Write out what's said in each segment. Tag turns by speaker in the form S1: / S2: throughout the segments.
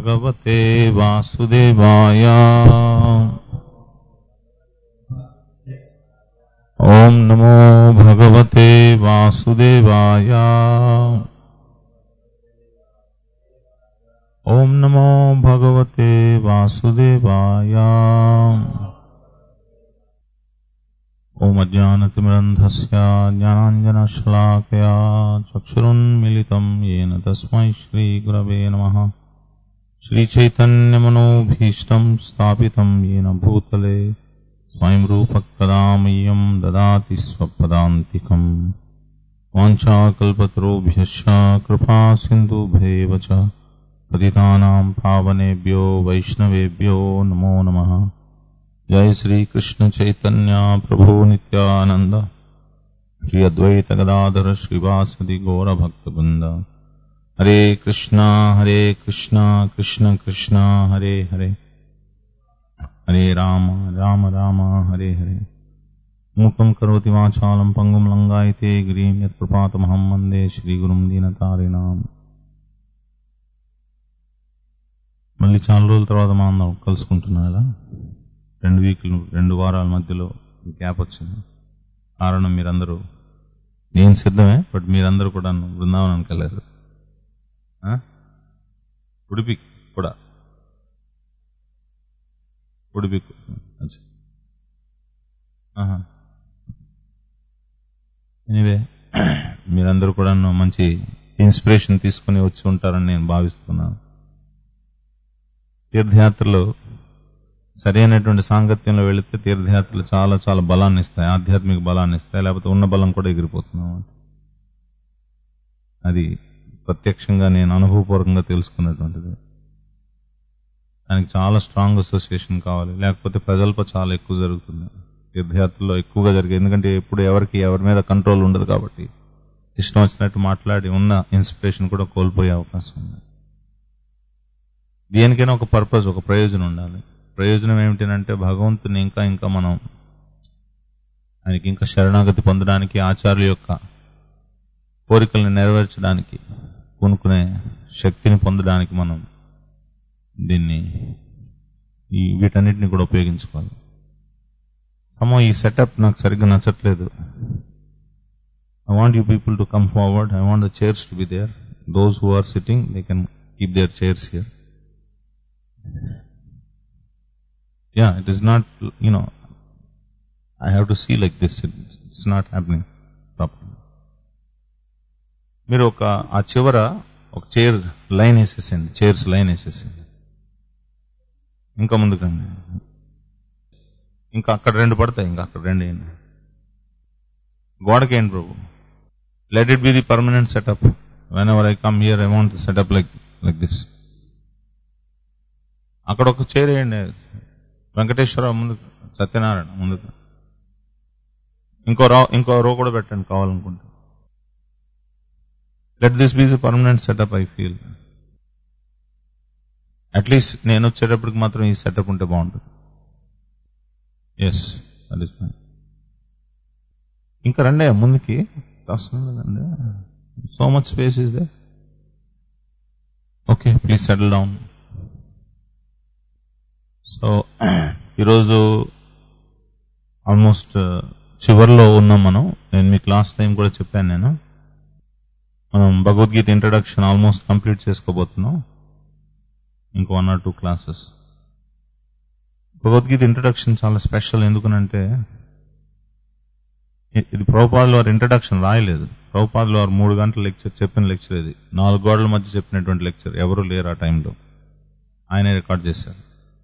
S1: भगवते वासुदेवाय ॐ नमो भगवते वासुदेवाय ॐ नमो भगवते वासुदेवाय ॐ अज्ञानतिमिरन्धस्य ज्ञानाञ्जनशलाकया चक्षुरुन्मिलितं येन तस्मै श्रीगुरवे नमः श्रीचैतन्यमनोभीष्टं स्थापितं येन भूतले स्वयं रूपकदा मह्यं ददाति स्वपदान्तिकम् वाञ्छाकल्पतरुभ्यश्च कृपा सिन्धुभ्येव च पतितानां पावनेभ्यो वैष्णवेभ्यो नमो नमः जय श्री कृष्ण चैतन्य प्रभु नित्यानंद श्री अद्वैत गदाधर श्रीवासदि गौर भक्त वृंद हरे कृष्णा हरे कृष्णा कृष्ण कृष्णा हरे हरे हरे राम राम राम हरे हरे मूकं करोति वाचालं पङ्गुं लङ्गायते गिरिं यत्प्रपातमहं वन्दे श्रीगुरुं दीनतारिणाम् మళ్ళీ చాలా రోజుల తర్వాత మనం అందరం కలుసుకుంటున్నాం ఇలా రెండు వీక్లు రెండు వారాల మధ్యలో గ్యాప్ వచ్చింది కారణం మీరందరూ నేను సిద్ధమే బట్ మీరందరూ కూడా బృందావనానికి వెళ్ళారు ఆ? ఉడిపి కూడా ఉడిపి అచ్చా. ఆహా. ఎనీవే మీరందరూ కూడా మంచి ఇన్స్పిరేషన్ తీసుకుని వచ్చి ఉంటారని నేను భావిస్తున్నాను తీర్థయాత్రలు సరైనటువంటి సాంగత్యంలో వెళితే తీర్థయాత్రలు చాలా చాలా బలాన్ని ఇస్తాయి ఆధ్యాత్మిక బలాన్ని ఇస్తాయి లేకపోతే ఉన్న బలం కూడా ఎగిరిపోతున్నాం అది ప్రత్యక్షంగా నేను అనుభవపూర్వకంగా తెలుసుకున్నటువంటిది దానికి చాలా స్ట్రాంగ్ అసోసియేషన్ కావాలి లేకపోతే ప్రజలపై చాలా ఎక్కువ జరుగుతుంది తీర్థయాత్రలో ఎక్కువగా జరిగేది ఎందుకంటే ఎప్పుడు ఎవరికి ఎవరి మీద కంట్రోల్ ఉండదు కాబట్టి ఇష్టం వచ్చినట్టు మాట్లాడి ఉన్న ఇన్స్పిరేషన్ కూడా కోల్పోయే అవకాశం ఉంది దేనికైనా ఒక పర్పస్ ఒక ప్రయోజనం ఉండాలి ప్రయోజనం ఏమిటంటే భగవంతుని ఇంకా ఇంకా మనం ఆయనకి ఇంకా శరణాగతి పొందడానికి ఆచార్యుల యొక్క కోరికల్ని నెరవేర్చడానికి కొనుక్కునే శక్తిని పొందడానికి మనం దీన్ని ఈ వీటన్నిటిని కూడా ఉపయోగించుకోవాలి అమ్మో ఈ సెటప్ నాకు సరిగ్గా నచ్చట్లేదు I want you people to come forward I want the chairs to be there those who are sitting they can keep their chairs here yeah it is not you know i have to see like this It- it's not happening properly మీరు ఒక ఆ చివర ఒక chair line వేసేసండి chairs line వేసేసండి ఇంకా ముందుకండి ఇంకా అక్కడ రెండు పడతాయి ఇంకా అక్కడ రెండు వేయండి గోడకేంటి Prabhu let it be the permanent setup whenever I come here I want setup like like this అక్కడ ఒక చైర్ వేయండి వెంకటేశ్వర ముందు సత్యనారాయణ ముందుకు ఇంకో రా ఇంకో రో కూడా పెట్టండి కావాలనుకుంటే let this be permanent setup I feel at least నేను వచ్చేటప్పటికి మాత్రం ఈ సెటప్ ఉంటే బాగుంటుంది ఎస్ అది ఇంకా రండి ముందుకి వస్తుంది కదండి so much space is there okay please settle down so ఈరోజు ఆల్మోస్ట్ చివరిలో ఉన్నాం మనం నేను మీకు లాస్ట్ టైం కూడా చెప్పాను నేను మనం భగవద్గీత ఇంట్రడక్షన్ ఆల్మోస్ట్ కంప్లీట్ చేసుకోబోతున్నాం ఇంకో one or two classes Bhagavad Gita introduction చాలా స్పెషల్ ఎందుకనంటే ఇ- ఇది ప్రభుపాదులు వారు ఇంట్రడక్షన్ రాయలేదు ప్రభుపాదులు వారు మూడు గంటల లెక్చర్ చెప్పిన లెక్చర్ ఇది నాలుగు గోడల మధ్య చెప్పినటువంటి లెక్చర్ ఎవరు లేరు ఆ టైంలో ఆయనే రికార్డ్ చేశారు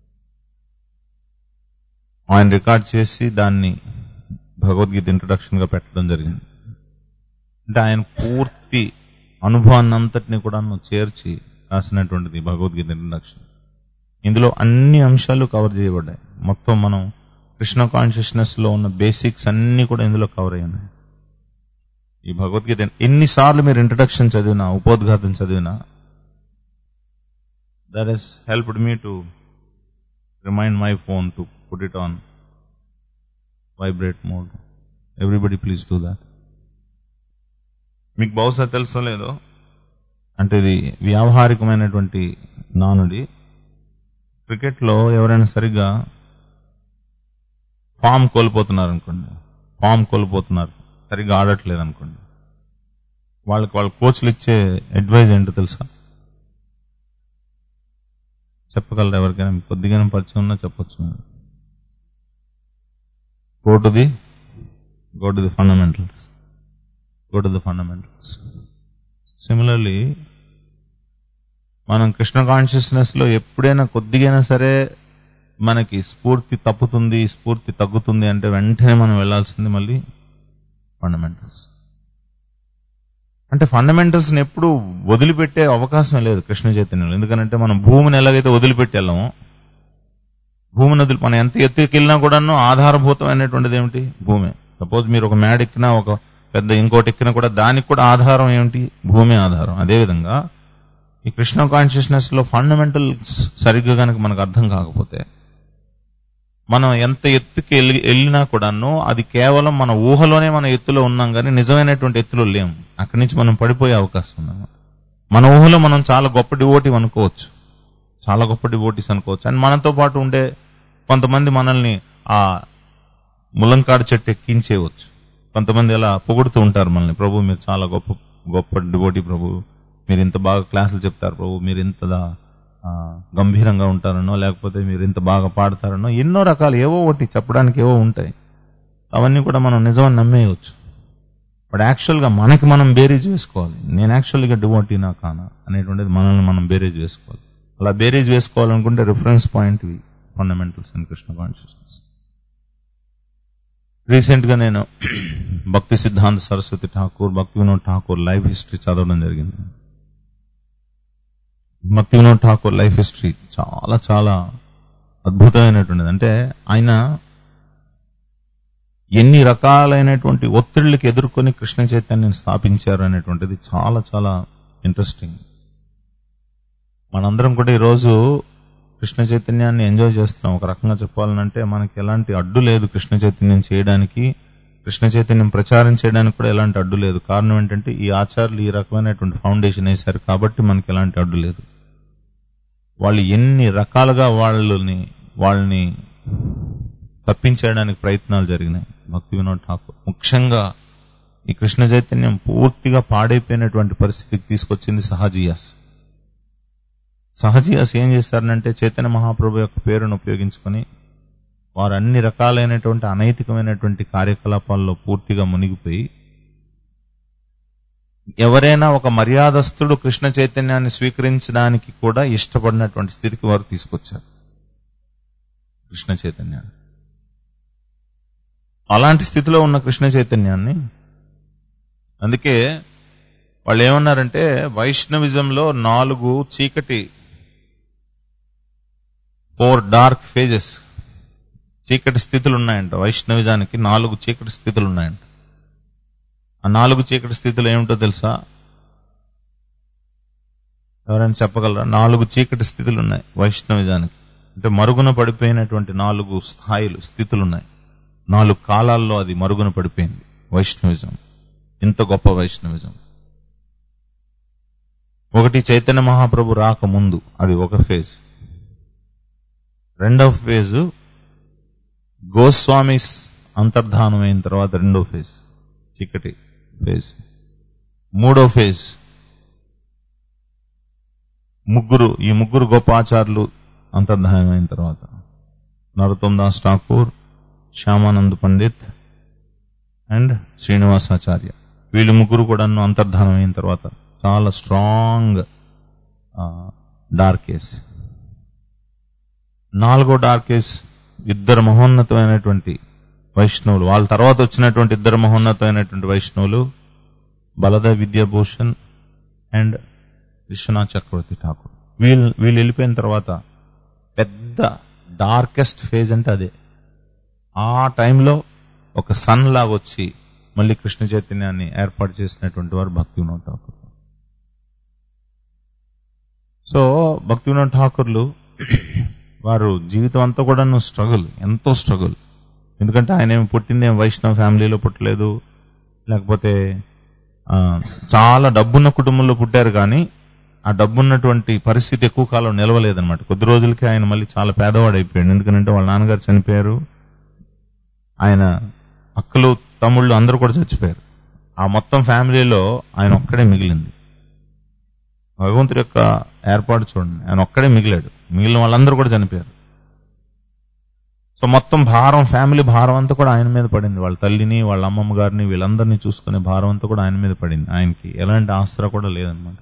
S1: ఆయన రికార్డ్ చేసి దాన్ని భగవద్గీత ఇంట్రడక్షన్ గా పెట్టడం జరిగింది అంటే ఆయన పూర్తి అనుభవాన్ని అంతటిని కూడా చేర్చి రాసినటువంటిది భగవద్గీత ఇంట్రడక్షన్ ఇందులో అన్ని అంశాలు కవర్ చేయబడ్డాయి మొత్తం మనం కృష్ణ కాన్షియస్నెస్ లో ఉన్న బేసిక్స్ అన్ని కూడా ఇందులో కవర్ అయ్యి ఉన్నాయి ఈ భగవద్గీత ఎన్నిసార్లు మీరు ఇంట్రడక్షన్ చదివినా ఉపోద్ఘాతం చదివినా that has helped me to remind my phone to put it on vibrate mode everybody please do that మీకు బహుశా తెలుసో లేదో అంటే ఇది వ్యావహారికమైనటువంటి నానుడి క్రికెట్లో ఎవరైనా సరిగ్గా ఫామ్ కోల్పోతున్నారు అనుకోండి ఫామ్ కోల్పోతున్నారు సరిగ్గా ఆడట్లేదు అనుకోండి వాళ్ళకి వాళ్ళ కోచ్లు ఇచ్చే అడ్వైజ్ ఏంటో తెలుసా చెప్పగలరు ఎవరికైనా మీకు కొద్దిగానే పరిచయం ఉన్నా చెప్పొచ్చు మీరు go to the go to the fundamentals go to the fundamentals similarly మనం కృష్ణ కాన్షియస్నెస్ లో ఎప్పుడైనా కొద్దిగైనా సరే మనకి స్ఫూర్తి తప్పుతుంది స్ఫూర్తి తగ్గుతుంది అంటే వెంటనే మనం వెళ్లాల్సింది మళ్ళీ ఫండమెంటల్స్ అంటే ఫండమెంటల్స్ ని ఎప్పుడు వదిలిపెట్టే అవకాశం లేదు కృష్ణ చైతన్యంలో ఎందుకంటే మనం భూమిని ఎలాగైతే వదిలిపెట్టి వెళ్ళామో భూమిని వదిలి మనం ఎంత ఎత్తుకి వెళ్ళినా కూడాను ఆధారభూతమైనటువంటిది ఏమిటి భూమి సపోజ్ మీరు ఒక మేడ ఎక్కినా ఒక పెద్ద ఇంకోటి ఎక్కినా కూడా దానికి కూడా ఆధారం ఏమిటి భూమి ఆధారం అదేవిధంగా ఈ కృష్ణ కాన్షియస్నెస్ లో ఫండమెంటల్స్ సరిగ్గా కనుక మనకు అర్థం కాకపోతే మనం ఎంత ఎత్తుకి వెళ్ళి వెళ్ళినా కూడాను అది కేవలం మన ఊహలోనే మన ఎత్తులో ఉన్నాం కానీ నిజమైనటువంటి ఎత్తులో లేము అక్కడి నుంచి మనం పడిపోయే అవకాశం ఉంది మన ఊహలో మనం చాలా గొప్ప డివోటీ అనుకోవచ్చు చాలా గొప్ప డివోటీస్ అనుకోవచ్చు అండ్ మనతో పాటు ఉండే కొంతమంది మనల్ని ఆ ములంకాడు చెట్టు ఎక్కించేయవచ్చు కొంతమంది అలా పొగుడుతూ ఉంటారు మనల్ని ప్రభు మీరు చాలా గొప్ప గొప్ప డివోటీ ప్రభు మీరు ఇంత బాగా క్లాసులు చెప్తారు ప్రభు మీరు ఇంత ఆ, గంభీరంగా ఉంటారనో లేకపోతే మీరు ఇంత బాగా పాడతారనో ఎన్నో రకాలు ఏవో ఒకటి చెప్పడానికి ఏవో ఉంటాయి అవన్నీ కూడా మనం నిజమని నమ్మేయవచ్చు బట్ యాక్చువల్గా మనకి మనం బేరీజ్ వేసుకోవాలి నేను యాక్చువల్గా డివోటీనా కానా అనేటువంటిది మనల్ని మనం బేరీజ్ వేసుకోవాలి అలా బేరీజ్ వేసుకోవాలనుకుంటే రిఫరెన్స్ పాయింట్ ఇవి fundamentals in Krishna consciousness recent గా నేను భక్తి సిద్ధాంత సరస్వతి ఠాకూర్ భక్తి వినోద్ ఠాకూర్ లైఫ్ హిస్టరీ చదవడం జరిగింది భక్తి వినోద్ ఠాకూర్ లైఫ్ హిస్టరీ చాలా చాలా అద్భుతమైనటువంటిది అంటే ఆయన ఎన్ని రకాలైనటువంటి ఒత్తిళ్లకు ఎదుర్కొని కృష్ణ చైతన్యం స్థాపించారు అనేటువంటిది చాలా చాలా ఇంట్రెస్టింగ్ మనందరం కూడా ఈరోజు కృష్ణ చైతన్యాన్ని ఎంజాయ్ చేస్తున్నాం ఒక రకంగా చెప్పాలంటే మనకి ఎలాంటి అడ్డు లేదు కృష్ణ చైతన్యం చేయడానికి కృష్ణ చైతన్యం ప్రచారం చేయడానికి కూడా ఎలాంటి అడ్డు లేదు కారణం ఏంటంటే ఈ ఆచార్యులు ఈ రకమైనటువంటి ఫౌండేషన్ వేశారు కాబట్టి మనకి ఎలాంటి అడ్డు లేదు వాళ్ళు ఎన్ని రకాలుగా వాళ్ళని వాళ్ళని తప్పించేయడానికి ప్రయత్నాలు జరిగినాయి భక్తి వినోద్ ఠాకూర్ ముఖ్యంగా ఈ కృష్ణ చైతన్యం పూర్తిగా పాడైపోయినటువంటి పరిస్థితికి తీసుకొచ్చింది సహజీయాస్ సహజీయాస్ ఏం చేశారనంటే చైతన్య మహాప్రభు యొక్క పేరును ఉపయోగించుకొని వారు అన్ని రకాలైనటువంటి అనైతికమైనటువంటి కార్యకలాపాల్లో పూర్తిగా మునిగిపోయి ఎవరైనా ఒక మర్యాదస్తుడు కృష్ణ చైతన్యాన్ని స్వీకరించడానికి కూడా ఇష్టపడినటువంటి స్థితికి వారు తీసుకొచ్చారు కృష్ణ చైతన్యాన్ని అలాంటి స్థితిలో ఉన్న కృష్ణ చైతన్యాన్ని అందుకే వాళ్ళు ఏమన్నారంటే వైష్ణవిజంలో నాలుగు చీకటి ఫోర్ డార్క్ ఫేజెస్ చీకటి స్థితులు ఉన్నాయంట వైష్ణవిజానికి నాలుగు చీకటి స్థితులు ఉన్నాయంట ఆ నాలుగు చీకటి స్థితులు ఏమిటో తెలుసా ఎవరైనా చెప్పగలరా నాలుగు చీకటి స్థితులు ఉన్నాయి వైష్ణవిజానికి అంటే మరుగున పడిపోయినటువంటి నాలుగు స్థాయిలు స్థితులు ఉన్నాయి నాలుగు కాలాల్లో అది మరుగున పడిపోయింది వైష్ణవిజం ఇంత గొప్ప వైష్ణవిజం ఒకటి చైతన్య మహాప్రభు రాకముందు అది ఒక ఫేజ్ రెండవ ఫేజ్ గోస్వామిస్ అంతర్ధానం అయిన తర్వాత రెండో ఫేజ్ చీకటి ఫేజ్ మూడో ఫేజ్ ముగ్గురు ఈ ముగ్గురు గొప్ప ఆచార్యులు అంతర్ధానం అయిన తర్వాత నరోత్తమ్ దాస్ ఠాకూర్ శ్యామానంద్ పండిత్ అండ్ శ్రీనివాసాచార్య వీళ్ళు ముగ్గురు కూడా అంతర్ధానం అయిన తర్వాత చాలా స్ట్రాంగ్ డార్క్ ఏస్ నాలుగో డార్క్ ఏస్ ఇద్దరు మహోన్నతమైనటువంటి వైష్ణవులు వాళ్ళ తర్వాత వచ్చినటువంటి ఇద్దరు మహోన్నతమైనటువంటి వైష్ణవులు బలదేవ్ విద్యాభూషణ్ అండ్ విశ్వనాథ్ చక్రవర్తి ఠాకూర్ వీళ్ళు వీళ్ళు వెళ్ళిపోయిన తర్వాత పెద్ద డార్కెస్ట్ ఫేజ్ అంటే అదే ఆ టైంలో ఒక సన్ లాగా వచ్చి మళ్ళీ కృష్ణ చైతన్యాన్ని ఏర్పాటు చేసినటువంటి వారు భక్తి వినోద్ ఠాకూర్ సో భక్తి వినోద్ ఠాకూర్లు వారు జీవితం అంతా కూడా స్ట్రగుల్ ఎంతో స్ట్రగుల్ ఎందుకంటే ఆయన ఏమి పుట్టింది ఏం వైష్ణవ ఫ్యామిలీలో పుట్టలేదు లేకపోతే ఆ, చాలా డబ్బున్న కుటుంబంలో పుట్టారు కానీ ఆ డబ్బు ఉన్నటువంటి పరిస్థితి ఎక్కువ కాలం నిలవలేదన్నమాట కొద్ది రోజులకి ఆయన మళ్ళీ చాలా పేదవాడు అయిపోయాడు ఎందుకంటే వాళ్ళ నాన్నగారు చనిపోయారు ఆయన అక్కలు తమ్ముళ్ళు అందరూ కూడా చచ్చిపోయారు ఆ మొత్తం ఫ్యామిలీలో ఆయన ఒక్కడే మిగిలింది భగవంతుడి యొక్క ఏర్పాటు చూడండి ఆయన ఒక్కడే మిగిలాడు మిగిలిన వాళ్ళందరూ కూడా చనిపోయారు సో మొత్తం భారం ఫ్యామిలీ భారం అంతా కూడా ఆయన మీద పడింది వాళ్ళ తల్లిని వాళ్ళ అమ్మమ్మ గారిని వీళ్ళందరినీ చూసుకునే భారం అంతా కూడా ఆయన మీద పడింది ఆయనకి ఎలాంటి ఆసరా కూడా లేదనమాట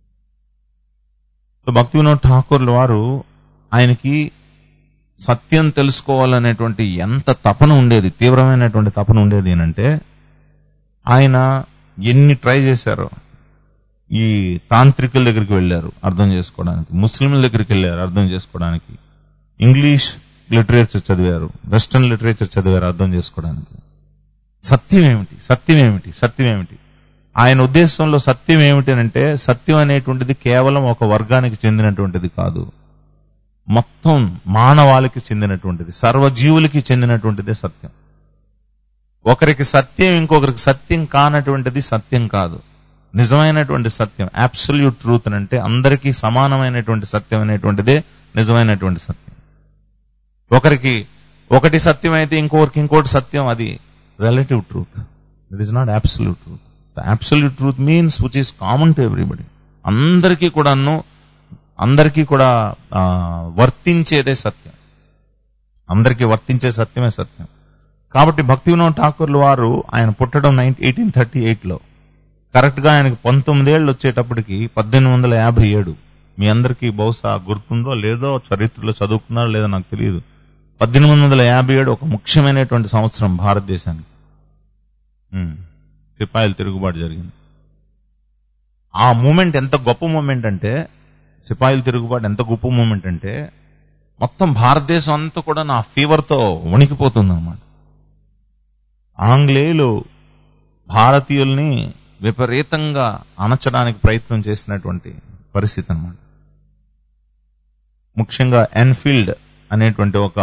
S1: సో భక్తి వినోద్ ఠాకూర్ల వారు ఆయనకి సత్యం తెలుసుకోవాలనేటువంటి ఎంత తపన ఉండేది తీవ్రమైనటువంటి తపన ఉండేది ఏంటంటే ఆయన ఎన్ని ట్రై చేశారో ఈ తాంత్రికుల దగ్గరికి వెళ్ళారు అర్థం చేసుకోవడానికి ముస్లింల దగ్గరికి వెళ్ళారు అర్థం చేసుకోవడానికి ఇంగ్లీష్ లిటరేచర్ చదివారు వెస్టర్న్ లిటరేచర్ చదివారు అర్థం చేసుకోవడానికి సత్యం ఏమిటి సత్యం ఏమిటి సత్యం ఏమిటి ఆయన ఉద్దేశంలో సత్యం ఏమిటి అంటే సత్యం అనేటువంటిది కేవలం ఒక వర్గానికి చెందినటువంటిది కాదు మొత్తం మానవాళికి చెందినటువంటిది సర్వజీవులకి చెందినటువంటిదే సత్యం ఒకరికి సత్యం ఇంకొకరికి సత్యం కానటువంటిది సత్యం కాదు నిజమైనటువంటి సత్యం అబ్సల్యూట్ ట్రూత్ అంటే అందరికీ సమానమైనటువంటి సత్యం అనేటువంటిదే నిజమైనటువంటి సత్యం ఒకరికి ఒకటి సత్యం అయితే ఇంకొకరికి ఇంకోటి సత్యం అది relative truth it is not absolute truth the absolute truth means which is common to everybody అందరికీ కూడాను అందరికీ కూడా ఆ, వర్తించేదే సత్యం అందరికీ వర్తించే సత్యమే సత్యం కాబట్టి భక్తి వినోద్ ఠాకూర్లు వారు ఆయన పుట్టడం నైన్ ఎయిటీన్ థర్టీ ఎయిట్లో కరెక్ట్ గా ఆయనకి పంతొమ్మిదేళ్ళు వచ్చేటప్పటికి పద్దెనిమిది వందల యాభై ఏడు మీ అందరికీ బహుశా గుర్తుందో లేదో చరిత్రలో చదువుకున్నారో లేదో నాకు తెలియదు పద్దెనిమిది వందల యాభై ఏడు ఒక ముఖ్యమైనటువంటి సంవత్సరం భారతదేశానికి ఉమ్, సిపాయిల తిరుగుబాటు జరిగింది ఆ మూమెంట్ ఎంత గొప్ప మూమెంట్ అంటే సిపాయిల తిరుగుబాటు ఎంత గొప్ప మూమెంట్ అంటే మొత్తం భారతదేశం అంతా కూడా నా ఫీవర్తో వణికిపోతుంది అనమాట ఆంగ్లేయులు భారతీయుల్ని విపరీతంగా అణచడానికి ప్రయత్నం చేసినటువంటి పరిస్థితి అన్నమాట ముఖ్యంగా ఎన్ఫీల్డ్ అనేటువంటి ఒక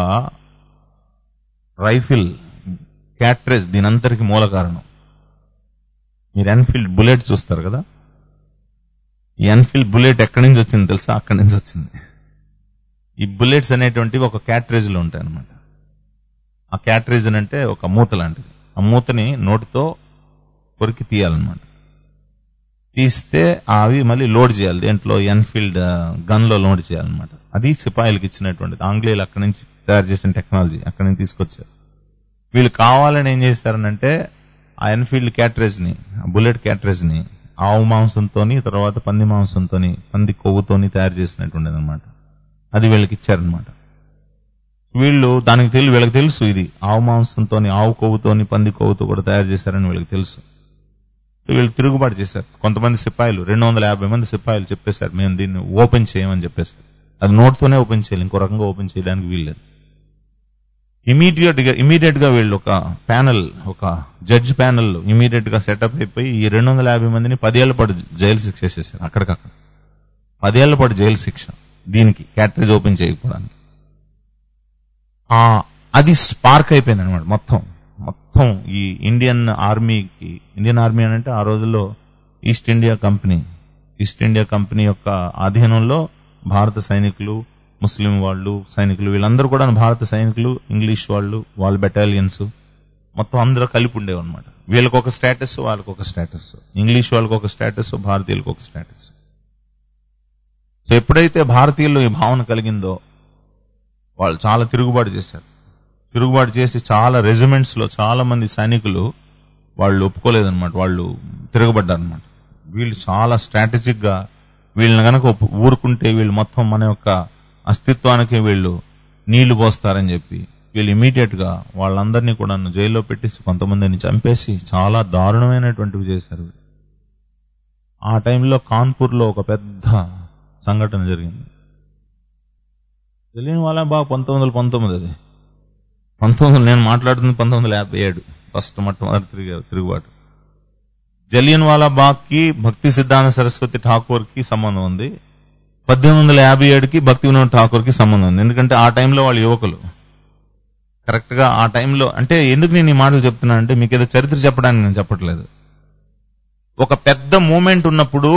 S1: రైఫిల్ క్యాట్రేజ్ దీనంతరికి మూల కారణం మీరు ఎన్ఫీల్డ్ బుల్లెట్ చూస్తారు కదా ఈ ఎన్ఫీల్డ్ బుల్లెట్ ఎక్కడి నుంచి వచ్చింది తెలుసా అక్కడి నుంచి వచ్చింది ఈ బుల్లెట్స్ అనేటువంటివి ఒక క్యాట్రేజ్ లో ఉంటాయి అనమాట ఆ క్యాట్రేజ్ అంటే ఒక మూత లాంటిది ఆ మూతని నోటితో కొరికి తీయాలన్నమాట తీస్తే అవి మళ్ళీ లోడ్ చేయాలి దేంట్లో ఎన్ఫీల్డ్ గన్ లో లోడ్ చేయాలన్నమాట అది సిపాయిలకు ఇచ్చినటువంటిది ఆంగ్లేయులు అక్కడి నుంచి తయారు చేసిన టెక్నాలజీ అక్కడి నుంచి తీసుకొచ్చారు వీళ్ళు కావాలని ఏం చేశారనంటే ఆ ఎన్ఫీల్డ్ క్యాట్రేజ్ ని ఆ బుల్లెట్ క్యాట్రేజ్ ని ఆవు మాంసంతోని తర్వాత పంది మాంసంతోని పంది కొవ్వుతోని తయారు చేసినటువంటిది అనమాట అది వీళ్ళకి ఇచ్చారనమాట వీళ్ళు దానికి తెలియదు వీళ్ళకి తెలుసు ఇది ఆవు మాంసంతోని ఆవు కొవ్వుతోని పంది కొవ్వుతో కూడా తయారు చేశారని వీళ్ళకి తెలుసు వీళ్ళు తిరుగుబాటు చేశారు కొంతమంది సిపాయిలు రెండు వందల యాభై మంది సిపాయిలు చెప్పేశారు మేము దీన్ని ఓపెన్ చేయమని చెప్పేశారు అది నోట్తోనే ఓపెన్ చేయాలి ఇంకో రకంగా ఓపెన్ చేయడానికి వీల్లేదు ఇమీడియట్ గా ఇమీడియట్ గా వీళ్ళు ఒక ప్యానల్ ఒక జడ్జ్ ప్యానల్ ఇమీడియట్ గా సెటప్ అయిపోయి ఈ రెండు వందల యాభై మందిని పదేళ్ల పాటు జైలు శిక్ష వేసేసారు అక్కడికక్కడ పదేళ్ల పాటు జైలు శిక్ష దీనికి క్యాటరేజ్ ఓపెన్ చేయకపోవడానికి ఆ అది స్పార్క్ అయిపోయింది అనమాట మొత్తం మొత్తం ఈ ఇండియన్ ఆర్మీకి ఇండియన్ ఆర్మీ అని అంటే ఆ రోజుల్లో East India company East India company యొక్క ఆధీనంలో భారత సైనికులు ముస్లిం వాళ్ళు సైనికులు వీళ్ళందరూ కూడా భారత సైనికులు ఇంగ్లీష్ వాళ్ళు వాళ్ళ బెటాలియన్స్ మొత్తం అందరూ కలిపి ఉండేవన్నమాట వీళ్ళకి ఒక స్టేటస్ వాళ్ళకి ఒక స్టేటస్ ఇంగ్లీష్ వాళ్ళకి ఒక స్టేటస్ భారతీయులకు ఒక స్టేటస్ సో ఎప్పుడైతే భారతీయుల్లో ఈ భావన కలిగిందో వాళ్ళు చాలా తిరుగుబాటు చేశారు తిరుగుబాటు చేసి చాలా రెజిమెంట్స్ లో చాలా మంది సైనికులు వాళ్ళు ఒప్పుకోలేదన్నమాట వాళ్ళు తిరగబడ్డారనమాట వీళ్ళు చాలా స్ట్రాటజిక్ గా వీళ్ళని గనక ఒప్పు- ఊరుకుంటే వీళ్ళు మొత్తం మన యొక్క అస్తిత్వానికి వీళ్ళు నీళ్లు పోస్తారని చెప్పి వీళ్ళు ఇమీడియట్ గా వాళ్ళందరినీ కూడా జైల్లో పెట్టేసి కొంతమందిని చంపేసి చాలా దారుణమైనటువంటివి చేశారు వీళ్ళు. ఆ టైంలో కాన్పూర్ లో ఒక పెద్ద సంఘటన జరిగింది తెలియని వాళ్ళ బాగా పంతొమ్మిది వందల పంతొమ్మిది అది పంతొమ్మిది వందల- నేను మాట్లాడుతుంది పంతొమ్మిది వందల యాభై ఏడు ఫస్ట్ మొట్టమొదటి తిరిగి తిరుగుబాటు జలియన్ వాలా బాగ్ కి భక్తి సిద్ధాంత సరస్వతి ఠాకూర్ కి సంబంధం ఉంది పద్దెనిమిది వందల యాభై ఏడుకి భక్తి వినోద్ ఠాకూర్ కి సంబంధం ఉంది ఎందుకంటే ఆ టైంలో వాళ్ళు యువకులు కరెక్ట్ గా ఆ టైంలో అంటే ఎందుకు నేను ఈ మాటలు చెప్తున్నా అంటే మీకు ఏదో చరిత్ర చెప్పడానికి నేను చెప్పట్లేదు ఒక పెద్ద మూమెంట్ ఉన్నప్పుడు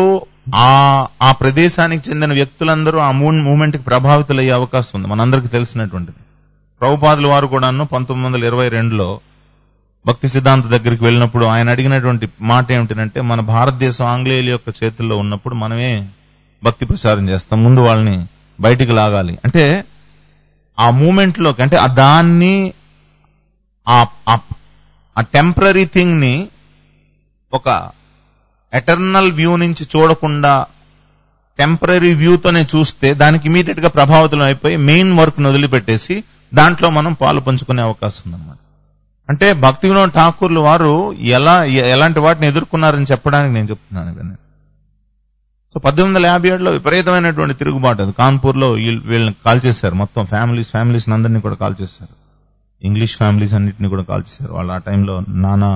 S1: ఆ ఆ ప్రదేశానికి చెందిన వ్యక్తులందరూ ఆ మూమెంట్ కి ప్రభావితులయ్యే అవకాశం ఉంది మనందరికీ తెలిసినటువంటిది ప్రభుపాదుల వారు కూడాను పంతొమ్మిది వందల ఇరవై రెండులో భక్తి సిద్ధాంత దగ్గరికి వెళ్ళినప్పుడు ఆయన అడిగినటువంటి మాట ఏమిటంటే మన భారతదేశం ఆంగ్లేయుల యొక్క చేతుల్లో ఉన్నప్పుడు మనమే భక్తి ప్రచారం చేస్తాం ముందు వాళ్ళని బయటికి లాగాలి అంటే ఆ మూమెంట్ లోకి అంటే ఆ దాన్ని ఆ- ఆ- ఆ టెంపరీ థింగ్ ని ఒక ఎటర్నల్ వ్యూ నుంచి చూడకుండా టెంపరీ వ్యూతోనే చూస్తే దానికి ఇమీడియట్ గా ప్రభావితం అయిపోయి మెయిన్ వర్క్ ను వదిలిపెట్టేసి దాంట్లో మనం పాలు పంచుకునే అవకాశం ఉందన్నమాట అంటే భక్తి వినోద్ ఠాకూర్లు వారు ఎలా ఎ- ఎలాంటి వాటిని ఎదుర్కొన్నారని చెప్పడానికి నేను చెప్తున్నాను ఇవన్నీ సో పద్దెనిమిది వందల యాభై ఏడులో విపరీతమైనటువంటి తిరుగుబాటు అది కాన్పూర్ లో వీళ్ళని కాల్ చేశారు మొత్తం ఫ్యామిలీస్ ఫ్యామిలీస్ అందరినీ కూడా కాల్ చేశారు ఇంగ్లీష్ ఫ్యామిలీస్ అన్నిటిని కూడా కాల్ చేశారు వాళ్ళు ఆ టైంలో నానా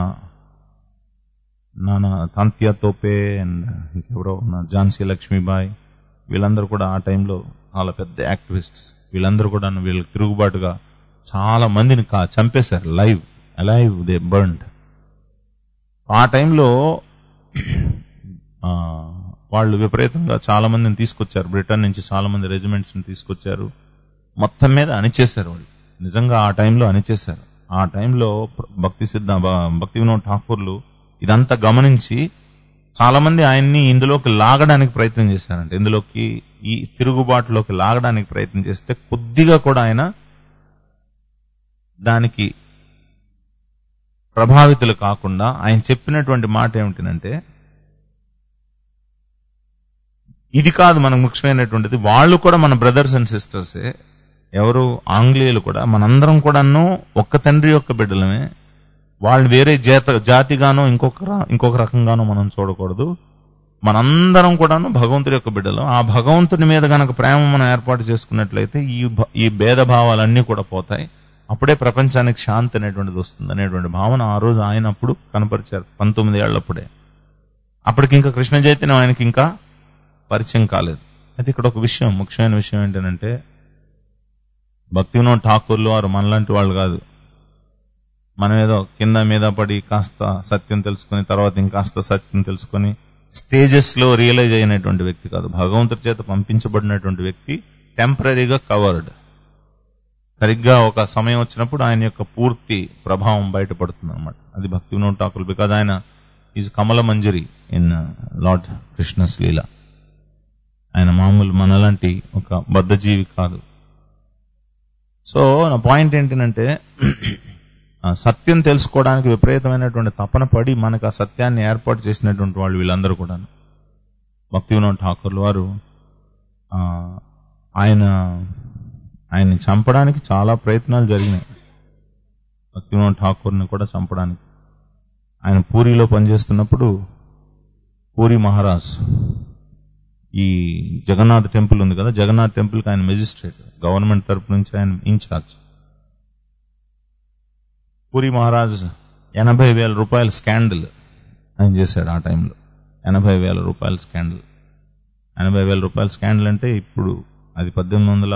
S1: నానా తాంతియా తోపే అండ్ ఇంకెవరో ఉన్నారు ఝాన్సీ లక్ష్మీబాయి వీళ్ళందరూ కూడా ఆ టైంలో చాలా పెద్ద యాక్టివిస్ట్స్ వీళ్ళందరూ కూడా వీళ్ళకి తిరుగుబాటుగా చాలా మందిని కా చంపేశారు లైవ్ అలైవ్ దే బర్న్డ్ ఆ టైంలో ఆ, వాళ్ళు విపరీతంగా చాలా మందిని తీసుకొచ్చారు బ్రిటన్ నుంచి చాలా మంది రెజిమెంట్స్ ని తీసుకొచ్చారు మొత్తం మీద అణిచేశారు వాళ్ళు నిజంగా ఆ టైంలో అణిచేశారు ఆ టైంలో ప్ర- భక్తి సిద్ధ భ- భక్తి వినోద్ ఠాకూర్లు ఇదంతా గమనించి చాలా మంది ఆయన్ని ఇందులోకి లాగడానికి ప్రయత్నం చేశారంట ఇందులోకి ఈ తిరుగుబాటులోకి లాగడానికి ప్రయత్నం చేస్తే కొద్దిగా కూడా ఆయన దానికి ప్రభావితులు కాకుండా ఆయన చెప్పినటువంటి మాట ఏమిటంటే ఇది కాదు మనకు ముఖ్యమైనటువంటిది వాళ్ళు కూడా మన బ్రదర్స్ అండ్ సిస్టర్సే ఎవరు ఆంగ్లేయులు కూడా మనందరం కూడాను ఒక్క తండ్రి యొక్క బిడ్డలమే వాళ్ళు వేరే జాత జాతిగానో ఇంకొక ర- ఇంకొక రకంగానో మనం చూడకూడదు మనందరం కూడాను భగవంతుడి యొక్క బిడ్డలు ఆ భగవంతుడి మీద గనక ప్రేమ మనం ఏర్పాటు చేసుకున్నట్లయితే ఈ భ- ఈ భేదభావాలన్నీ కూడా పోతాయి అప్పుడే ప్రపంచానికి శాంతి అనేటువంటిది వస్తుంది అనేటువంటి భావన ఆ రోజు ఆయన అప్పుడు కనపరిచారు పంతొమ్మిది ఏళ్లప్పుడే అప్పటికి ఇంకా కృష్ణ చైతన్యం ఆయనకి ఇంకా పరిచయం కాలేదు అయితే ఇక్కడ ఒక విషయం ముఖ్యమైన విషయం ఏంటంటే భక్తి వినోద్ ఠాకూర్లు వారు మనలాంటి వాళ్ళు కాదు మనం ఏదో కింద మీద పడి కాస్త సత్యం తెలుసుకుని తర్వాత ఇంకాస్త సత్యం తెలుసుకుని స్టేజెస్ లో రియలైజ్ అయినటువంటి వ్యక్తి కాదు భగవంతుడి చేత పంపించబడినటువంటి వ్యక్తి టెంపరీగా కవర్డ్ సరిగ్గా ఒక సమయం వచ్చినప్పుడు ఆయన యొక్క పూర్తి ప్రభావం బయటపడుతుంది అనమాట అది భక్తి వినోద్ ఠాకూర్ బికాజ్ ఆయన is Kamala Manjari in Lord Krishna's lila ఆయన మామూలు మనలాంటి ఒక బద్ధజీవి కాదు సో నా పాయింట్ ఏంటంటే ఆ సత్యం తెలుసుకోవడానికి విపరీతమైనటువంటి తపన పడి మనకు ఆ సత్యాన్ని ఏర్పాటు చేసినటువంటి వాళ్ళు వీళ్ళందరూ కూడా భక్తి వినోద్ ఠాకూర్లు వారు ఆ, ఆయన ఆయన్ని చంపడానికి చాలా ప్రయత్నాలు జరిగినాయి భక్తి వినోద్ ఠాకూర్ని కూడా చంపడానికి ఆయన పూరిలో పనిచేస్తున్నప్పుడు పూరి మహారాజ్ ఈ జగన్నాథ్ టెంపుల్ ఉంది కదా జగన్నాథ్ టెంపుల్ కి ఆయన మెజిస్ట్రేట్ గవర్నమెంట్ తరపు నుంచి ఆయన ఇన్ఛార్జ్ పూరి మహారాజ్ ఎనభై వేల రూపాయల స్కాండల్ ఆయన చేశాడు ఆ టైంలో ఎనభై వేల రూపాయల స్కాండల్ ఎనభై వేల రూపాయల స్కాండల్ అంటే ఇప్పుడు అది పద్దెనిమిది వందల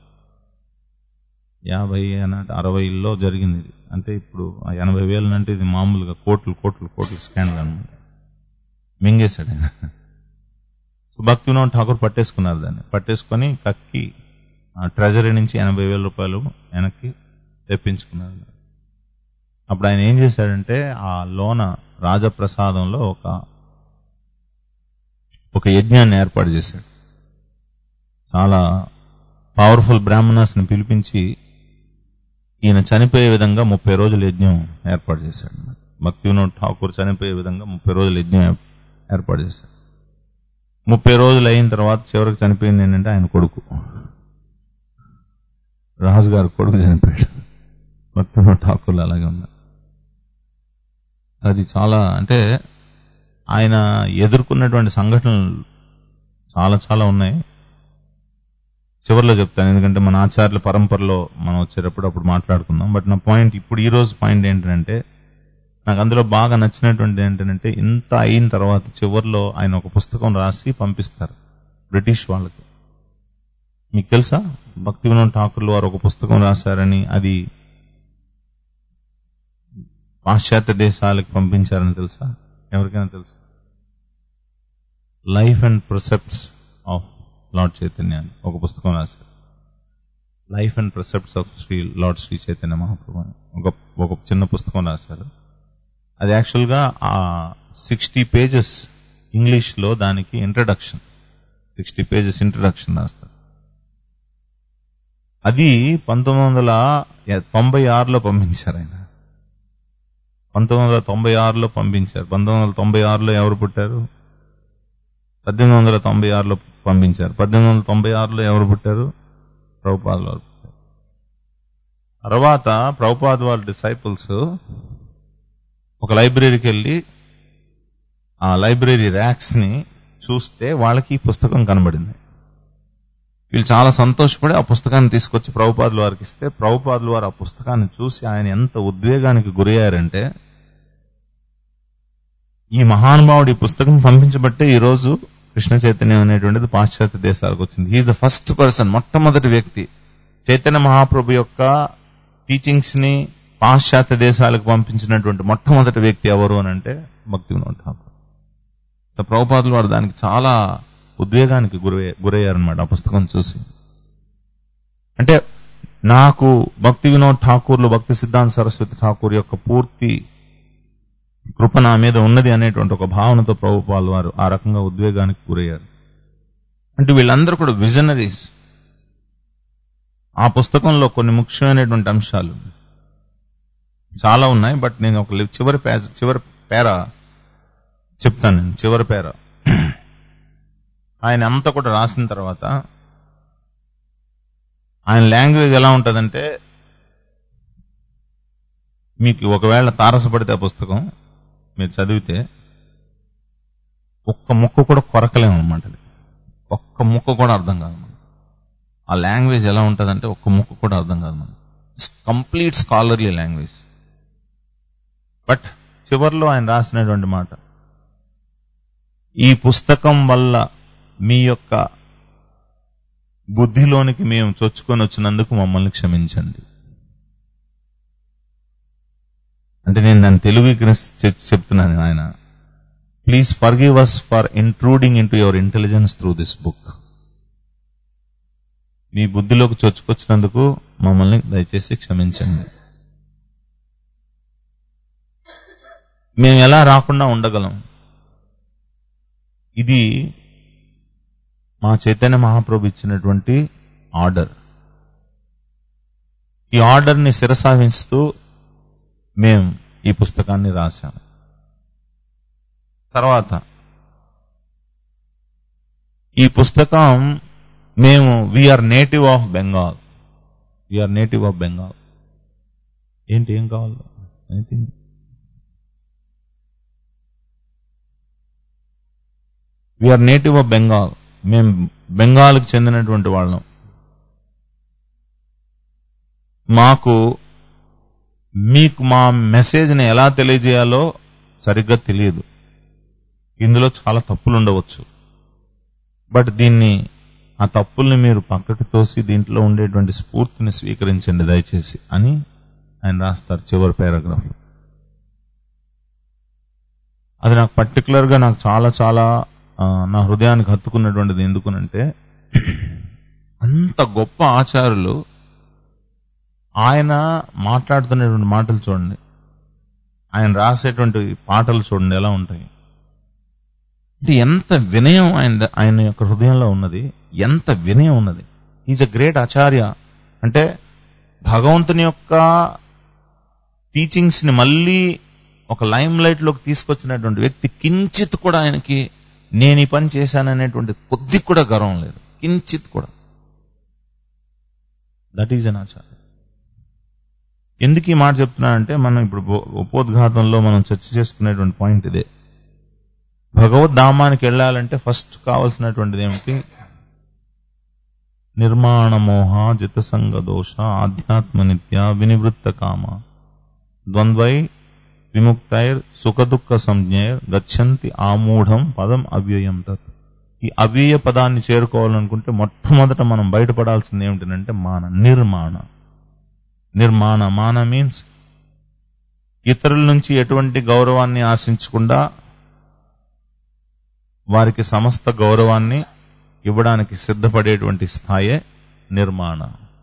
S1: యాభై అన్నట్టు అరవైలో జరిగింది ఇది అంటే ఇప్పుడు ఆ ఎనభై వేలు అంటే ఇది మామూలుగా కోట్లు కోట్లు కోట్లు స్కాండల్ అనమాట మింగేశాడు ఆయన సో భక్తి వినోద్ ఠాకూర్ పట్టేసుకున్నారు దాన్ని పట్టేసుకొని కక్కి ఆ ట్రెజరీ నుంచి ఎనభై వేల రూపాయలు వెనక్కి తెప్పించుకున్నారు అప్పుడు ఆయన ఏం చేశాడంటే ఆ లోన రాజప్రసాదంలో ఒక ఒక యజ్ఞాన్ని ఏర్పాటు చేశాడు చాలా పవర్ఫుల్ బ్రాహ్మణాస్ ని పిలిపించి ఈయన చనిపోయే విధంగా ముప్పై రోజుల యజ్ఞం ఏర్పాటు చేశాడు భక్తి వినోద్ ఠాకూర్ చనిపోయే విధంగా ముప్పై రోజుల యజ్ఞం ఏర్పాటు చేశాడు ముప్పై రోజులు అయిన తర్వాత చివరికి చనిపోయింది ఏంటంటే ఆయన కొడుకు రాజు గారు కొడుకు చనిపోయాడు భక్తులు ఠాకూర్లు అలాగే ఉన్నారు అది చాలా అంటే ఆయన ఎదుర్కొన్నటువంటి సంఘటనలు చాలా చాలా ఉన్నాయి చివరిలో చెప్తాను ఎందుకంటే మన ఆచార్యుల పరంపరలో మనం వచ్చేటప్పుడు అప్పుడు మాట్లాడుకుందాం బట్ నా పాయింట్ ఇప్పుడు ఈ రోజు పాయింట్ ఏంటంటే నాకు అందులో బాగా నచ్చినటువంటి ఏంటంటే ఇంత అయిన తర్వాత చివరిలో ఆయన ఒక పుస్తకం రాసి పంపిస్తారు బ్రిటిష్ వాళ్ళకి మీకు తెలుసా భక్తి వినోద్ ఠాకూర్లు వారు ఒక పుస్తకం రాశారని అది పాశ్చాత్య దేశాలకు పంపించారని తెలుసా ఎవరికైనా తెలుసా life and precepts of Lord Chaitanya అని ఒక పుస్తకం రాశారు life and precepts of Shri Lord Shri Chaitanya Mahaprabhu అని ఒక ఒక చిన్న పుస్తకం రాశారు అది యాక్చువల్గా ఆ సిక్స్టీ పేజెస్ ఇంగ్లీష్లో దానికి ఇంట్రడక్షన్ సిక్స్టీ పేజెస్ ఇంట్రడక్షన్ రాస్తారు అది పంతొమ్మిది వందల తొంభై ఆరులో పంపించారు ఆయన పంతొమ్మిది వందల తొంభై ఆరులో పంపించారు పంతొమ్మిది వందల తొంభై ఆరులో ఎవరు పుట్టారు పద్దెనిమిది వందల తొంభై ఆరులో పంపించారు పద్దెనిమిది వందల తొంభై ఆరులో ఎవరు పుట్టారు ప్రభుపాద్ వారు పుట్టారు తర్వాత ప్రభుపాద్ వాళ్ళ డిసైపుల్స్ ఒక లైబ్రరీకి వెళ్ళి ఆ లైబ్రరీ ర్యాక్స్ ని చూస్తే వాళ్ళకి ఈ పుస్తకం కనబడింది వీళ్ళు చాలా సంతోషపడి ఆ పుస్తకాన్ని తీసుకొచ్చి ప్రభుపాదుల వారికి ఇస్తే ప్రభుపాదుల వారు ఆ పుస్తకాన్ని చూసి ఆయన ఎంత ఉద్వేగానికి గురయ్యారంటే ఈ మహానుభావుడు ఈ పుస్తకం పంపించబట్టే ఈ రోజు కృష్ణ చైతన్యం అనేటువంటిది పాశ్చాత్య దేశాలకు వచ్చింది హీఈస్ ద ఫస్ట్ పర్సన్ మొట్టమొదటి వ్యక్తి చైతన్య మహాప్రభు యొక్క టీచింగ్స్ ని పాశ్చాత్య దేశాలకు పంపించినటువంటి మొట్టమొదటి వ్యక్తి ఎవరు అని అంటే భక్తి వినోద్ ఠాకూర్ ప్రభుపాదులు వారు దానికి చాలా ఉద్వేగానికి గురయ్య గురయ్యారనమాట ఆ పుస్తకం చూసి అంటే నాకు భక్తి వినోద్ ఠాకూర్లు భక్తి సిద్ధాంత సరస్వతి ఠాకూర్ యొక్క పూర్తి కృప నా మీద ఉన్నది అనేటువంటి ఒక భావనతో ప్రభుపాల్ వారు ఆ రకంగా ఉద్వేగానికి గురయ్యారు అంటే వీళ్ళందరూ కూడా విజనరీస్ ఆ పుస్తకంలో కొన్ని ముఖ్యమైనటువంటి అంశాలు చాలా ఉన్నాయి బట్ నేను ఒక లి- చివరి పేజ చివరి పేర చెప్తాను నేను చివరి పేర ఆయన అంతా కూడా రాసిన తర్వాత ఆయన లాంగ్వేజ్ ఎలా ఉంటుందంటే మీకు ఒకవేళ తారసపడితే ఆ పుస్తకం మీరు చదివితే ఒక్క ముక్క కూడా కొరకలేము అనమాట అది. ఒక్క ముక్క కూడా అర్థం కాదు మనకి. ఆ లాంగ్వేజ్ ఎలా ఉంటుందంటే ఒక్క ముక్క కూడా అర్థం కాదు మనకి కంప్లీట్ స్కాలర్లీ లాంగ్వేజ్ బట్ చివర్లో ఆయన రాసినటువంటి మాట ఈ పుస్తకం వల్ల మీ యొక్క బుద్ధిలోనికి మేము చొచ్చుకొని వచ్చినందుకు మమ్మల్ని క్షమించండి అంటే నేను దాన్ని తెలుగుకి చెప్తున్నాను ఆయన please forgive us for intruding into your intelligence through this book మీ బుద్ధిలోకి చొచ్చుకొచ్చినందుకు మమ్మల్ని దయచేసి క్షమించండి మేము ఎలా రాకుండా ఉండగలం ఇది మా చైతన్య మహాప్రభు ఇచ్చినటువంటి ఆర్డర్ ఈ ఆర్డర్ని శిరసాహిస్తూ మేము ఈ పుస్తకాన్ని రాశాం తర్వాత ఈ పుస్తకం మేము we are native of Bengal we are native of Bengal ఏంటి ఏం కావాలి anything we are native of Bengal మేము బెంగాల్కి చెందినటువంటి వాళ్ళం మాకు మీకు మా మెసేజ్ని ఎలా తెలియజేయాలో సరిగ్గా తెలియదు ఇందులో చాలా తప్పులు ఉండవచ్చు బట్ దీన్ని ఆ తప్పుల్ని మీరు పక్కకు తోసి దీంట్లో ఉండేటువంటి స్ఫూర్తిని స్వీకరించండి దయచేసి అని ఆయన రాస్తారు చివరి పారాగ్రాఫ్ అది నాకు పర్టికులర్ గా నాకు చాలా చాలా ఆ, నా హృదయానికి హత్తుకున్నటువంటిది ఎందుకునంటే అంత గొప్ప ఆచారులు ఆయన మాట్లాడుతున్నటువంటి మాటలు చూడండి ఆయన రాసేటువంటి పాటలు చూడండి ఎలా ఉంటాయి అంటే ఎంత వినయం ఆయన ఆయన యొక్క హృదయంలో ఉన్నది ఎంత వినయం ఉన్నది ఈజ్ అ గ్రేట్ ఆచార్య అంటే భగవంతుని యొక్క టీచింగ్స్ ని మళ్ళీ ఒక లైమ్ లైట్ లోకి తీసుకొచ్చినటువంటి వ్యక్తి కించిత్ కూడా ఆయనకి నేను ఈ పని చేశాననేటువంటి కొద్ది కూడా గర్వం లేదు కించిత్ కూడా దట్ ఈజ్ అన్ ఆచార్య ఎందుకు ఈ మాట చెప్తున్నానంటే మనం ఇప్పుడు ఉపో- ఉపోద్ఘాతంలో మనం చర్చ చేసుకునేటువంటి పాయింట్ ఇదే భగవద్ధామానికి వెళ్ళాలంటే ఫస్ట్ కావాల్సినటువంటిది ఏమిటి నిర్మాణ మోహ జితసంగ దోష ఆధ్యాత్మ నిత్య వినివృత్త కామ ద్వంద్వై విముక్తైర్ సుఖదుఃఖ సంజ్ఞైర్ గచ్చంతి ఆమూఢం పదం అవ్యయం తత్ ఈ అవ్యయ పదాన్ని చేరుకోవాలనుకుంటే మొట్టమొదట మనం బయటపడాల్సింది ఏమిటంటే మాన నిర్మాణ నిర్మాణ మాన మీన్స్ ఇతరుల నుంచి ఎటువంటి గౌరవాన్ని ఆశించకుండా వారికి సమస్త గౌరవాన్ని ఇవ్వడానికి సిద్ధపడేటువంటి స్థాయే నిర్మాణ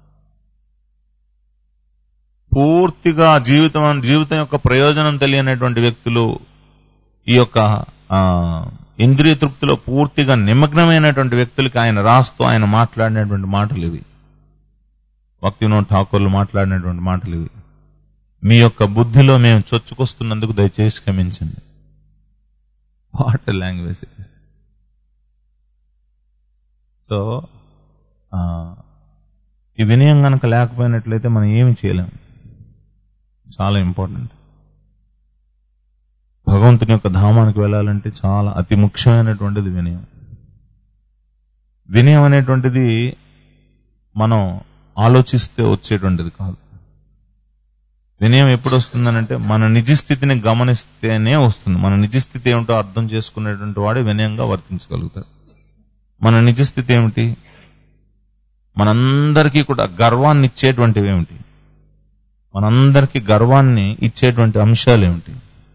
S1: పూర్తిగా జీవితం జీవితం యొక్క ప్రయోజనం తెలియనటువంటి వ్యక్తులు ఈ యొక్క ఆ, ఇంద్రియ తృప్తిలో పూర్తిగా నిమగ్నమైనటువంటి వ్యక్తులకి ఆయన రాస్తూ ఆయన మాట్లాడినటువంటి మాటలు ఇవి భక్తినో ఠాకూర్లు మాట్లాడినటువంటి మాటలు ఇవి మీ యొక్క బుద్ధిలో మేము చొచ్చుకొస్తున్నందుకు దయచేసి క్షమించండి వాట్ లాంగ్వేజ్ సో ఈ వినయం కనుక లేకపోయినట్లయితే మనం ఏమి చేయలేం చాలా ఇంపార్టెంట్ భగవంతుని యొక్క ధామానికి వెళ్ళాలంటే చాలా అతి ముఖ్యమైనటువంటిది వినయం వినయం అనేటువంటిది మనం ఆలోచిస్తే వచ్చేటువంటిది కాదు వినయం ఎప్పుడు వస్తుందనంటే మన నిజ స్థితిని గమనిస్తేనే వస్తుంది మన నిజ స్థితి ఏమిటో అర్థం చేసుకునేటువంటి వాడే వినయంగా వర్తించగలుగుతాడు మన నిజ స్థితి ఏమిటి మనందరికీ కూడా గర్వాన్ని ఇచ్చేటువంటివి ఏమిటి మనందరికీ గర్వాన్ని ఇచ్చేటువంటి అంశాలు ఏమిటి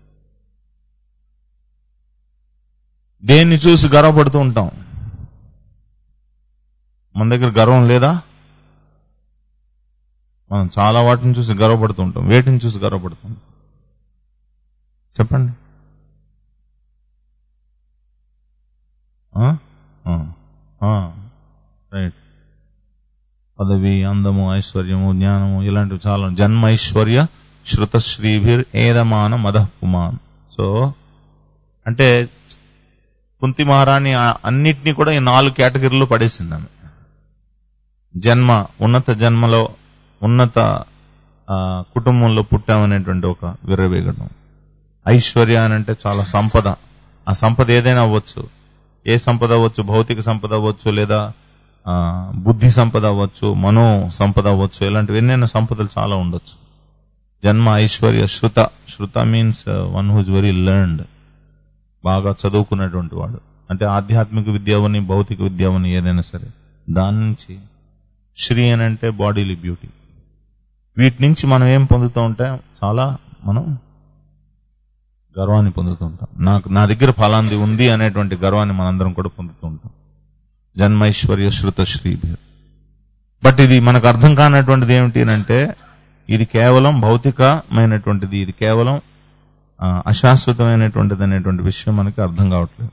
S1: దేన్ని చూసి గర్వపడుతూ ఉంటాం మన దగ్గర గర్వం లేదా మనం చాలా వాటిని చూసి గర్వపడుతూ ఉంటాం వేటిని చూసి గర్వపడుతూ ఉంటాం చెప్పండి రైట్ పదవి అందము ఐశ్వర్యము జ్ఞానము ఇలాంటివి చాలా జన్మ ఐశ్వర్య శృతశ్రీభిర్ ఏదమాన మదఃపుమాన్ సో అంటే కుంతి మహారాణి ఆ- అన్నిటినీ కూడా ఈ నాలుగు కేటగిరీలో పడేసింది ఆమె జన్మ ఉన్నత జన్మలో ఉన్నత ఆ, కుటుంబంలో పుట్టామనేటువంటి ఒక విర్రవేగడం ఐశ్వర్య అని అంటే చాలా సంపద ఆ సంపద ఏదైనా అవ్వచ్చు ఏ సంపద అవ్వచ్చు భౌతిక సంపద అవ్వచ్చు లేదా ఆ, బుద్ధి సంపద అవ్వచ్చు మనో సంపద అవ్వచ్చు ఇలాంటివి ఎన్నైనా సంపదలు చాలా ఉండొచ్చు జన్మ ఐశ్వర్య శృత శృత means one whose very learned బాగా చదువుకున్నటువంటి వాడు అంటే ఆధ్యాత్మిక విద్య అవని భౌతిక విద్య అవని ఏదైనా సరే దాని నుంచి శ్రీ అని అంటే బాడీలీ బ్యూటీ వీటి నుంచి మనం ఏం పొందుతూ ఉంటాం చాలా మనం గర్వాన్ని పొందుతూ ఉంటాం నాకు నా దగ్గర ఫలాంది ఉంది అనేటువంటి గర్వాన్ని మనందరం కూడా పొందుతూ ఉంటాం జన్మైశ్వర్య శృత శ్రీ బట్ ఇది మనకు అర్థం కానటువంటిది ఏమిటి అంటే ఇది కేవలం భౌతికమైనటువంటిది ఇది కేవలం ఆ, అశాశ్వతమైనటువంటిది అనేటువంటి విషయం మనకి అర్థం కావట్లేదు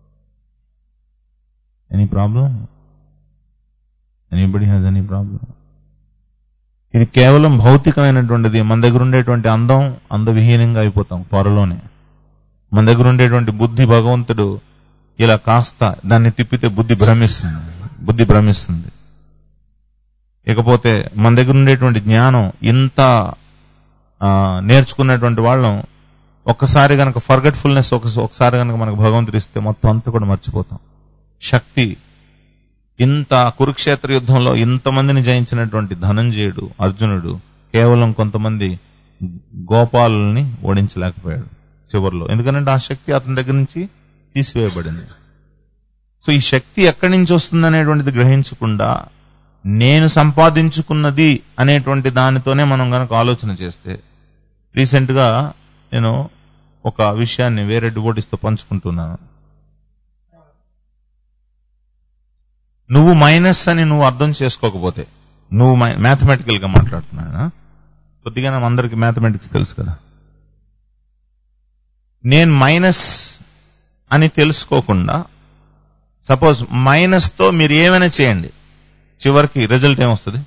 S1: any problem anybody has any problem ఇది కేవలం భౌతికమైనటువంటిది మన దగ్గర ఉండేటువంటి అందం అందవిహీనంగా అయిపోతాం త్వరలోనే మన దగ్గర ఉండేటువంటి బుద్ధి భగవంతుడు ఇలా కాస్త దాన్ని తిప్పితే బుద్ధి భ్రమిస్తుంది బుద్ధి భ్రమిస్తుంది ఇకపోతే మన దగ్గర ఉండేటువంటి జ్ఞానం ఇంత ఆ, నేర్చుకున్నటువంటి వాళ్ళం ఒక్కసారి గనక ఫర్గట్ఫుల్నెస్ ఒకసారి గనక మనకు భగవంతుడు ఇస్తే మొత్తం అంతా కూడా మర్చిపోతాం శక్తి ఇంత కురుక్షేత్ర యుద్ధంలో ఇంతమందిని జయించినటువంటి ధనంజయుడు అర్జునుడు కేవలం కొంతమంది గోపాలని ఓడించలేకపోయాడు చివరిలో ఎందుకంటే ఆ శక్తి అతని దగ్గర నుంచి తీసివేయబడింది సో ఈ శక్తి ఎక్కడి నుంచి వస్తుంది అనేటువంటిది గ్రహించకుండా నేను సంపాదించుకున్నది అనేటువంటి దానితోనే మనం గనక ఆలోచన చేస్తే రీసెంట్ గా నేను ఒక విషయాన్ని వేరే డివోటీస్తో పంచుకుంటున్నాను నువ్వు మైనస్ అని నువ్వు అర్థం చేసుకోకపోతే నువ్వు మ్యాథమెటికల్ గా మాట్లాడుతున్నాను కొద్దిగా అందరికి మ్యాథమెటిక్స్ తెలుసు కదా నేను మైనస్ అని తెలుసుకోకుండా సపోజ్ మైనస్ తో మీరు ఏమైనా చేయండి చివరికి రిజల్ట్ ఏమొస్తుంది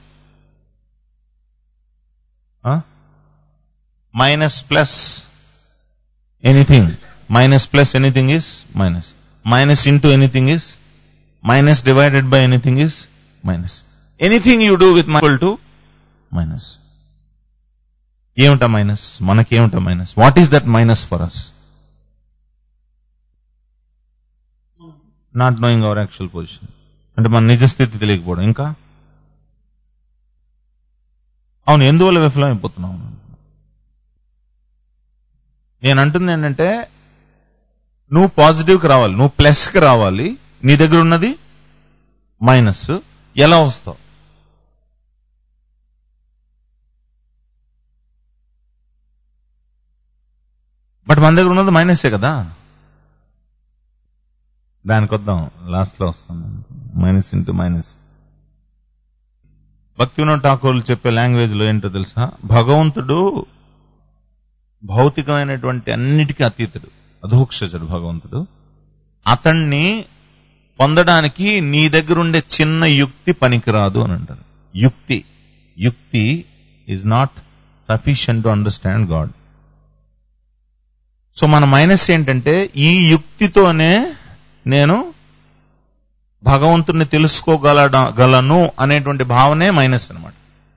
S1: minus plus anything minus plus anything is minus minus into anything is minus divided by anything is minus anything you do with equal to minus ఏమిటా మైనస్ మనకేమిటా minus what is that minus for us not knowing our actual position అంటే మన నిజ స్థితి తెలియకపోవడం ఇంకా అవును ఎందువల్ల విఫలం అయిపోతున్నావు నేను అంటుంది ఏంటంటే నువ్వు పాజిటివ్కి రావాలి నువ్వు ప్లస్కి రావాలి నీ దగ్గర ఉన్నది మైనస్ ఎలా వస్తావు బట్ మన దగ్గర ఉన్నది మైనసే కదా దానికి వద్దాం లాస్ట్ లో వస్తాం మైనస్ ఇంటూ మైనస్ భక్తి వినోద్ ఠాకూర్లు చెప్పే లాంగ్వేజ్ లో ఏంటో తెలుసా భగవంతుడు భౌతికమైనటువంటి అన్నిటికీ అతీతుడు అధోక్షజుడు భగవంతుడు అతన్ని పొందడానికి నీ దగ్గర ఉండే చిన్న యుక్తి పనికిరాదు అని అంటారు యుక్తి యుక్తి is not sufficient to understand God so మన మైనస్ ఏంటంటే ఈ యుక్తితోనే నేను భగవంతుని తెలుసుకోగలగలను అనేటువంటి భావనే మైనస్ అనమాట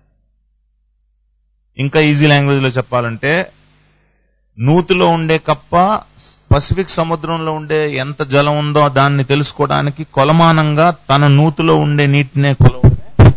S1: ఇంకా ఈజీ లాంగ్వేజ్ లో చెప్పాలంటే నూతిలో ఉండే కప్ప పసిఫిక్ సముద్రంలో ఉండే ఎంత జలం ఉందో దాన్ని తెలుసుకోవడానికి కొలమానంగా తన నూతిలో ఉండే నీటినే కొలవడమే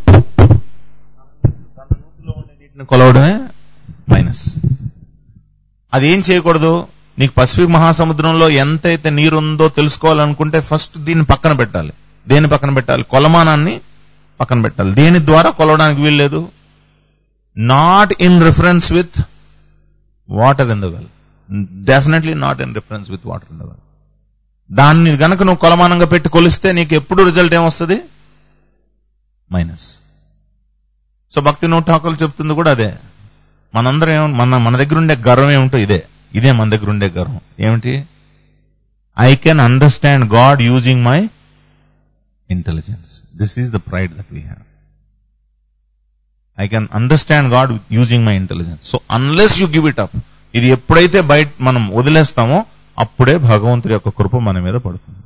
S1: తన నూతిలో ఉండే నీటిని కొలవడమే మైనస్ అది ఏం చేయకూడదు నీకు పసిఫిక్ మహాసముద్రంలో ఎంతైతే నీరుందో తెలుసుకోవాలనుకుంటే ఫస్ట్ దీన్ని పక్కన పెట్టాలి దేని పక్కన పెట్టాలి కొలమానాన్ని పక్కన పెట్టాలి దేని ద్వారా కొలవడానికి వీల్లేదు not in reference with water in the well definitely not in reference with water in the well దాన్ని గనక నువ్వు కొలమానంగా పెట్టి కొలిస్తే నీకు ఎప్పుడు రిజల్ట్ ఏమొస్తుంది మైనస్ సో భక్తి నూట ఠాకూర్లు చెప్తుంది కూడా అదే మనందరం ఏమ మన మన దగ్గర ఉండే గర్వం ఏమిటో ఇదే ఇదే మన దగ్గర ఉండే గర్వం ఏమిటి I can understand God using my intelligence this is the pride that we have I can understand God using my intelligence so unless you give it up ఇది ఎప్పుడైతే బయట మనం వదిలేస్తామో అప్పుడే భగవంతుడి యొక్క కృప మన మీద పడుతుంది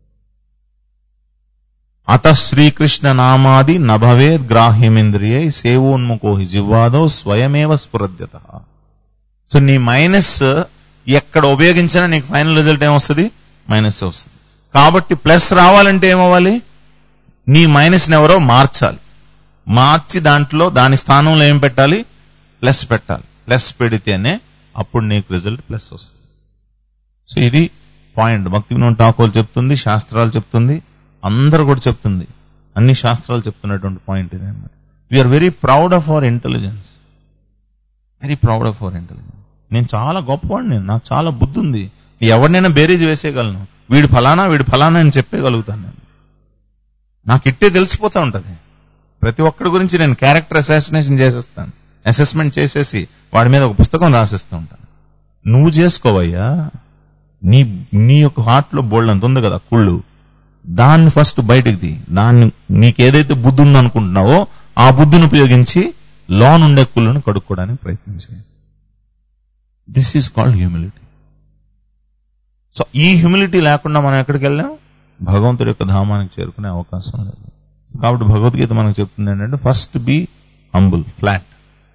S1: అత శ్రీకృష్ణ నామాది నభవేద్ గ్రాహ్యమింద్రియై సేవోన్ముఖో హి జివ్వాదో స్వయమేవ స్ఫురద్యత సో నీ మైనస్ ఎక్కడ ఉపయోగించినా నీకు ఫైనల్ రిజల్ట్ ఏమొస్తుంది మైనస్ వస్తుంది కాబట్టి ప్లస్ రావాలంటే ఏమవ్వాలి నీ మైనస్ ఎవరో మార్చాలి మార్చి దాంట్లో దాని స్థానంలో ఏం పెట్టాలి ప్లస్ పెట్టాలి ప్లస్ పెడితేనే అప్పుడు నీకు రిజల్ట్ ప్లస్ వస్తుంది సో ఇది పాయింట్ భక్తి వినోద్ ఠాకూర్ చెప్తుంది శాస్త్రాలు చెప్తుంది అందరూ కూడా చెప్తుంది అన్ని శాస్త్రాలు చెప్తున్నటువంటి పాయింట్ ఇది అన్నమాట we are very proud of our intelligence very proud of our intelligence నేను చాలా గొప్పవాడిని నాకు చాలా బుద్ధి ఉంది ఎవరినైనా బేరీజ్ వేసేయగలను వీడు ఫలానా వీడు ఫలానా అని చెప్పేయగలుగుతాను నేను నాకు ఇట్టే తెలిసిపోతా ఉంటది ప్రతి ఒక్కడి గురించి నేను క్యారెక్టర్ అసాసినేషన్ చేసేస్తాను అసెస్మెంట్ చేసేసి వాడి మీద ఒక పుస్తకం రాసేస్తూ ఉంటాను నువ్వు చేసుకోవయ్యా నీ నీ యొక్క హార్ట్ లో బోల్డ్ అంత ఉంది కదా కుళ్ళు దాన్ని ఫస్ట్ బయటికి తీ దాన్ని నీకేదైతే బుద్ధి ఉందనుకుంటున్నావో ఆ బుద్ధిని ఉపయోగించి లోన్ ఉండే కుళ్ళను కడుక్కోవడానికి ప్రయత్నించే this is called humility so ఈ హ్యూమిలిటీ లేకుండా మనం ఎక్కడికి వెళ్ళాం భగవంతుడి యొక్క ధామానికి చేరుకునే అవకాశం లేదు కాబట్టి భగవద్గీత మనకు చెప్తుంది ఏంటంటే ఫస్ట్ బి హంబుల్ ఫ్లాట్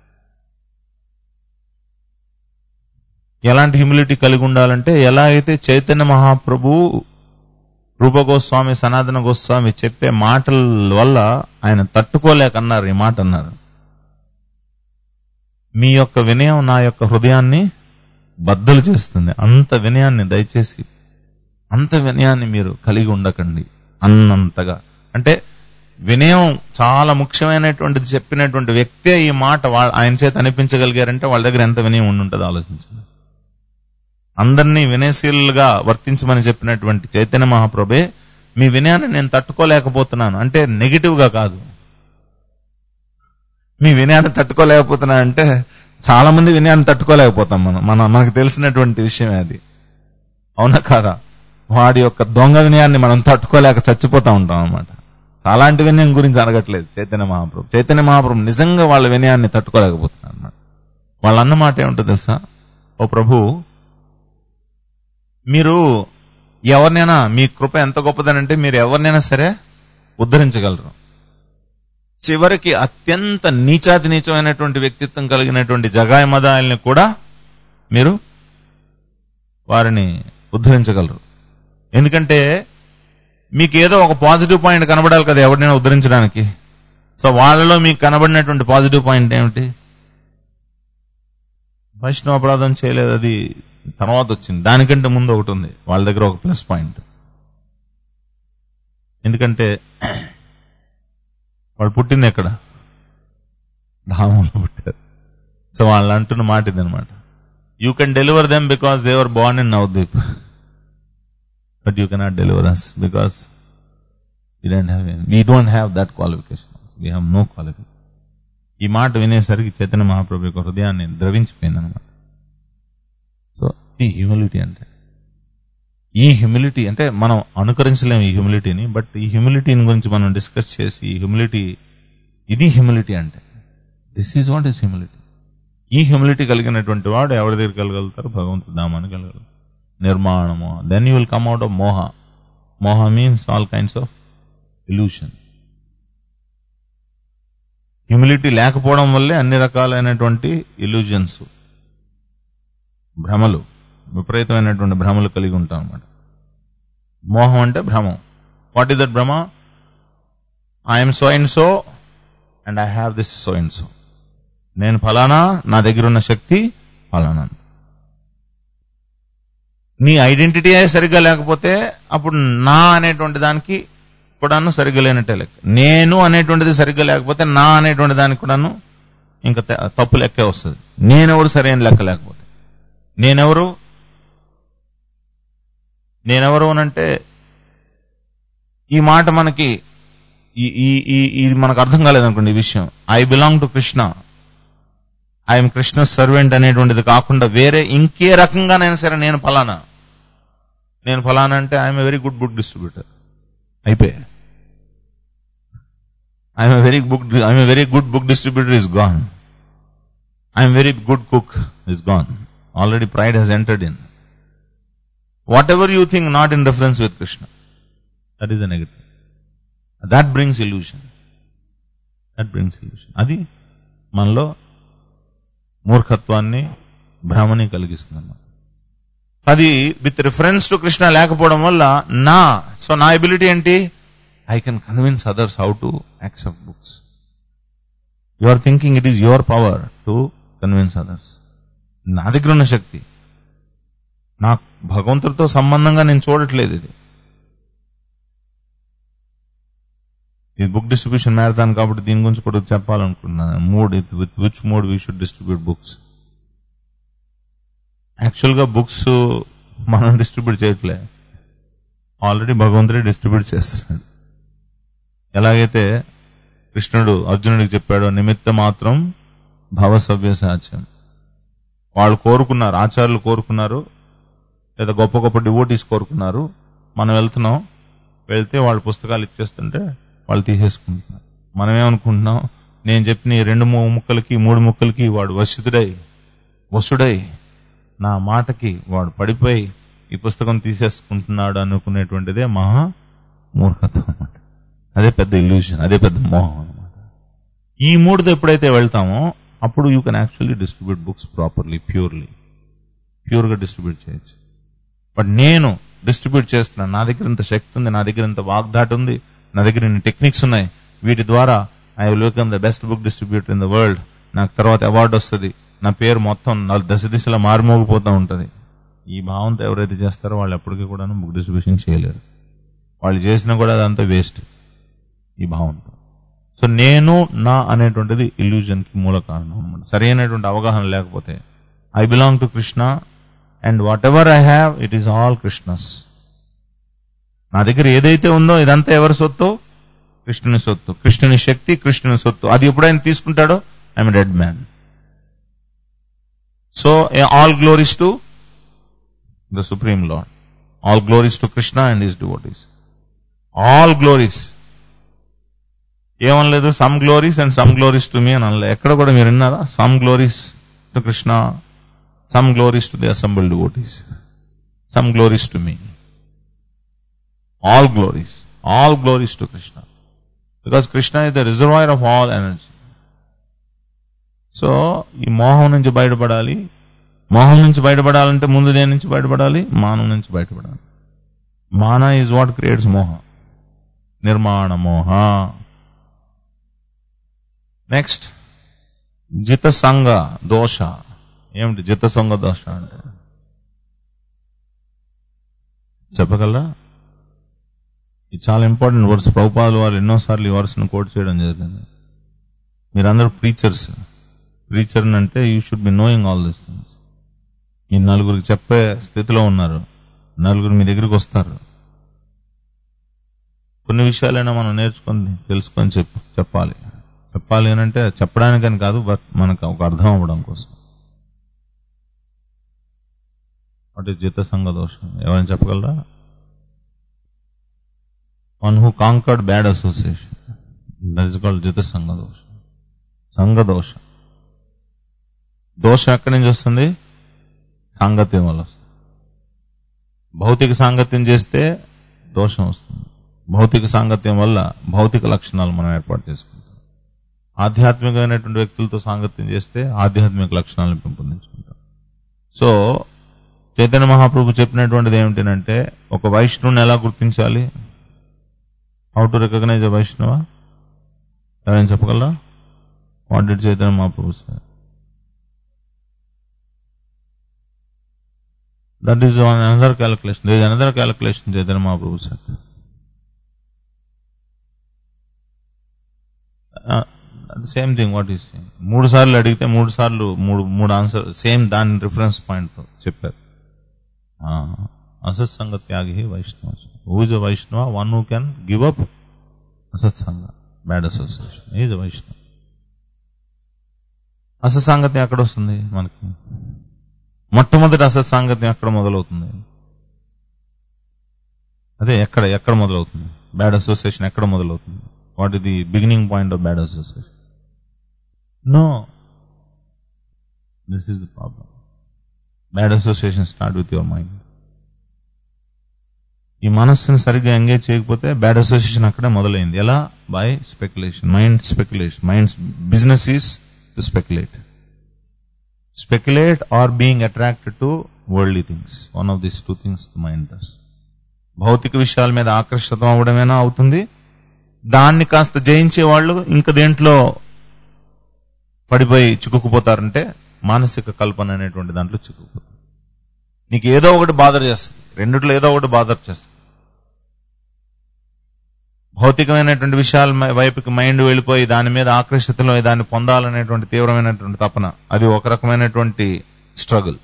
S1: ఎలాంటి హ్యూమిలిటీ కలిగి ఉండాలంటే ఎలా అయితే చైతన్య మహాప్రభు రూప గోస్వామి సనాతన గోస్వామి చెప్పే మాటల వల్ల ఆయన తట్టుకోలేక అన్నారు ఈ మాట అన్నారు మీ యొక్క వినయం నా యొక్క హృదయాన్ని బద్దలు చేస్తుంది అంత వినయాన్ని దయచేసి అంత వినయాన్ని మీరు కలిగి ఉండకండి అన్నంతగా అంటే వినయం చాలా ముఖ్యమైనటువంటిది చెప్పినటువంటి వ్యక్తే ఈ మాట వా- ఆయన చేత అనిపించగలిగారంటే వాళ్ళ దగ్గర ఎంత వినయం ఉండుంటుంది ఆలోచించండి అందరినీ వినయశీలుగా వర్తించమని చెప్పినటువంటి చైతన్య మహాప్రభే మీ వినయాన్ని నేను తట్టుకోలేకపోతున్నాను అంటే నెగిటివ్ గా కాదు మీ వినయాన్ని తట్టుకోలేకపోతున్నా అంటే చాలా మంది వినయాన్ని తట్టుకోలేకపోతాం మనం మన మనకు తెలిసినటువంటి విషయమే అది అవునా కాదా వాడి యొక్క దొంగ వినయాన్ని మనం తట్టుకోలేక చచ్చిపోతా ఉంటాం అన్నమాట అలాంటి వినయం గురించి అడగట్లేదు చైతన్య మహాప్రభు చైతన్య మహాప్రభు నిజంగా వాళ్ళ వినయాన్ని తట్టుకోలేకపోతున్నారు అన్నమాట వాళ్ళ అన్న మాట ఏమిటో తెలుసా ఓ ప్రభు మీరు ఎవరినైనా మీ కృప ఎంత గొప్పదనంటే మీరు ఎవరినైనా సరే ఉద్ధరించగలరు చివరికి అత్యంత నీచాతి నీచమైనటువంటి వ్యక్తిత్వం కలిగినటువంటి జగాయి మదాయిల్ని కూడా మీరు వారిని ఉద్ధరించగలరు ఎందుకంటే మీకు ఏదో ఒక పాజిటివ్ పాయింట్ కనబడాలి కదా ఎవరినైనా ఉద్ధరించడానికి సో వాళ్ళలో మీకు కనబడినటువంటి పాజిటివ్ పాయింట్ ఏమిటి వైష్ణవ అపరాధం చేయలేదు అది తర్వాత వచ్చింది దానికంటే ముందు ఒకటి ఉంది వాళ్ళ దగ్గర ఒక ప్లస్ పాయింట్ ఎందుకంటే వాళ్ళు పుట్టింది ఎక్కడ ధామంలో పుట్టారు సో వాళ్ళు అంటున్న మాట ఇదనమాట you can deliver them because they're born in Navadvip but you cannot deliver us because we don't have we don't have that qualification we have no qualification ఈ మాట వినేసరికి చైతన్య మహాప్రభు యొక్క హృదయాన్ని ద్రవించిపోయింది అనమాట సో ఈ హ్యూమిలిటీ అంటే ఈ హ్యూమిలిటీ అంటే మనం అనుకరించలేము ఈ హ్యూమిలిటీని బట్ ఈ హ్యూమిలిటీని గురించి మనం డిస్కస్ చేసి ఈ హ్యూమిలిటీ ఇది హ్యూమిలిటీ అంటే this is what is humility ఈ హ్యూమిలిటీ కలిగినటువంటి వాడు ఎవరి దగ్గర కలగలుగుతారు భగవంతుడు దామాన్ని కలగలుగుతారు నిర్మాణము then you will come out of మోహ మోహ means all kinds of illusion humility లేకపోవడం వల్లే అన్ని రకాలైనటువంటి ఇల్యూజన్స్ భ్రమలు విపరీతమైనటువంటి భ్రమలు కలిగి ఉంటాం అన్నమాట మోహం అంటే భ్రమం వాట్ ఈస్ దట్ భ్రమ I'm so and so and I have this so and so నేను ఫలానా నా దగ్గర ఉన్న శక్తి ఫలానా నీ ఐడెంటిటీ సరిగ్గా లేకపోతే అప్పుడు నా అనేటువంటి దానికి కూడాను సరిగ్గా లేనట్టే లెక్క నేను అనేటువంటిది సరిగ్గా లేకపోతే నా అనేటువంటి దానికి కూడాను ఇంకా త- తప్పు లెక్కే వస్తుంది నేనెవరు సరైన లెక్క లేకపోతే నేనెవరు నేనెవరు అనంటే ఈ మాట మనకి ఈ ఈ- ఈ- ఇది మనకు అర్థం కాలేదనుకోండి ఈ విషయం I belong to Krishna I'm Krishna servant అనేటువంటిది కాకుండా వేరే ఇంకే రకంగానైనా సరే నేను ఫలానా నేను ఫలానా అంటే I'm very good book distributor అయిపోయా I'm very book I'm very good book distributor is gone I'm very good cook is gone already pride he's entered in whatever you think not in reference with Krishna that is the negative that brings illusion that brings illusion అది మనలో మూర్ఖత్వాన్ని భ్రమని కలిగిస్తుంది అన్నమాట అది with reference to Krishna లేకపోవడం వల్ల నా so నా ability ఏంటి I can convince others how to accept books you are thinking it is your power to convince others నా దగ్గర ఉన్న శక్తి నా భగవంతుడితో సంబంధంగా నేను చూడట్లేదు ఇది ఇది బుక్ డిస్ట్రిబ్యూషన్ మ్యారథాన్ కాబట్టి దీని గురించి కూడా చెప్పాలనుకుంటున్నాను mood with which mode we should distribute books actually books మనం డిస్ట్రిబ్యూట్ చేయట్లే ఆల్రెడీ భగవంతుడే డిస్ట్రిబ్యూట్ చేస్తున్నాడు ఎలాగైతే కృష్ణుడు అర్జునుడికి చెప్పాడో నిమిత్త మాత్రం భవసవ్య సాధ్యం వాళ్ళు కోరుకున్నారు ఆచార్యులు కోరుకున్నారు లేదా గొప్ప గొప్ప డివోటీస్ కోరుకున్నారు మనం వెళ్తున్నాం వెళ్తే వాళ్ళ పుస్తకాలు ఇచ్చేస్తుంటే వాళ్ళు తీసేసుకుంటున్నారు మనం ఏమనుకుంటున్నాం నేను చెప్పిన ఈ రెండు మూడు ముక్కలకి మూడు ముక్కలకి వాడు వశుదుడై వసుడై నా మాటకి వాడు పడిపోయి ఈ పుస్తకం తీసేసుకుంటున్నాడు అనుకునేటువంటిదే మహా మూర్ఖత్వం అన్నమాట అదే పెద్ద ఇల్యూషన్ అదే పెద్ద మోహం అనమాట ఈ మూడుతో ఎప్పుడైతే వెళ్తామో అప్పుడు you can actually distribute books properly purely ప్యూర్గా డిస్ట్రిబ్యూట్ చేయొచ్చు బట్ నేను డిస్ట్రిబ్యూట్ చేస్తున్నాను నా దగ్గర ఇంత శక్తి ఉంది నా దగ్గర ఇంత వాగ్దాటి ఉంది నా దగ్గర ఇన్ని టెక్నిక్స్ ఉన్నాయి వీటి ద్వారా I will become the best book distributor in the world నాకు తర్వాత అవార్డు వస్తుంది నా పేరు మొత్తం నాలుగు దశ దిశలా మారుమోగిపోతూ ఉంటుంది ఈ భావంతో ఎవరైతే చేస్తారో వాళ్ళు ఎప్పటికీ కూడా బుక్ డిస్ట్రిబ్యూషన్ చేయలేరు వాళ్ళు చేసినా కూడా అదంతా వేస్ట్ ఈ భావంతో సో నేను నా అనేటువంటిది illusion కి మూల కారణం అనమాట సరైనటువంటి అవగాహన లేకపోతే I belong to Krishna and whatever I have it is all Krishna's నా దగ్గర ఏదైతే ఉందో ఇదంతా ఎవరి సొత్తు కృష్ణుని సొత్తు కృష్ణుని శక్తి కృష్ణుని సొత్తు అది ఎప్పుడైనా తీసుకుంటాడో I'm dead man so all glories to the supreme Lord all glories to Krishna and his devotees all glories ఏమనలేదు some glories and some glories to me అని అనలేదు ఎక్కడ కూడా మీరు విన్నారా some glories to Krishna some glories to the assembled devotees some glories to me all glories all glories to Krishna because Krishna is the reservoir of all energy so ఈ మోహం నుంచి బయటపడాలి మోహం నుంచి బయటపడాలంటే ముందు దేని నుంచి బయటపడాలి మానం నుంచి బయటపడాలి మాన ఈజ్ వాట్ క్రియేట్స్ మోహ నిర్మాణ మోహ నెక్స్ట్ జిత సంగ దోష ఏమిటి జిత సంగ దోష అంటే చెప్పగలరా ఇది చాలా ఇంపార్టెంట్ వర్డ్స్ ప్రభుపాదులు వారు ఎన్నోసార్లు ఈ వర్డ్స్ను కోట్ చేయడం జరిగింది మీరందరూ ప్రీచర్స్ ప్రీచర్ అంటే you should be knowing all this things ఈ నలుగురికి చెప్పే స్థితిలో ఉన్నారు నలుగురు మీ దగ్గరికి వస్తారు కొన్ని విషయాలైనా మనం నేర్చుకొని తెలుసుకొని చెప్పు చెప్పాలి చెప్పాలి అని అంటే చెప్పడానికని కాదు బట్ మనకు ఒక అర్థం అవ్వడం కోసం వాట్ ఈస్ జిత సంఘ దోషం ఎవరైనా చెప్పగలరా one who conquered bad association that is called జిత సంఘ దోషం సంఘ దోషం దోషం ఎక్కడి నుంచి వస్తుంది సాంగత్యం వల్ల వస్తుంది భౌతిక సాంగత్యం చేస్తే దోషం వస్తుంది భౌతిక సాంగత్యం వల్ల భౌతిక లక్షణాలు మనం ఏర్పాటు చేసుకుంటాం ఆధ్యాత్మికమైనటువంటి వ్యక్తులతో సాంగత్యం చేస్తే ఆధ్యాత్మిక లక్షణాలను పెంపొందించుకుంటాం సో చైతన్య మహాప్రభు చెప్పినటువంటిది ఏమిటంటే ఒక వైష్ణవుని ఎలా గుర్తించాలి హౌ టు రికగ్నైజ్ అ వైష్ణవ ఎవరైనా చెప్పగలరా what did Chaitanya Mahaprabhu sir that is another calculation there another calculation Chaitanya Mahaprabhu sir same thing what is మూడు సార్లు అడిగితే మూడు సార్లు మూడు మూడు ఆన్సర్ సేమ్ దాని రిఫరెన్స్ పాయింట్ చెప్పారు అసత్సంగ త్యాగి Vaishnava who is a Vaishnava one who can give up అసత్సంగ bad association is a Vaishnava అసత్సాంగత్యం ఎక్కడ వస్తుంది మనకి మొట్టమొదటి అసత్సాంగత్యం ఎక్కడ మొదలవుతుంది అదే ఎక్కడ ఎక్కడ మొదలవుతుంది బ్యాడ్ అసోసియేషన్ ఎక్కడ మొదలవుతుంది what is the beginning point of bad association no this is the problem bad association start with your mind ఈ మనస్సుని సరిగ్గా ఎంగేజ్ చేయకపోతే బ్యాడ్ అసోసియేషన్ అక్కడే మొదలైంది ఎలా by speculation mind speculation mind business is to speculate speculate or being attracted to worldly things one of this two things the mind does భౌతిక విషయాల మీద ఆకర్షితం అవడమేనా అవుతుంది దాన్ని కాస్త జయించే వాళ్ళు ఇంకా దేంట్లో పడిపోయి చిక్కుకుపోతారంటే మానసిక కల్పన అనేటువంటి దాంట్లో చిక్కుకుపోతారు నీకు ఏదో ఒకటి బాధ చేస్తుంది రెండిట్లో ఏదో ఒకటి బాధ చేస్తుంది భౌతికమైనటువంటి విషయాల మ- వైపుకి మైండ్ వెళ్ళిపోయి దాని మీద ఆకర్షితలో దాన్ని పొందాలనేటువంటి తీవ్రమైనటువంటి తపన అది ఒక రకమైనటువంటి స్ట్రగుల్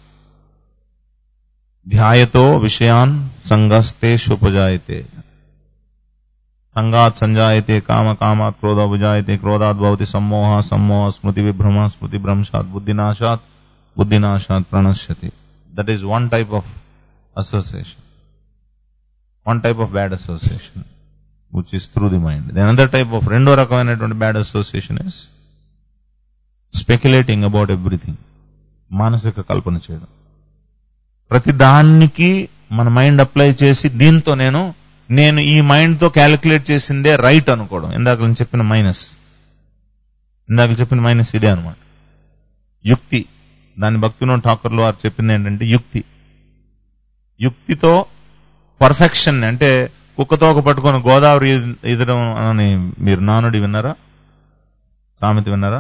S1: ధ్యాయతో విషయాన్ సంగస్తే ఉపజాయతే సంగాత్ సంజాయతే కామ కామ క్రోధ భుజాయతే క్రోధాత్ భవతి సమ్మోహ సమ్మోహ స్మృతి విభ్రమ స్మృతి భ్రంశాత్ బుద్ధినాశాత్ బుద్ధినాశాత్ ప్రణశ్యతి that is one type of association one type of bad association which is through the mind then other type of రెండో రకమైనటువంటి bad association is speculating about everything మానసిక కల్పన చేయడం ప్రతి దానికి మన మైండ్ అప్లై చేసి దీంతో నేను నేను ఈ మైండ్ తో క్యాలిక్యులేట్ చేసిందే రైట్ అనుకోవడం ఇందాక నేను చెప్పిన మైనస్ ఇందాక చెప్పిన మైనస్ ఇదే అనమాట యుక్తి దాని భక్తినో ఠాకర్లు వారు చెప్పింది ఏంటంటే యుక్తి యుక్తితో పర్ఫెక్షన్ అంటే కుక్కతో ఒక పట్టుకొని గోదావరి ఎదురం అని మీరు నానుడి విన్నారా సామెత విన్నారా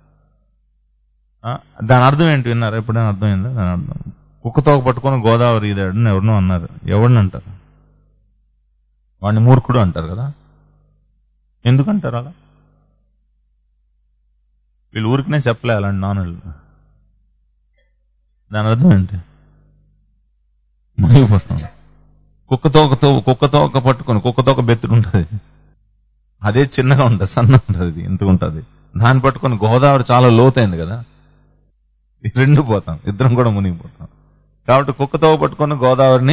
S1: ఆ, దాని అర్థం ఏంటి విన్నారా ఎప్పుడైనా అర్థమైందా దాని అర్థం కుక్కతో ఒక పట్టుకొని గోదావరి ఈదాడు ఎవరినో అన్నారు ఎవరిని అంటారు వాడిని మూర్ఖుడు అంటారు కదా ఎందుకంటారు అలా వీళ్ళు ఊరికనే చెప్పలే అలాంటి నానులు దాని అర్థం ఏంటి మునిగిపోతాం కుక్కతో ఒకతో కుక్కతో ఒక పట్టుకొని కుక్కతో ఒక బెత్తుడు ఉంటుంది అదే చిన్నగా ఉంటుంది సన్న ఉంటుంది ఇంత ఉంటుంది దాన్ని పట్టుకొని గోదావరి చాలా లోతైంది కదా ఈ రెండు పోతాం ఇద్దరం కూడా మునిగిపోతాం కాబట్టి కుక్కతో పట్టుకొని గోదావరిని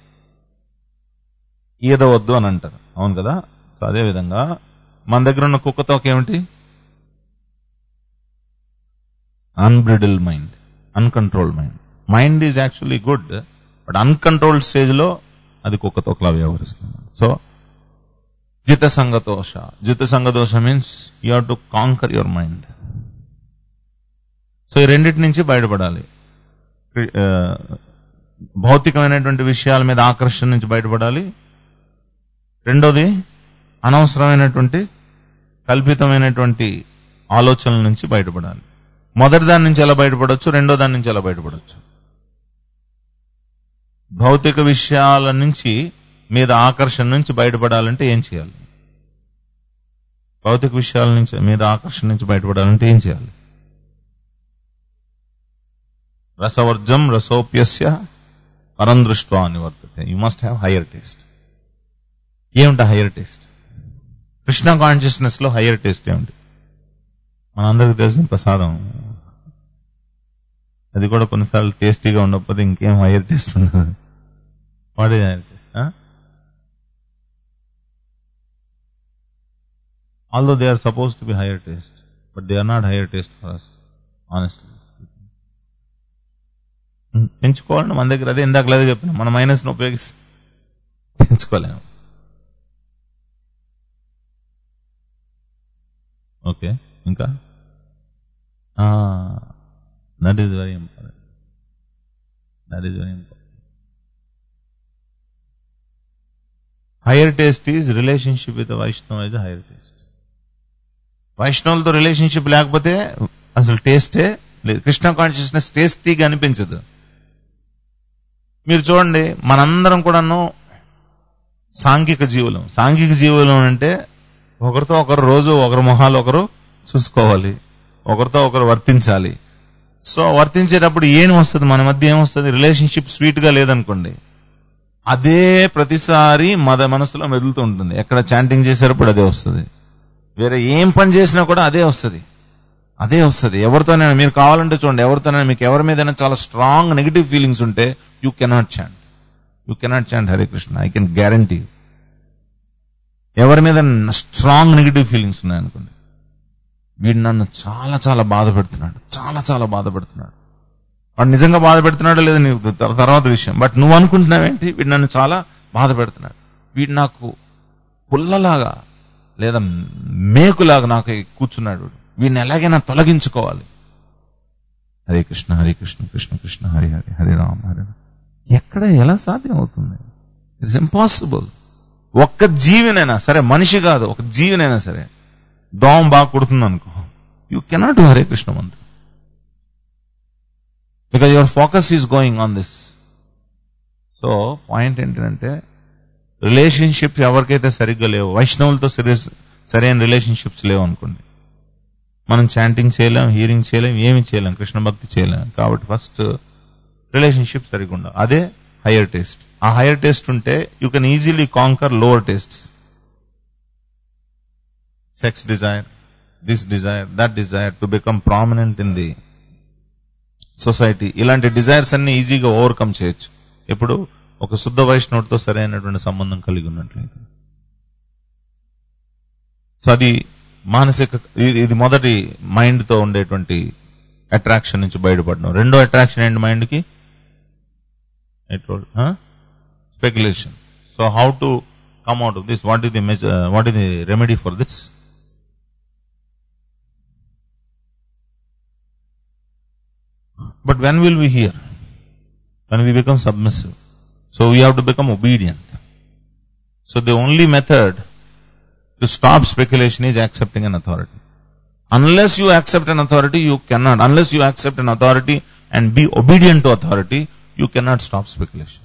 S1: ఈదవద్దు అని అంటారు అవును కదా సో అదే విధంగా మన దగ్గర ఉన్న కుక్కతోక ఏమిటి unbridled mind uncontrolled mind mind is actually good but uncontrolled stage లో అది కుక్కతోకలా వ్యవహరిస్తుంది సో జిత సంగతోష జిత సంగదోష means you have to conquer your mind so ఈ రెండింటి నుంచి బయటపడాలి ఆ, భౌతికమైనటువంటి విషయాల మీద ఆకర్షణ నుంచి బయటపడాలి రెండోది అనవసరమైనటువంటి కల్పితమైనటువంటి ఆలోచనల నుంచి బయటపడాలి మొదటి దాని నుంచి ఎలా బయటపడవచ్చు రెండో దాని నుంచి ఎలా బయటపడవచ్చు భౌతిక విషయాల నుంచి మీద ఆకర్షణ నుంచి బయటపడాలంటే ఏం చేయాలి భౌతిక విషయాల నుంచి మీద ఆకర్షణ నుంచి బయటపడాలంటే ఏం చేయాలి రసవర్జం రసోప్యస్య పరం దృష్ట్వా అని వర్తతే you must have higher taste ఏమిటా హయ్యర్ టేస్ట్ కృష్ణ కాన్షియస్నెస్ లో హయ్యర్ టేస్ట్ ఏమిటి మనందరికి తెలిసిన ప్రసాదం అది కూడా కొన్నిసార్లు టేస్టీగా ఉండకపోతే ఇంకేం హయ్యర్ టేస్ట్ ఉండదు what is higher taste although they are suppose to be higher taste but they are not higher taste for us honestly పెంచుకోవాలంటే మన దగ్గర అదే ఇందాక లేదో చెప్పిన మన మైనస్ ను ఉపయోగిస్తే పెంచుకోలేము ఓకే ఇంకా that is very important that is very important higher taste is relationship with Vaishnav is higher taste వైష్ణవులతో రిలేషన్షిప్ లేకపోతే అసలు టేస్టే లేదు కృష్ణ కాన్షియస్నెస్ టేస్టీగా అనిపించదు మీరు చూడండి మనందరం కూడాను సాంఘిక జీవులం సాంఘిక జీవులం అంటే ఒకరితో ఒకరు రోజు ఒకరి మొహాలు ఒకరు చూసుకోవాలి ఒకరితో ఒకరు వర్తించాలి సో వర్తించేటప్పుడు ఏం వస్తుంది మన మధ్య ఏమొస్తుంది రిలేషన్షిప్ స్వీట్ గా లేదనుకోండి అదే ప్రతిసారి మద మనసులో మెదులుతూ ఉంటుంది ఎక్కడ చాంటింగ్ చేసేటప్పుడు అదే వస్తుంది వేరే ఏం పని చేసినా కూడా అదే వస్తుంది అదే వస్తుంది ఎవరితోనైనా మీరు కావాలంటే చూడండి ఎవరితోనైనా మీకు ఎవరి మీదైనా చాలా స్ట్రాంగ్ నెగిటివ్ ఫీలింగ్స్ ఉంటే you cannot chant you cannot chant Hare Krishna I can guarantee ఎవరి మీద స్ట్రాంగ్ నెగిటివ్ ఫీలింగ్స్ ఉన్నాయనుకోండి వీడు నన్ను చాలా చాలా బాధ పెడుతున్నాడు చాలా చాలా బాధ పెడుతున్నాడు వాడు నిజంగా బాధ పెడుతున్నాడో లేదో నీకు త- తర్వాత విషయం బట్ నువ్వు అనుకుంటున్నావేంటి వీడు నన్ను చాలా బాధ పెడుతున్నాడు వీడు నాకు పుల్లలాగా లేదా మేకులాగా నాకు కూర్చున్నాడు వీడు. వీడిని ఎలాగైనా తొలగించుకోవాలి హరే కృష్ణ హరే కృష్ణ కృష్ణ కృష్ణ హరి హరి హరి రామ హరి రామ. ఎక్కడ ఎలా సాధ్యం అవుతుంది ఇట్స్ ఇంపాసిబుల్ ఒక్క జీవినైనా సరే మనిషి కాదు ఒక జీవినైనా సరే దోమ బాగా కుడుతుంది అనుకో you cannot do Hare Krishna మంత్రం because your focus is going on this so point ఏంటంటే రిలేషన్షిప్స్ ఎవరికైతే సరిగ్గా లేవు వైష్ణవులతో సరి- సరైన రిలేషన్షిప్స్ లేవు అనుకోండి మనం చాంటింగ్ చేయలేం హీరింగ్ చేయలేం ఏమి చేయలేం కృష్ణ భక్తి చేయలేం కాబట్టి ఫస్ట్ రిలేషన్షిప్ సరిగ్గా ఉండాలి అదే హయ్యర్ టేస్ట్ ఆ హయ్యర్ టేస్ట్ ఉంటే you can easily conquer lower tastes sex desire this desire that desire to become prominent in the society ఇలాంటి డిజైర్స్ అన్ని ఈజీగా ఓవర్కమ్ చేయొచ్చు ఇప్పుడు ఒక శుద్ధ వైష్ణవుడితో సరైనటువంటి సంబంధం కలిగి ఉన్నట్లయితే సో అది మానసిక ఇది- ఇది మొదటి మైండ్ తో ఉండేటువంటి అట్రాక్షన్ నుంచి బయటపడడం రెండో అట్రాక్షన్ ఏంటి మైండ్ కి speculation so how to come out of this what is the what is the remedy for this But when will we hear? When we become submissive. So we have to become obedient. So the only method to stop speculation is accepting an authority. Unless you accept an authority, you cannot. Unless you accept an authority and be obedient to authority, you cannot stop speculation.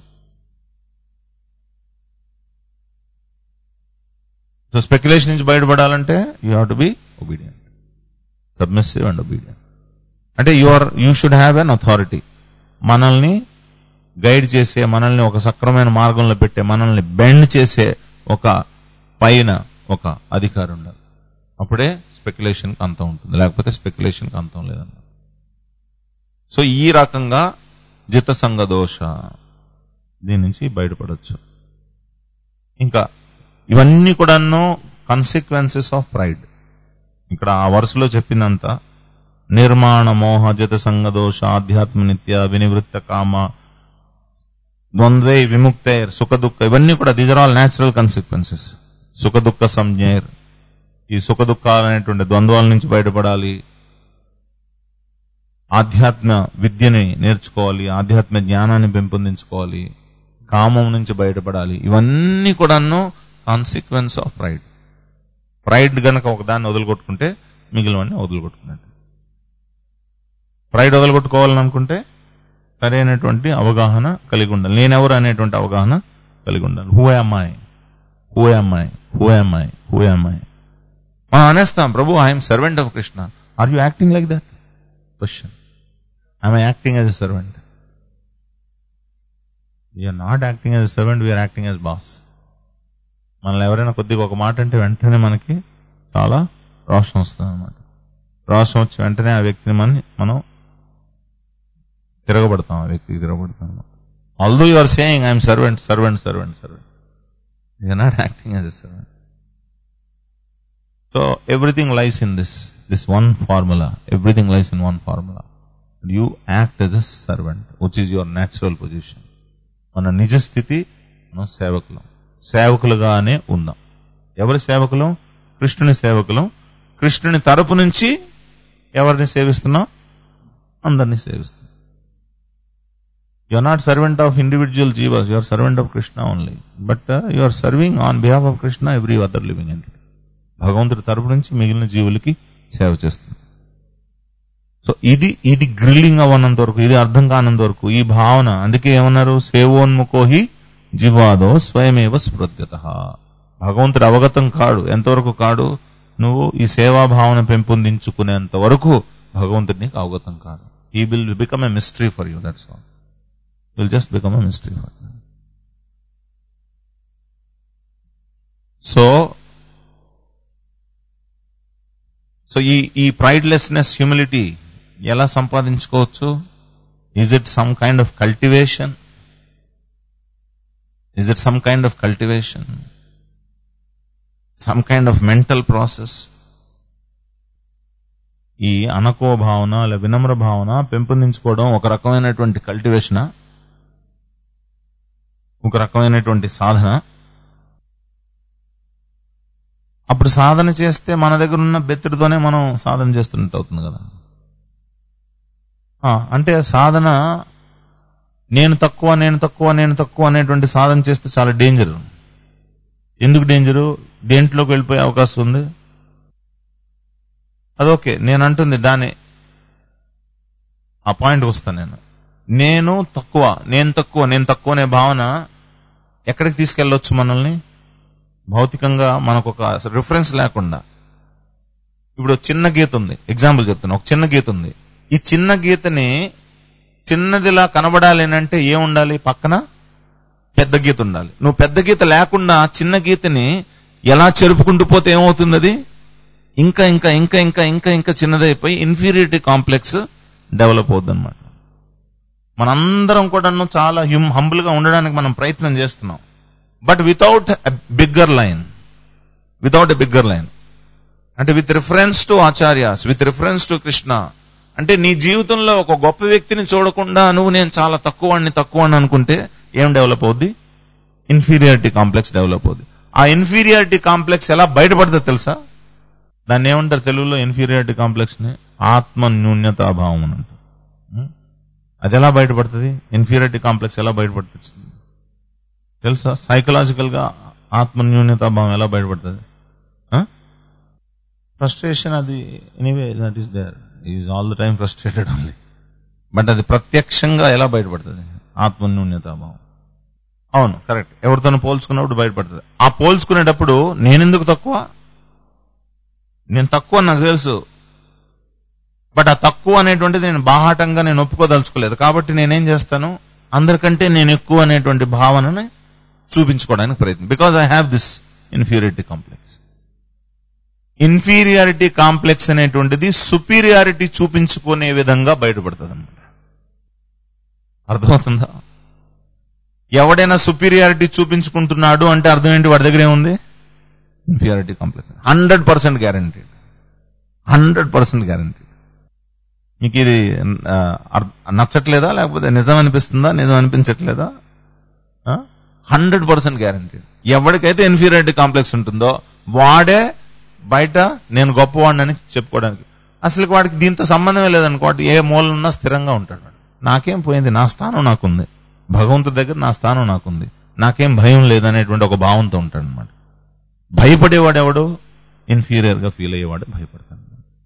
S1: So speculation నుంచి బయటపడాలంటే you have to be obedient submissive and obedient అంటే your you should have an authority మనల్ని guide చేసే మనల్ని ఒక సక్రమైన మార్గంలో పెట్టే మనల్ని బెండ్ చేసే ఒక పైన ఒక అధికారి ఉండాలి అప్పుడే స్పెక్యులేషన్కి అంతం ఉంటుంది లేకపోతే స్పెక్యులేషన్కి అంతం లేదన్న సో ఈ రకంగా జితసంగ దోష దీని నుంచి బయటపడవచ్చు ఇంకా ఇవన్నీ కూడాను కన్సిక్వెన్సెస్ ఆఫ్ ప్రైడ్ ఇక్కడ ఆ వరుసలో చెప్పిందంతా నిర్మాణ మోహ జత సంగదోష ఆధ్యాత్మ నిత్య వినివృత్త కామ ద్వంద్వే విముక్తైర్ సుఖ దుఃఖ ఇవన్నీ కూడా these are all natural consequences సుఖ దుఃఖ సంజ్ఞైర్ ఈ సుఖ దుఃఖాలు అనేటువంటి ద్వంద్వాల నుంచి బయటపడాలి ఆధ్యాత్మ విద్యని నేర్చుకోవాలి ఆధ్యాత్మ జ్ఞానాన్ని పెంపొందించుకోవాలి కామం నుంచి బయటపడాలి ఇవన్నీ కూడాను కాన్సిక్వెన్స్ ఆఫ్ ప్రైడ్ ప్రైడ్ గనక ఒకదాన్ని వదిలికొట్టుకుంటే మిగిలినవన్నీ వదిలికొట్టుకున్నట్టు ప్రైడ్ వదలగొట్టుకోవాలని అనుకుంటే సరైనటువంటి అవగాహన కలిగి ఉండాలి నేనెవరు అనేటువంటి అవగాహన కలిగి ఉండాలి హూ అమ్మాయి హూ అమ్మాయి హూ అమ్మాయి హూ అమ్మాయి మనం అనేస్తాం ప్రభు I'm servant of Krishna are you acting like that question I'm acting as a servant we're not acting as a servant we're acting as boss మనల్ని ఎవరైనా కొద్దిగా ఒక మాట అంటే వెంటనే మనకి చాలా రోషం వస్తుంది అనమాట రోషం వచ్చి వెంటనే ఆ వ్యక్తిని మన మనం తిరగబడతాం ఆ వ్యక్తికి తిరగబడతాం although you are saying I'm servant servant servant servant you're not acting as a servant so everything lies in this this one formula everything lies in one formula you act as a servant which is your natural position మన నిజ స్థితి మనం సేవకులం సేవకులుగానే ఉందాం ఎవరి సేవకులం కృష్ణుని సేవకులం కృష్ణుని తరపు నుంచి ఎవరిని సేవిస్తున్నాం అందరినీ సేవిస్తున్నాం you are not servant of individual jivas you are servant of Krishna only but you are serving on behalf of Krishna every other living entity భగవంతుడి తరపు నుంచి మిగిలిన జీవులకి సేవ చేస్తుంది సో ఇది ఇది గ్రిల్లింగ్ అవ్వనంత వరకు ఇది అర్థం కానంత వరకు ఈ భావన అందుకే ఏమన్నారు సేవోన్ముఖోహి జీవాదో స్వయమేవ స్పృద్యత భగవంతుడు అవగతం కాడు ఎంతవరకు కాడు నువ్వు ఈ సేవా భావన పెంపొందించుకునేంత వరకు భగవంతుడి నీకు అవగతం కాదు ఈ will become a mystery for you that's all will just become a mystery for you so so ఈ ఈ ప్రైడ్లెస్నెస్ హ్యూమిలిటీ ఎలా సంపాదించుకోవచ్చు is it some kind of cultivation is it some kind of cultivation some kind of mental process ఈ అనకో భావన లేదా వినమ్ర భావన పెంపొందించుకోవడం ఒక రకమైనటువంటి కల్టివేషన్ ఒక రకమైనటువంటి సాధన అప్పుడు సాధన చేస్తే మన దగ్గర ఉన్న బెత్తిడితోనే మనం సాధన చేస్తున్నట్టు అవుతుంది కదా ఆ, అంటే సాధన నేను తక్కువ నేను తక్కువ నేను తక్కువ అనేటువంటి సాధన చేస్తే చాలా డేంజర్ ఎందుకు డేంజరు దేంట్లోకి వెళ్ళిపోయే అవకాశం ఉంది అదొకే నేను అంటుంది దాని ఆ పాయింట్ వస్తాను నేను నేను తక్కువ నేను తక్కువ నేను తక్కువ అనే భావన ఎక్కడికి తీసుకెళ్ళొచ్చు మనల్ని భౌతికంగా మనకు ఒక రిఫరెన్స్ లేకుండా ఇప్పుడు ఒక చిన్న గీత ఉంది ఎగ్జాంపుల్ చెప్తాను ఒక చిన్న గీత ఉంది ఈ చిన్న గీతని చిన్నదిలా కనబడాలి అని అంటే ఏం ఉండాలి పక్కన పెద్ద గీత ఉండాలి నువ్వు పెద్ద గీత లేకుండా చిన్న గీతని ఎలా చెరుపుకుంటూ పోతే ఏమవుతుంది అది ఇంకా ఇంకా ఇంకా ఇంకా ఇంకా ఇంకా చిన్నదైపోయి ఇన్ఫీరియారిటీ కాంప్లెక్స్ డెవలప్ అవుద్ది అనమాట మనందరం కూడా చాలా హ్యూమ్ హంబుల్ గా ఉండడానికి మనం ప్రయత్నం చేస్తున్నాం but without bigger line without a bigger line అంటే with reference to acharyas with reference to Krishna అంటే నీ జీవితంలో ఒక గొప్ప వ్యక్తిని చూడకుండా నువ్వు నేను చాలా తక్కువ అని తక్కువ అని అనుకుంటే ఏం డెవలప్ అవుద్ది ఇన్ఫీరియారిటీ కాంప్లెక్స్ డెవలప్ అవుద్ది ఆ ఇన్ఫీరియారిటీ కాంప్లెక్స్ ఎలా బయటపడుతుంది తెలుసా దాన్ని ఏమంటారు తెలుగులో ఇన్ఫీరియారిటీ కాంప్లెక్స్ ని ఆత్మ న్యూన్యతాభావం అని అంటారు ఉం? అది ఎలా బయటపడుతుంది ఇన్ఫీరియారిటీ కాంప్లెక్స్ ఎలా బయటపడుతుంది తెలుసా సైకలాజికల్ గా ఆత్మ న్యూన్యతాభావం ఎలా బయటపడుతుంది ఫ్రస్ట్రేషన్ అది anyway that is there is all the time frustrated only but అది ప్రత్యక్షంగా ఎలా బయటపడుతుంది ఆత్మ న్యూన్యతాభావం అవును కరెక్ట్ ఎవరితోనూ పోల్చుకున్నప్పుడు బయటపడుతుంది ఆ పోల్చుకునేటప్పుడు నేనెందుకు తక్కువ నేను తక్కువ అని నాకు తెలుసు బట్ ఆ తక్కువ అనేటువంటిది నేను బాహాటంగా నేను ఒప్పుకోదలుచుకోలేదు కాబట్టి నేనేం చేస్తాను అందరికంటే నేను ఎక్కువ అనేటువంటి భావనని చూపించుకోవడానికి ప్రయత్నం because I have this inferiority complex inferiority complex అనేటువంటిది సుపీరియారిటీ చూపించుకునే విధంగా బయటపడుతుంది అనమాట అర్థమవుతుందా ఎవడైనా సుపీరియారిటీ చూపించుకుంటున్నాడు అంటే అర్థం ఏంటి వాడి దగ్గర ఏముంది inferiority complex hundred percent guaranteed hundred percent guaranteed మీకు ఇది ఆ, అర్- నచ్చట్లేదా లేకపోతే నిజం అనిపిస్తుందా నిజం అనిపించట్లేదా హండ్రెడ్ పర్సెంట్ గ్యారంటీ ఎవరికైతే ఇన్ఫీరియారిటీ కాంప్లెక్స్ ఉంటుందో వాడే బయట నేను గొప్పవాడిని చెప్పుకోవడానికి అసలు వాడికి దీంతో సంబంధమే లేదనుకో వాడు ఏ మూల ఉన్నా స్థిరంగా ఉంటాడు వాడు. నాకేం పోయింది నా స్థానం నాకుంది భగవంతుడి దగ్గర నా స్థానం నాకుంది నాకేం భయం లేదనేటువంటి ఒక భావంతో ఉంటాడు అనమాట భయపడేవాడు ఎవడు ఇన్ఫీరియర్ గా ఫీల్ అయ్యేవాడు భయపడతాడు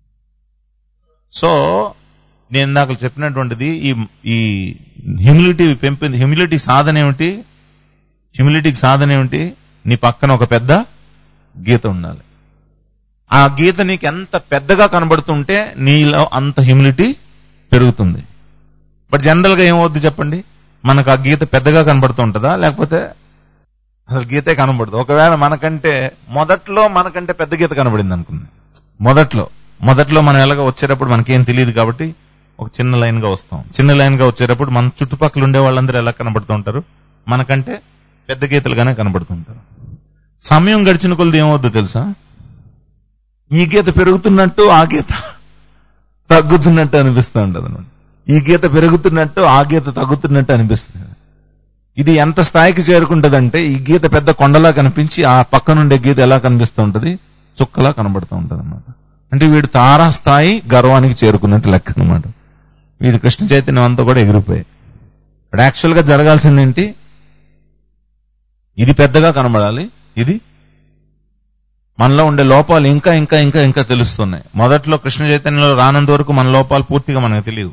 S1: సో నేను ఇందాక చెప్పినటువంటిది ఈ ఈ హ్యూమిలిటీ పెంపింది హ్యూమిలిటీ సాధన ఏమిటి హ్యూమిలిటీకి సాధన ఏమిటి నీ పక్కన ఒక పెద్ద గీత ఉండాలి ఆ గీత నీకు ఎంత పెద్దగా కనబడుతుంటే నీలో అంత హ్యూమిలిటీ పెరుగుతుంది బట్ జనరల్ గా ఏమవుద్ది చెప్పండి మనకు ఆ గీత పెద్దగా కనబడుతూ ఉంటుందా లేకపోతే అసలు గీతే కనబడదు ఒకవేళ మనకంటే మొదట్లో మనకంటే పెద్ద గీత కనబడింది అనుకుంది మొదట్లో మొదట్లో మనం ఎలాగ వచ్చేటప్పుడు మనకేం తెలియదు కాబట్టి ఒక చిన్న లైన్ గా వస్తాం చిన్న లైన్ గా వచ్చేటప్పుడు మన చుట్టుపక్కల ఉండే వాళ్ళందరూ ఎలా కనబడుతూ ఉంటారు మనకంటే పెద్ద గీతలుగానే కనబడుతుంటారు సమయం గడిచిన కొలది ఏమవుద్దో తెలుసా ఈ గీత పెరుగుతున్నట్టు ఆ గీత తగ్గుతున్నట్టు అనిపిస్తూ ఉంటది అనమాట ఈ గీత పెరుగుతున్నట్టు ఆ గీత తగ్గుతున్నట్టు అనిపిస్తుంది ఇది ఎంత స్థాయికి చేరుకుంటదంటే ఈ గీత పెద్ద కొండలా కనిపించి ఆ పక్కనుండే గీత ఎలా కనిపిస్తూ ఉంటది చుక్కలా కనబడుతూ ఉంటది అనమాట అంటే వీడు తారా స్థాయి గర్వానికి చేరుకున్నట్టు లెక్క అనమాట వీడు కృష్ణ చైతన్యం అంతా కూడా ఎగిరిపోయాయి ఇక్కడ యాక్చువల్ గా జరగాల్సిందేంటి ఇది పెద్దగా కనబడాలి ఇది మనలో ఉండే లోపాలు ఇంకా ఇంకా ఇంకా ఇంకా తెలుస్తున్నాయి మొదట్లో కృష్ణ చైతన్యంలో రానంత వరకు మన లోపాలు పూర్తిగా మనకు తెలియదు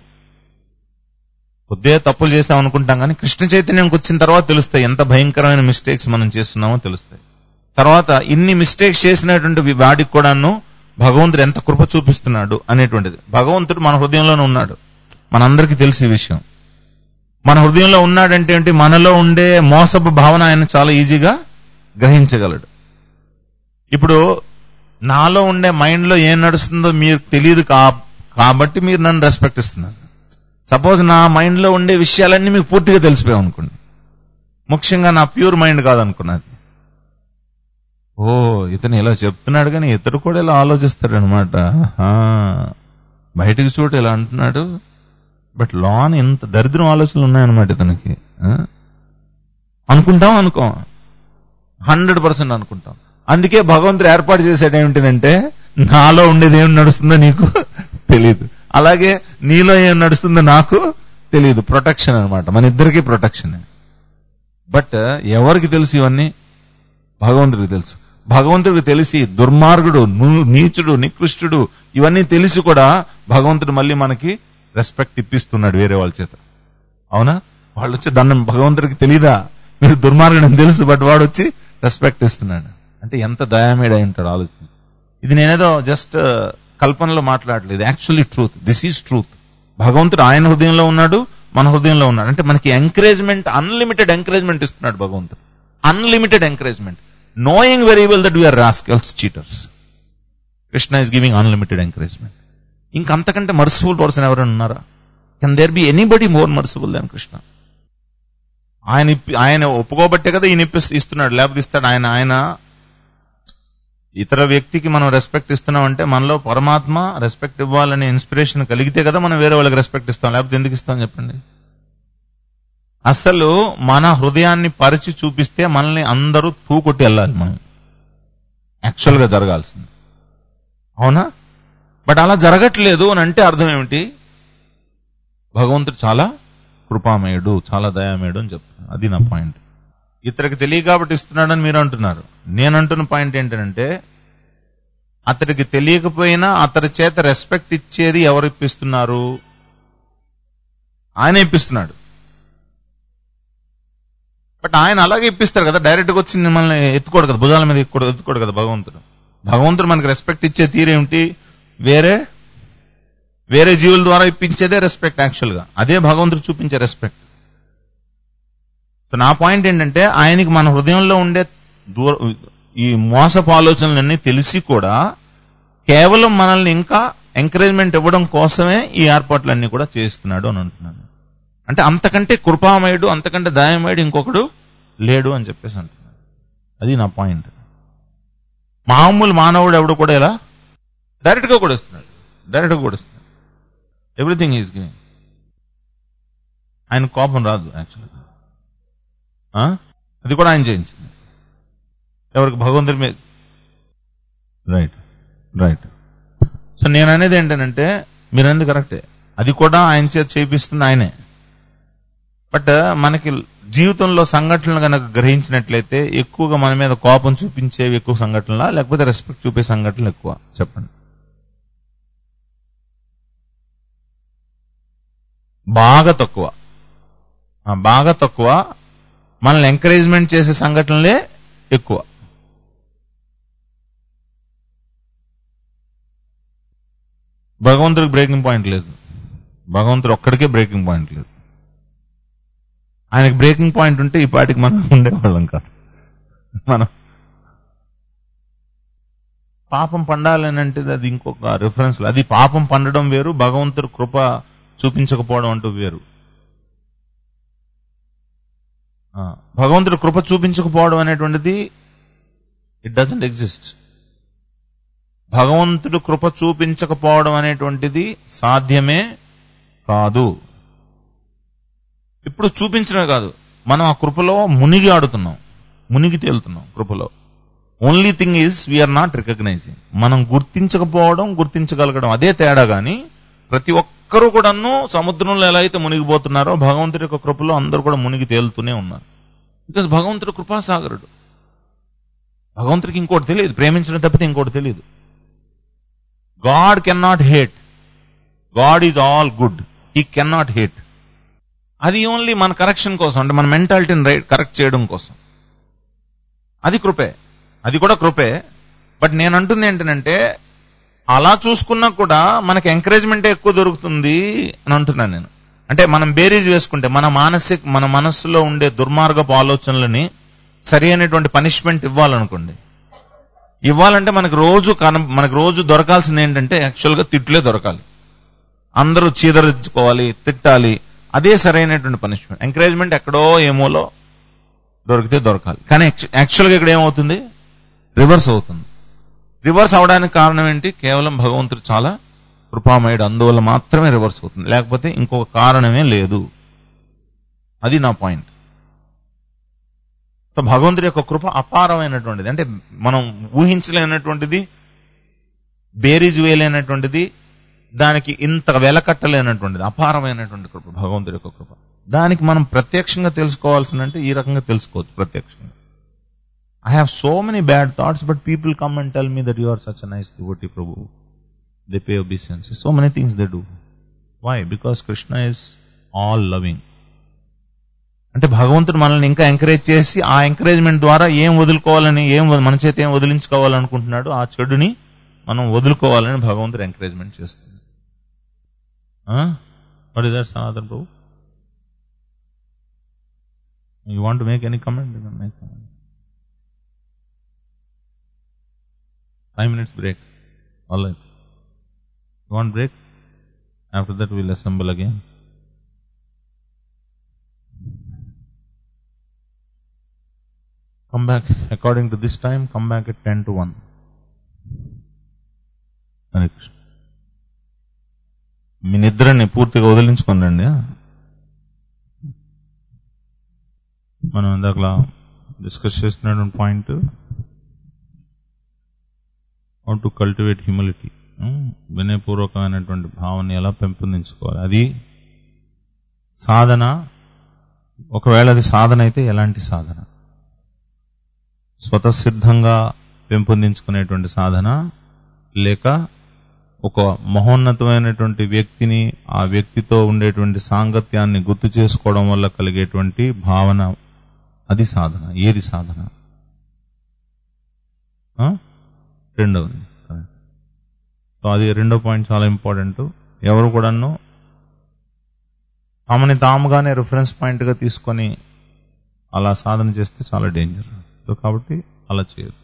S1: కొద్దిగా తప్పులు చేస్తాం అనుకుంటాం కానీ కృష్ణ చైతన్యంకి వచ్చిన తర్వాత తెలుస్తాయి ఎంత భయంకరమైన మిస్టేక్స్ మనం చేస్తున్నామో తెలుస్తాయి తర్వాత ఇన్ని మిస్టేక్స్ చేసినటువంటి వి- వాడికి కూడాను భగవంతుడు ఎంత కృప చూపిస్తున్నాడు అనేటువంటిది భగవంతుడు మన హృదయంలోనే ఉన్నాడు మనందరికీ తెలిసి ఈ విషయం మన హృదయంలో ఉన్నాడంటే ఏంటి మనలో ఉండే మోసపు భావన ఆయన చాలా ఈజీగా గ్రహించగలడు ఇప్పుడు నాలో ఉండే మైండ్ లో ఏం నడుస్తుందో మీకు తెలియదు కా- కాబట్టి మీరు నన్ను రెస్పెక్ట్ ఇస్తున్నారు సపోజ్ నా మైండ్ లో ఉండే విషయాలన్నీ మీకు పూర్తిగా తెలిసిపోయావు అనుకోండి ముఖ్యంగా నా ప్యూర్ మైండ్ కాదనుకున్నది ఓ ఇతను ఇలా చెప్తున్నాడు కానీ ఇతడు కూడా ఇలా ఆలోచిస్తాడు అనమాట బయటికి చూడు ఇలా అంటున్నాడు బట్ లోన్ ఇంత దరిద్రం ఆలోచనలు ఉన్నాయన్నమాట ఇతనికి ఆ? అనుకుంటాం అనుకోం హండ్రెడ్ పర్సెంట్ అనుకుంటాం అందుకే భగవంతుడు ఏర్పాటు చేసేది ఏమిటంటే నాలో ఉండేది ఏం నడుస్తుందో నీకు తెలియదు అలాగే నీలో ఏం నడుస్తుందో నాకు తెలియదు ప్రొటెక్షన్ అన్నమాట మన ఇద్దరికి ప్రొటెక్షన్ బట్ ఎవరికి తెలుసు ఇవన్నీ భగవంతుడికి తెలుసు భగవంతుడికి తెలిసి దుర్మార్గుడు ను- నీచుడు నికృష్టుడు ఇవన్నీ తెలిసి కూడా భగవంతుడు మళ్ళీ మనకి రెస్పెక్ట్ ఇప్పిస్తున్నాడు వేరే వాళ్ళ చేత అవునా వాళ్ళు వచ్చి దండం భగవంతుడికి తెలీదా మీరు దుర్మార్గుడు అని తెలుసు బట్ వాడు వచ్చి రెస్పెక్ట్ ఇస్తున్నాడు అంటే ఎంత దయామేడ్ అయి ఉంటాడు ఆలోచన ఇది నేనేదో జస్ట్ కల్పనలో మాట్లాడలేదు actually truth this is truth భగవంతుడు ఆయన హృదయంలో ఉన్నాడు మన హృదయంలో ఉన్నాడు అంటే మనకి ఎంకరేజ్మెంట్ అన్లిమిటెడ్ ఎంకరేజ్మెంట్ ఇస్తున్నాడు భగవంతుడు unlimited encouragement knowing very well that we are rascals cheaters Krishna is giving unlimited encouragement ఇంకంతకంటే మర్సిఫుల్ పర్సన్ ఎవరైనా ఉన్నారా can there be anybody more merciful than Krishna ఆయన ఇప్పి- ఆయన ఒప్పుకోబట్టే కదా ఈయన ఇప్పిస్తూ ఇస్తున్నాడు లేకపోతే ఇస్తాడు ఆయన ఆయన ఇతర వ్యక్తికి మనం రెస్పెక్ట్ ఇస్తున్నాం అంటే మనలో పరమాత్మ రెస్పెక్ట్ ఇవ్వాలనే ఇన్స్పిరేషన్ కలిగితే కదా మనం వేరే వాళ్ళకి రెస్పెక్ట్ ఇస్తాం లేకపోతే ఎందుకు ఇస్తాం చెప్పండి అసలు మన హృదయాన్ని పరిచి చూపిస్తే మనల్ని అందరూ తూకొట్టి వెళ్ళాలి మనం యాక్చువల్ గా జరగాల్సింది అవునా బట్ అలా జరగట్లేదు అని అంటే అర్థం ఏమిటి భగవంతుడు చాలా కృపామయుడు చాలా దయామయుడు అని చెప్తున్నాను అది నా పాయింట్ ఇతనికి తెలియ కాబట్టి ఇస్తున్నాడని మీరు అంటున్నారు నేను అంటున్న పాయింట్ ఏంటంటే అతడికి తెలియకపోయినా అతడి చేత రెస్పెక్ట్ ఇచ్చేది ఎవరు ఇప్పిస్తున్నారు ఆయన ఇప్పిస్తున్నాడు బట్ ఆయన అలాగే ఇప్పిస్తారు కదా డైరెక్ట్ గా వచ్చి మిమ్మల్ని ఎత్తుకోడు కదా భుజాల మీద ఎత్తుకోడు ఎత్తుకోడు కదా భగవంతుడు భగవంతుడు మనకి రెస్పెక్ట్ ఇచ్చే తీరేమిటి వేరే వేరే జీవుల ద్వారా ఇప్పించేదే రెస్పెక్ట్ యాక్చువల్ గా అదే భగవంతుడు చూపించే రెస్పెక్ట్ సో నా పాయింట్ ఏంటంటే ఆయనకి మన హృదయంలో ఉండే దూర ఈ మోసపు ఆలోచనలన్నీ తెలిసి కూడా కేవలం మనల్ని ఇంకా ఎంకరేజ్మెంట్ ఇవ్వడం కోసమే ఈ ఏర్పాట్లన్నీ కూడా చేస్తున్నాడు అని అంటున్నాను అంటే అంతకంటే కృపామయుడు అంతకంటే దయమయుడు ఇంకొకడు లేడు అని చెప్పేసి అంటున్నాడు అది నా పాయింట్ మామూలు మానవుడు ఎవడు కూడా ఇలా డైరెక్ట్ గా కూడా ఇస్తున్నాడు డైరెక్ట్ గా కూడా ఇస్తున్నాడు ఎవ్రీథింగ్ ఈజ్ గివింగ్ ఆయన కోపం రాదు యాక్చువల్గా అది కూడా ఆయన చేయించింది ఎవరికి భగవంతుడి మీద రైట్ రైట్ సో నేను అనేది ఏంటంటే మీరు అనేది కరెక్టే అది కూడా ఆయన చేత చేపిస్తుంది ఆయనే బట్ మనకి జీవితంలో సంఘటనలు కనుక గ్రహించినట్లయితే ఎక్కువగా మన మీద కోపం చూపించేవి ఎక్కువ సంఘటనలా లేకపోతే రెస్పెక్ట్ చూపే సంఘటనలు ఎక్కువ చెప్పండి బాగా తక్కువ ఆ, బాగా తక్కువ మనల్ని ఎంకరేజ్మెంట్ చేసే సంఘటనలే ఎక్కువ భగవంతుడికి బ్రేకింగ్ పాయింట్ లేదు భగవంతుడు ఒక్కడికే బ్రేకింగ్ పాయింట్ లేదు ఆయనకి బ్రేకింగ్ పాయింట్ ఉంటే ఈ పాటికి మనం ఉండేవాళ్ళం కాదు మనం పాపం పండాలని అంటే అది ఇంకొక రిఫరెన్స్ అది పాపం పండడం వేరు భగవంతుడు కృప చూపించకపోవడం అంటూ వేరు ఆ, భగవంతుడు కృప చూపించకపోవడం అనేటువంటిది ఇట్ డజంట్ ఎగ్జిస్ట్ భగవంతుడు కృప చూపించకపోవడం అనేటువంటిది సాధ్యమే కాదు ఇప్పుడు చూపించడమే కాదు మనం ఆ కృపలో మునిగి ఆడుతున్నాం మునిగి తేలుతున్నాం కృపలో only thing is we are not recognising మనం గుర్తించకపోవడం గుర్తించగలగడం అదే తేడా గాని ప్రతి ఒక్కరూ కూడాను సముద్రంలో ఎలా అయితే మునిగిపోతున్నారో భగవంతుడి యొక్క కృపలో అందరూ కూడా మునిగి తేలుతూనే ఉన్నారు బికాజ్ భగవంతుడు కృపాసాగరుడు భగవంతుడికి ఇంకోటి తెలియదు ప్రేమించడం తప్పితే ఇంకోటి తెలియదు God can not hate God is all good he can not hate అది ఓన్లీ మన కరెక్షన్ కోసం అంటే మన మెంటాలిటీని రైట్ కరెక్ట్ చేయడం కోసం అది కృపే అది కూడా కృపే బట్ నేను అంటుంది ఏంటంటే అలా చూసుకున్నా కూడా మనకి ఎంకరేజ్మెంట్ ఎక్కువ దొరుకుతుంది అని అంటున్నాను నేను అంటే మనం బేరీజ్ వేసుకుంటే మన మానసిక మన మనస్సులో ఉండే దుర్మార్గపు ఆలోచనలని సరి అయినటువంటి పనిష్మెంట్ ఇవ్వాలనుకోండి ఇవ్వాలంటే మనకు రోజు కన మనకు రోజు దొరకాల్సింది ఏంటంటే యాక్చువల్గా తిట్లే దొరకాలి అందరూ చీదరించుకోవాలి తిట్టాలి అదే సరైనటువంటి పనిష్మెంట్ ఎంకరేజ్మెంట్ ఎక్కడో ఏమోలో దొరికితే దొరకాలి కానీ యాక్చువల్గా ఇక్కడ ఏమవుతుంది రివర్స్ అవుతుంది రివర్స్ అవడానికి కారణం ఏంటి కేవలం భగవంతుడు చాలా కృపామయుడు అందువల్ల మాత్రమే రివర్స్ అవుతుంది లేకపోతే ఇంకొక కారణమే లేదు అది నా పాయింట్ సో భగవంతుడి యొక్క కృప అపారమైనటువంటిది అంటే మనం ఊహించలేనటువంటిది బేరీజ్ వేయలేనటువంటిది దానికి ఇంత వెల కట్టలేనటువంటిది అపారమైనటువంటి కృప భగవంతుడి యొక్క కృప దానికి మనం ప్రత్యక్షంగా తెలుసుకోవాల్సిందంటే ఈ రకంగా తెలుసుకోవచ్చు ప్రత్యక్షంగా I have so many bad thoughts but people come and tell me that you are such nice devotee Prabhu they pay obeisance so many things they do why because Krishna is all loving అంటే భగవంతుడు మనల్ని ఇంకా encourage చేసి ఆ encouragement ద్వారా ఏం వదులుకోవాలని ఏం వద- మన చేత ఏం వదిలించుకోవాలనుకుంటున్నాడు ఆ చెడుని మనం వదులుకోవాలని భగవంతుడు ఎంకరేజ్మెంట్ చేస్తుంది what is that Sanatan Prabhu you want make any comment make comment five minutes break all right you want break after that will assemble again come back according to this time come back at 10 to 1 Hare Krishna మీ నిద్రని పూర్తిగా వదిలించుకోండి మనం ఇందాకలా discuss చేస్తున్నటువంటి point how to cultivate humility వినయపూర్వకమైనటువంటి భావాన్ని ఎలా పెంపొందించుకోవాలి అది సాధన ఒకవేళ అది సాధన అయితే ఎలాంటి సాధన స్వతసిద్ధంగా పెంపొందించుకునేటువంటి సాధన లేక ఒక మహోన్నతమైనటువంటి వ్యక్తిని ఆ వ్యక్తితో ఉండేటువంటి సాంగత్యాన్ని గుర్తు చేసుకోవడం వల్ల కలిగేటువంటి భావన అది సాధన ఏది సాధన ఆ? రెండవది సో అది రెండో పాయింట్ చాలా ఇంపార్టెంట్ ఎవరు కూడాను తమని తాముగానే రిఫరెన్స్ పాయింట్గా తీసుకొని అలా సాధన చేస్తే చాలా డేంజర్ సో కాబట్టి అలా చేయదు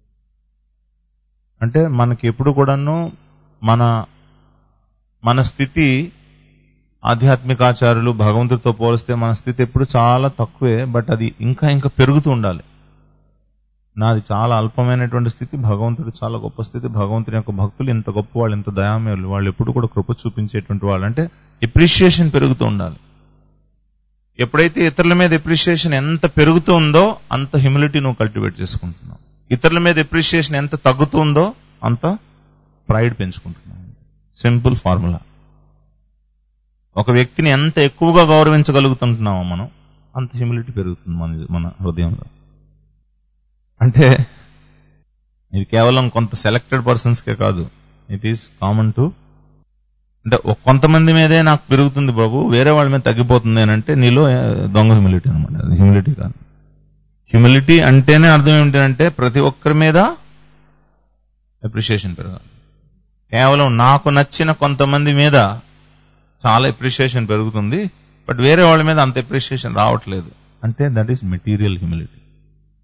S1: అంటే మనకి ఎప్పుడు కూడాను మన మన స్థితి ఆధ్యాత్మికాచారులు భగవంతుడితో పోలిస్తే మన స్థితి ఎప్పుడు చాలా తక్కువే బట్ అది ఇంకా ఇంకా పెరుగుతూ ఉండాలి నాది చాలా అల్పమైనటువంటి స్థితి భగవంతుడు చాలా గొప్ప స్థితి భగవంతుడి యొక్క భక్తులు ఇంత గొప్ప వాళ్ళు ఇంత దయామయులు వాళ్ళు ఎప్పుడు కూడా కృప చూపించేటువంటి వాళ్ళు అంటే ఎప్రిషియేషన్ పెరుగుతూ ఉండాలి ఎప్పుడైతే ఇతరుల మీద ఎప్రిషియేషన్ ఎంత పెరుగుతూ ఉందో అంత హ్యూమిలిటీ నువ్వు కల్టివేట్ చేసుకుంటున్నావు ఇతరుల మీద ఎప్రిషియేషన్ ఎంత తగ్గుతుందో అంత ప్రైడ్ పెంచుకుంటున్నావు సింపుల్ ఫార్ములా ఒక వ్యక్తిని ఎంత ఎక్కువగా గౌరవించగలుగుతుంటున్నామో మనం అంత హ్యూమిలిటీ పెరుగుతుంది మన మన హృదయంలో అంటే ఇది కేవలం కొంత సెలెక్టెడ్ పర్సన్స్కే కాదు ఇట్ ఈస్ కామన్ టు అంటే ఒక కొంతమంది మీదే నాకు పెరుగుతుంది బాబు వేరే వాళ్ళ మీద తగ్గిపోతుంది అని అంటే నీలో ఏ, దొంగ హ్యూమిలిటీ అనమాట అది హ్యూమిలిటీ కాదు హ్యూమిలిటీ అంటేనే అర్థం ఏమిటంటే ప్రతి ఒక్కరి మీద అప్రిషియేషన్ పెరగాలి కేవలం నాకు నచ్చిన కొంతమంది మీద చాలా అప్రిషియేషన్ పెరుగుతుంది బట్ వేరే వాళ్ళ మీద అంత అప్రిషియేషన్ రావట్లేదు అంటే దట్ ఈస్ మెటీరియల్ హ్యూమిలిటీ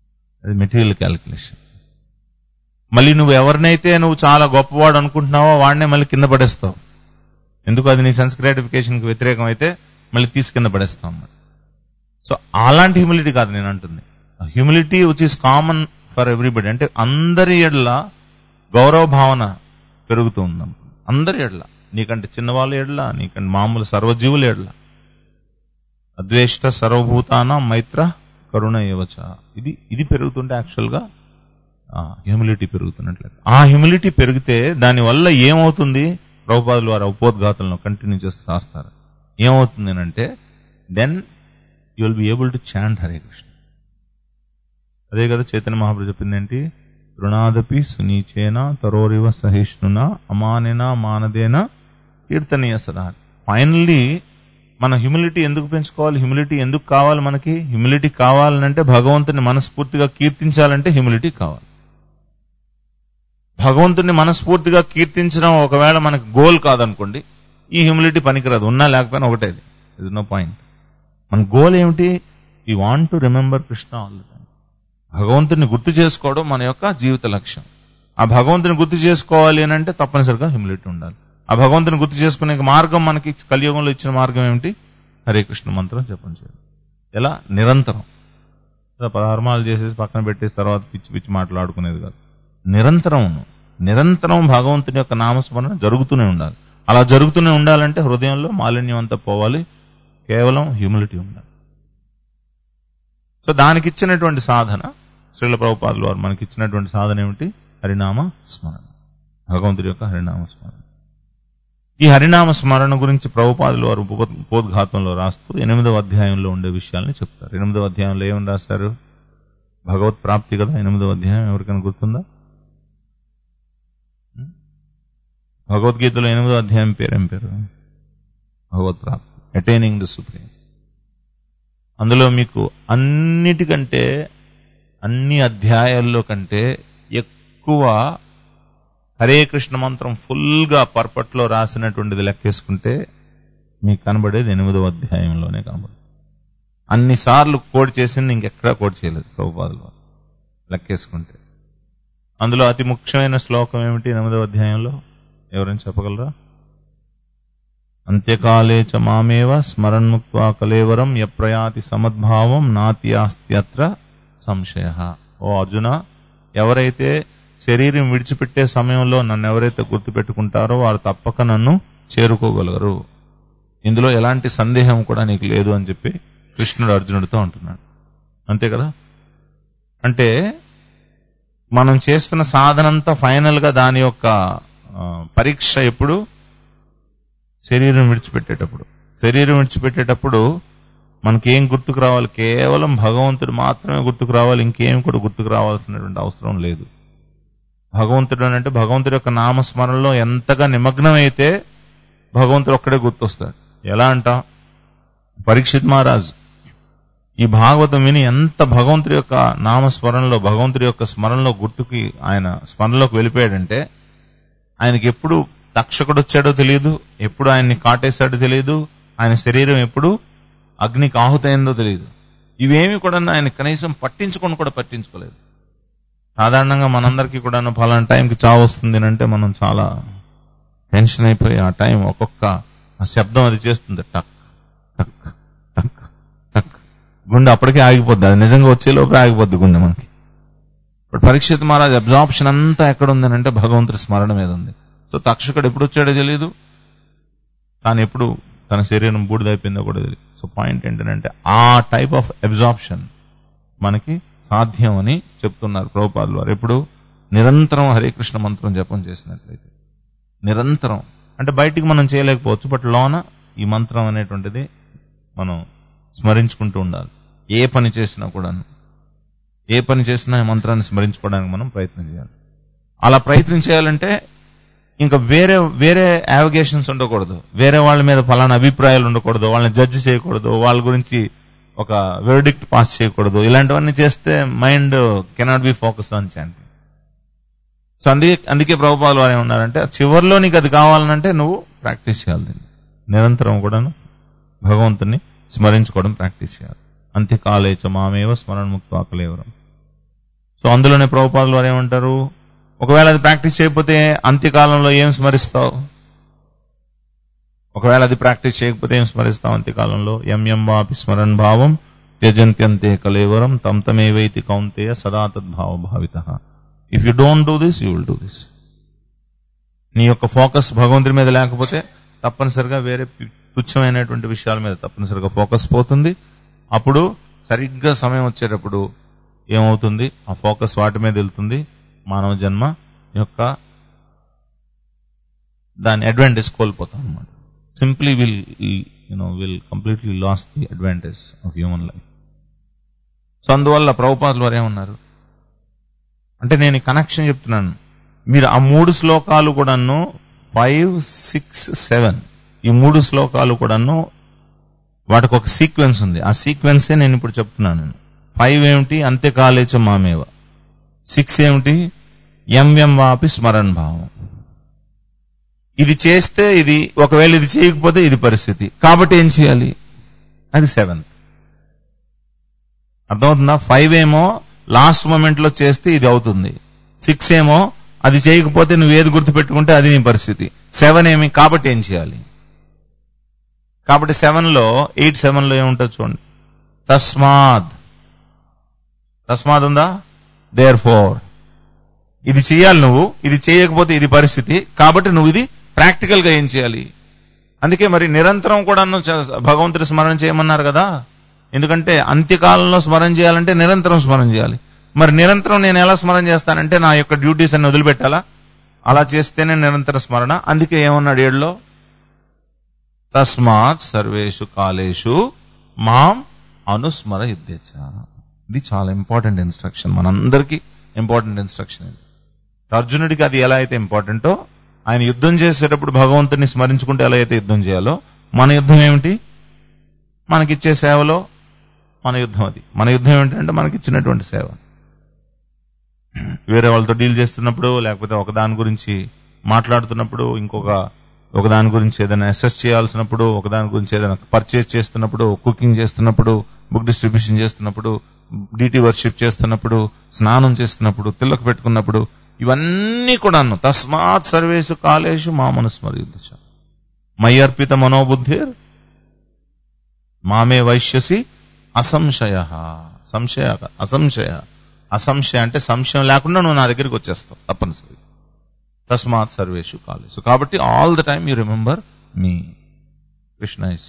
S1: అది మెటీరియల్ క్యాలిక్యులేషన్ మళ్ళీ నువ్వు ఎవరినైతే నువ్వు చాలా గొప్పవాడు అనుకుంటున్నావో వాడినే మళ్ళీ కింద పడేస్తావు ఎందుకు అది నీ సెన్స్ గ్రాటిఫికేషన్కి వ్యతిరేకం అయితే మళ్ళీ తీసి కింద పడేస్తావు అన్నమాట సో అలాంటి హ్యూమిలిటీ కాదు నేను అంటుంది humility which is common for everybody అంటే అందరి ఎడ్ల గౌరవ భావన పెరుగుతూ ఉందాం అందరి ఎడ్ల నీకంటే చిన్నవాళ్ళ ఎడ్ల నీకంటే మామూలు సర్వజీవుల ఎడ్ల అద్వేష్ట సర్వభూతాన మైత్ర కరుణ ఏవచ ఇది ఇది పెరుగుతుంటే యాక్చువల్గా హ్యూమిలిటీ పెరుగుతున్నట్లు ఆ హ్యూమిలిటీ పెరిగితే దానివల్ల ఏమవుతుంది ప్రభుపాదులు వారు ఉపోద్ఘాతంలో కంటిన్యూ చేస్తూ రాస్తారు ఏమవుతుంది అంటే then you will be able to chant Hare Krishna అదే కదా చైతన్య మహాప్రభు చెప్పింది ఏంటి తృణాదపి సునీచేన తరోరివ సహిష్ణున అమానేన మానదేన కీర్తనీయ సదా ఫైనల్లీ మన హ్యూమిలిటీ ఎందుకు పెంచుకోవాలి హ్యూమిలిటీ ఎందుకు కావాలి మనకి హ్యూమిలిటీ కావాలంటే భగవంతుని మనస్ఫూర్తిగా కీర్తించాలంటే హ్యూమిలిటీ కావాలి భగవంతుని మనస్ఫూర్తిగా కీర్తించడం ఒకవేళ మనకు గోల్ కాదనుకోండి ఈ హ్యూమిలిటీ పనికిరాదు ఉన్నా లేకపోయినా ఒకటే ఇస్ నో పాయింట్ మన గోల్ ఏమిటి we want to remember Krishna all the time భగవంతుని గుర్తు చేసుకోవడం మన యొక్క జీవిత లక్ష్యం ఆ భగవంతుని గుర్తు చేసుకోవాలి అని అంటే తప్పనిసరిగా హ్యూమిలిటీ ఉండాలి ఆ భగవంతుని గుర్తు చేసుకునే మార్గం మనకి కలియుగంలో ఇచ్చిన మార్గం ఏమిటి హరే కృష్ణ మంత్రం చెప్పండి చేయాలి ఎలా నిరంతరం పదహార్మాలు చేసేసి పక్కన పెట్టేసి తర్వాత పిచ్చి పిచ్చి మాట్లాడుకునేది కాదు నిరంతరం నిరంతరం భగవంతుని యొక్క నామస్మరణ జరుగుతూనే ఉండాలి అలా జరుగుతూనే ఉండాలంటే హృదయంలో మాలిన్యం అంతా పోవాలి కేవలం హ్యూమిలిటీ ఉండాలి సో దానికి ఇచ్చినటువంటి సాధన శ్రీల ప్రభుపాదులు వారు మనకి ఇచ్చినటువంటి సాధన ఏమిటి హరినామ స్మరణ భగవంతుడి యొక్క హరినామ స్మరణ ఈ హరినామ స్మరణ గురించి ప్రభుపాదులు వారు ఉపోద్ఘాతంలో రాస్తూ ఎనిమిదవ అధ్యాయంలో ఉండే విషయాల్ని చెప్తారు ఎనిమిదవ అధ్యాయంలో ఏమని రాస్తారు భగవత్ ప్రాప్తి కదా ఎనిమిదవ అధ్యాయం ఎవరికైనా గుర్తుందా భగవద్గీతలో ఎనిమిదో అధ్యాయం పేరేం పేరు భగవత్ ప్రాప్తి అటైనింగ్ ద సుప్రీం అందులో మీకు అన్నిటికంటే అన్ని అధ్యాయాల్లో కంటే ఎక్కువ హరే కృష్ణ మంత్రం ఫుల్గా పర్పట్లో రాసినటువంటిది లెక్కేసుకుంటే మీకు కనబడేది ఎనిమిదవ అధ్యాయంలోనే కనబడుతుంది అన్నిసార్లు కోడ్ చేసింది ఇంకెక్కడా కోడ్ చేయలేదు ప్రభుపాదులు లెక్కేసుకుంటే అందులో అతి ముఖ్యమైన శ్లోకం ఏమిటి ఎనిమిదవ అధ్యాయంలో ఎవరైనా చెప్పగలరా అంత్యకాలే చ మామేవ స్మరణ్ముక్వా కలేవరం ఎప్రయాతి సమద్భావం నాతి ఆస్త్యత్ర సంశయ ఓ అర్జున ఎవరైతే శరీరం విడిచిపెట్టే సమయంలో నన్ను ఎవరైతే గుర్తుపెట్టుకుంటారో వారు తప్పక నన్ను చేరుకోగలరు ఇందులో ఎలాంటి సందేహం కూడా నీకు లేదు అని చెప్పి కృష్ణుడు అర్జునుడితో అంటున్నాడు అంతే కదా అంటే మనం చేస్తున్న సాధనంతా ఫైనల్ గా దాని యొక్క పరీక్ష ఎప్పుడు శరీరం విడిచిపెట్టేటప్పుడు శరీరం విడిచిపెట్టేటప్పుడు మనకేం గుర్తుకు రావాలి కేవలం భగవంతుడు మాత్రమే గుర్తుకు రావాలి ఇంకేం కూడా గుర్తుకు రావాల్సినటువంటి అవసరం లేదు భగవంతుడు అంటే భగవంతుడి యొక్క నామస్మరణలో ఎంతగా నిమగ్నమైతే భగవంతుడు ఒక్కడే గుర్తొస్తాడు ఎలా అంట పరీక్షిత్ మహారాజ్ ఈ భాగవతం విని ఎంత భగవంతుడి యొక్క నామస్మరణలో భగవంతుడి యొక్క స్మరణలో గుర్తుకి ఆయన స్మరణలోకి వెళ్ళిపోయాడంటే ఆయనకి ఎప్పుడు తక్షకుడు వచ్చాడో తెలియదు ఎప్పుడు ఆయన్ని కాటేశాడో తెలియదు ఆయన శరీరం ఎప్పుడు అగ్నికి ఆహుతైందో తెలియదు ఇవేమి కూడా ఆయన కనీసం పట్టించుకొని కూడా పట్టించుకోలేదు సాధారణంగా మనందరికీ కూడా ఫలానా టైంకి చావు వస్తుంది అంటే మనం చాలా టెన్షన్ అయిపోయి ఆ టైం ఒక్కొక్క ఆ శబ్దం అది చేస్తుంది టక్ టక్ టక్ టక్ గుండె అప్పటికే ఆగిపోద్ది అది నిజంగా వచ్చేలోపే ఆగిపోద్ది గుండె మనకి ఇప్పుడు పరీక్షిత్ మహారాజ్ అబ్జార్ప్షన్ అంతా ఎక్కడ ఉందని అంటే భగవంతుడి స్మరణ మీద ఉంది సో తక్షకుడు ఎప్పుడు వచ్చాడో తెలియదు తాను ఎప్పుడు తన శరీరం బూడిదైపోయిందో కూడా తెలియదు సో పాయింట్ ఏంటంటే ఆ టైప్ ఆఫ్ అబ్జార్ప్షన్ మనకి సాధ్యం అని చెప్తున్నారు ప్రభుపాదులు వారు ఎప్పుడు నిరంతరం హరే కృష్ణ మంత్రం జపం చేసినట్లయితే నిరంతరం అంటే బయటికి మనం చేయలేకపోవచ్చు బట్ లోన ఈ మంత్రం అనేటువంటిది మనం స్మరించుకుంటూ ఉండాలి ఏ పని చేసినా కూడా ఏ పని చేసినా ఈ మంత్రాన్ని స్మరించుకోవడానికి మనం ప్రయత్నం చేయాలి అలా ప్రయత్నం చేయాలంటే ఇంకా వేరే వేరే యావిగేషన్స్ ఉండకూడదు వేరే వాళ్ళ మీద ఫలానా అభిప్రాయాలు ఉండకూడదు వాళ్ళని జడ్జి చేయకూడదు వాళ్ళ గురించి ఒక వెర్డిక్ట్ పాస్ చేయకూడదు ఇలాంటివన్నీ చేస్తే mind cannot be focus on chanting so అందుకే అందుకే ప్రభుపాదులు వారు ఏమన్నారంటే చివరిలో నీకు అది కావాలంటే నువ్వు ప్రాక్టీస్ చేయాలి దీన్ని నిరంతరం కూడాను భగవంతుని స్మరించుకోవడం ప్రాక్టీస్ చేయాలి అంత్యకాలేచ మామేవ స్మరణముక్త ఆకలేవరం సో అందులోనే ప్రభుపాదులు వారు ఏమంటారు ఒకవేళ అది ప్రాక్టీస్ చేయకపోతే అంత్యకాలంలో ఏం స్మరిస్తావు ఒకవేళ అది ప్రాక్టీస్ చేయకపోతే ఏం స్మరిస్తావు అంత్యకాలంలో ఎం ఎం వాపి స్మరణ్ భావం త్యజంత్యంతే కలేవరం తమ్ తమేవైతి కౌంతేయ సదా తద్భావ భావిత if you don't do this you will do this నీ యొక్క ఫోకస్ భగవంతుడి మీద లేకపోతే తప్పనిసరిగా వేరే పి- తుచ్చమైనటువంటి విషయాల మీద తప్పనిసరిగా ఫోకస్ పోతుంది అప్పుడు సరిగ్గా సమయం వచ్చేటప్పుడు ఏమవుతుంది ఆ ఫోకస్ వాటి మీద వెళ్తుంది మానవ జన్మ యొక్క దాని అడ్వాంటేజ్ కోల్పోతాం అనమాట simply will you know will completely loss the advantage of human life so అందువల్ల ప్రభుపాదులు వారు ఏమన్నారు అంటే నేను కనెక్షన్ చెప్తున్నాను మీరు ఆ మూడు శ్లోకాలు కూడాను ఫైవ్ సిక్స్ సెవెన్ ఈ మూడు శ్లోకాలు కూడాను వాటికి ఒక సీక్వెన్స్ ఉంది ఆ సీక్వెన్సే నేను ఇప్పుడు చెప్తున్నాను నేను ఫైవ్ ఏమిటి అంత్యకాలేచ మామేవ సిక్స్ ఏమిటి ఎం ఎం వాపి స్మరణ్ భావం ఇది చేస్తే ఇది ఒకవేళ ఇది చేయకపోతే ఇది పరిస్థితి కాబట్టి ఏం చేయాలి అది సెవెన్ అర్థమవుతుందా ఫైవ్ ఏమో లాస్ట్ మూమెంట్ లో చేస్తే ఇది అవుతుంది సిక్స్ ఏమో అది చేయకపోతే నువ్వు ఏది గుర్తుపెట్టుకుంటే అది నీ పరిస్థితి సెవెన్ ఏమి కాబట్టి ఏం చేయాలి కాబట్టి సెవెన్ లో ఎయిట్ సెవెన్ లో ఏముంటుంది చూడండి తస్మాద్ తస్మాద్ ఉందా దేర్ ఫోర్ ఇది చేయాలి నువ్వు ఇది చేయకపోతే ఇది పరిస్థితి కాబట్టి నువ్వు ఇది ప్రాక్టికల్ గా ఏం చేయాలి అందుకే మరి నిరంతరం కూడా భగవంతుడి స్మరణ చేయమన్నారు కదా ఎందుకంటే అంత్యకాలంలో స్మరణ చేయాలంటే నిరంతరం స్మరణ చేయాలి మరి నిరంతరం నేను ఎలా స్మరణ చేస్తానంటే నా యొక్క డ్యూటీస్ అన్ని వదిలిపెట్టాలా అలా చేస్తేనే నిరంతర స్మరణ అందుకే ఏమన్నాడు ఏడులో తస్మాత్ సర్వేషు కాలేషు మాం అనుస్మర యుద్ధేచ ఇది చాలా ఇంపార్టెంట్ ఇన్స్ట్రక్షన్ మనందరికీ ఇంపార్టెంట్ ఇన్స్ట్రక్షన్ ఇది అర్జునుడికి అది ఎలా అయితే ఇంపార్టెంటో ఆయన యుద్ధం చేసేటప్పుడు భగవంతుని స్మరించుకుంటే ఎలా అయితే యుద్ధం చేయాలో మన యుద్ధం ఏమిటి మనకిచ్చే సేవలో మన యుద్ధం అది మన యుద్ధం ఏంటంటే మనకి ఇచ్చినటువంటి సేవ వేరే వాళ్ళతో డీల్ చేస్తున్నప్పుడు లేకపోతే ఒక దాని గురించి మాట్లాడుతున్నప్పుడు ఇంకొక ఒక దాని గురించి ఏదైనా అసెస్ చేయాల్సినప్పుడు ఒక దాని గురించి ఏదైనా పర్చేజ్ చేస్తున్నప్పుడు కుకింగ్ చేస్తున్నప్పుడు బుక్ డిస్ట్రిబ్యూషన్ చేస్తున్నప్పుడు డిటి వర్షిప్ చేస్తున్నప్పుడు స్నానం చేస్తున్నప్పుడు తిల్లక పెట్టుకున్నప్పుడు ఇవన్నీ కూడాను తస్మాత్ సర్వేషు కాలేషు మా మనుస్మరించ మై అర్పిత మనోబుద్ధిర్ మామే వైశ్యసి అసంశయ సంశయ కాదు, అసంశయ అసంశయ అంటే సంశయం లేకుండా నువ్వు నా దగ్గరికి వచ్చేస్తావు తప్పనిసరి తస్మాత్ సర్వేషు కాలేషు కాబట్టి all the time you remember me Krishna is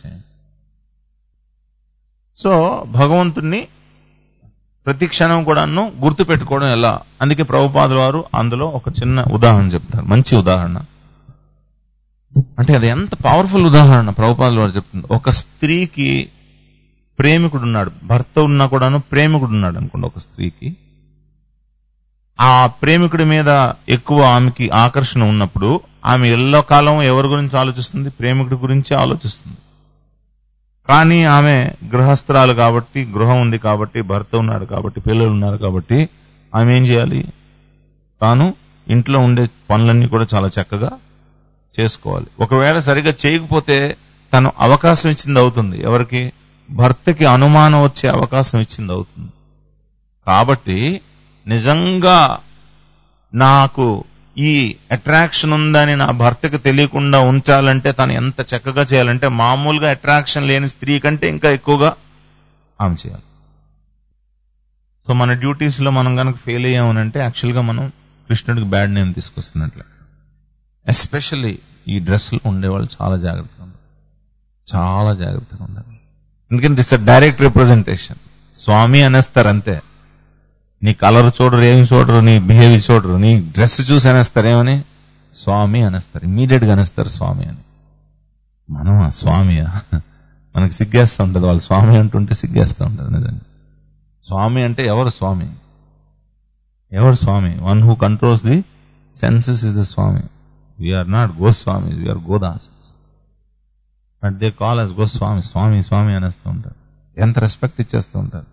S1: so భగవంతుణ్ణి ప్రతి క్షణం కూడాను గుర్తు పెట్టుకోవడం ఎలా అందుకే ప్రభుపాదుల వారు అందులో ఒక చిన్న ఉదాహరణ చెప్తారు మంచి ఉదాహరణ అంటే అది ఎంత పవర్ఫుల్ ఉదాహరణ ప్రభుపాదుల వారు చెప్తుంది ఒక స్త్రీకి ప్రేమికుడు ఉన్నాడు భర్త ఉన్నా కూడాను ప్రేమికుడు ఉన్నాడు అనుకోండి ఒక స్త్రీకి ఆ ప్రేమికుడి మీద ఎక్కువ ఆమెకి ఆకర్షణ ఉన్నప్పుడు ఆమె ఎల్లో కాలం ఎవరి గురించి ఆలోచిస్తుంది ప్రేమికుడి గురించి ఆలోచిస్తుంది కానీ ఆమె గృహస్థరాలు కాబట్టి గృహం ఉంది కాబట్టి భర్త ఉన్నాడు కాబట్టి పిల్లలు ఉన్నారు కాబట్టి ఆమె ఏం చేయాలి తాను ఇంట్లో ఉండే పనులన్నీ కూడా చాలా చక్కగా చేసుకోవాలి ఒకవేళ సరిగా చేయకపోతే తను అవకాశం ఇచ్చింది అవుతుంది ఎవరికి భర్తకి అనుమానం వచ్చే అవకాశం ఇచ్చింది అవుతుంది కాబట్టి నిజంగా నాకు ఈ అట్రాక్షన్ ఉందని నా భర్తకి తెలియకుండా ఉంచాలంటే తను ఎంత చక్కగా చేయాలంటే మామూలుగా అట్రాక్షన్ లేని స్త్రీ కంటే ఇంకా ఎక్కువగా ఆమె చేయాలి సో మన డ్యూటీస్ లో మనం కనుక ఫెయిల్ అయ్యామనంటే యాక్చువల్ గా మనం కృష్ణుడికి బ్యాడ్ నేమ్ తీసుకొస్తున్నట్లే ఎస్పెషల్లీ ఈ డ్రెస్సులు ఉండేవాళ్ళు చాలా జాగ్రత్తగా ఉండాలి చాలా జాగ్రత్తగా ఉండాలి ఎందుకంటే ఇట్స్ డైరెక్ట్ రిప్రజెంటేషన్ స్వామి అనేస్తారు అంతే నీ కలర్ చూడరు ఏమి చూడరు నీ బిహేవియర్ చూడరు నీ డ్రెస్ చూసి అనేస్తారు ఏమని స్వామి అనేస్తారు ఇమీడియట్ గా అనేస్తారు స్వామి అని మనం ఆ స్వామియా మనకి సిగ్గేస్తూ ఉంటుంది వాళ్ళు స్వామి అంటుంటే సిగ్గేస్తూ ఉంటుంది నిజంగా స్వామి అంటే ఎవరు స్వామి ఎవరు స్వామి one who controls the senses is the swami we are not Goswami we are godas but they call us Goswami swami swami అనేస్తూ ఉంటారు ఎంత రెస్పెక్ట్ ఇచ్చేస్తూ ఉంటారు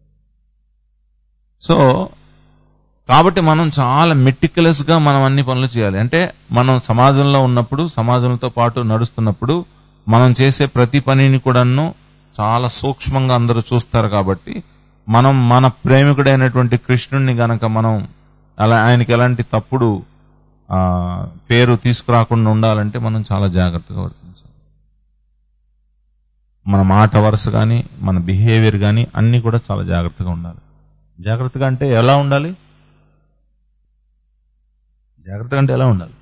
S1: సో కాబట్టి మనం చాలా మెటిక్యులస్ గా మనం అన్ని పనులు చేయాలి అంటే మనం సమాజంలో ఉన్నప్పుడు సమాజంతో పాటు నడుస్తున్నప్పుడు మనం చేసే ప్రతి పనిని కూడాను చాలా సూక్ష్మంగా అందరూ చూస్తారు కాబట్టి మనం మన ప్రేమికుడైనటువంటి కృష్ణుణ్ణి గనక మనం అలా ఆయనకి ఎలాంటి తప్పుడు ఆ, పేరు తీసుకురాకుండా ఉండాలంటే మనం చాలా జాగ్రత్తగా వర్తించాలి మన మాట వరుస కానీ మన బిహేవియర్ కానీ అన్ని కూడా చాలా జాగ్రత్తగా ఉండాలి జాగ్రత్తగా అంటే ఎలా ఉండాలి జాగ్రత్తగా అంటే ఎలా ఉండాలి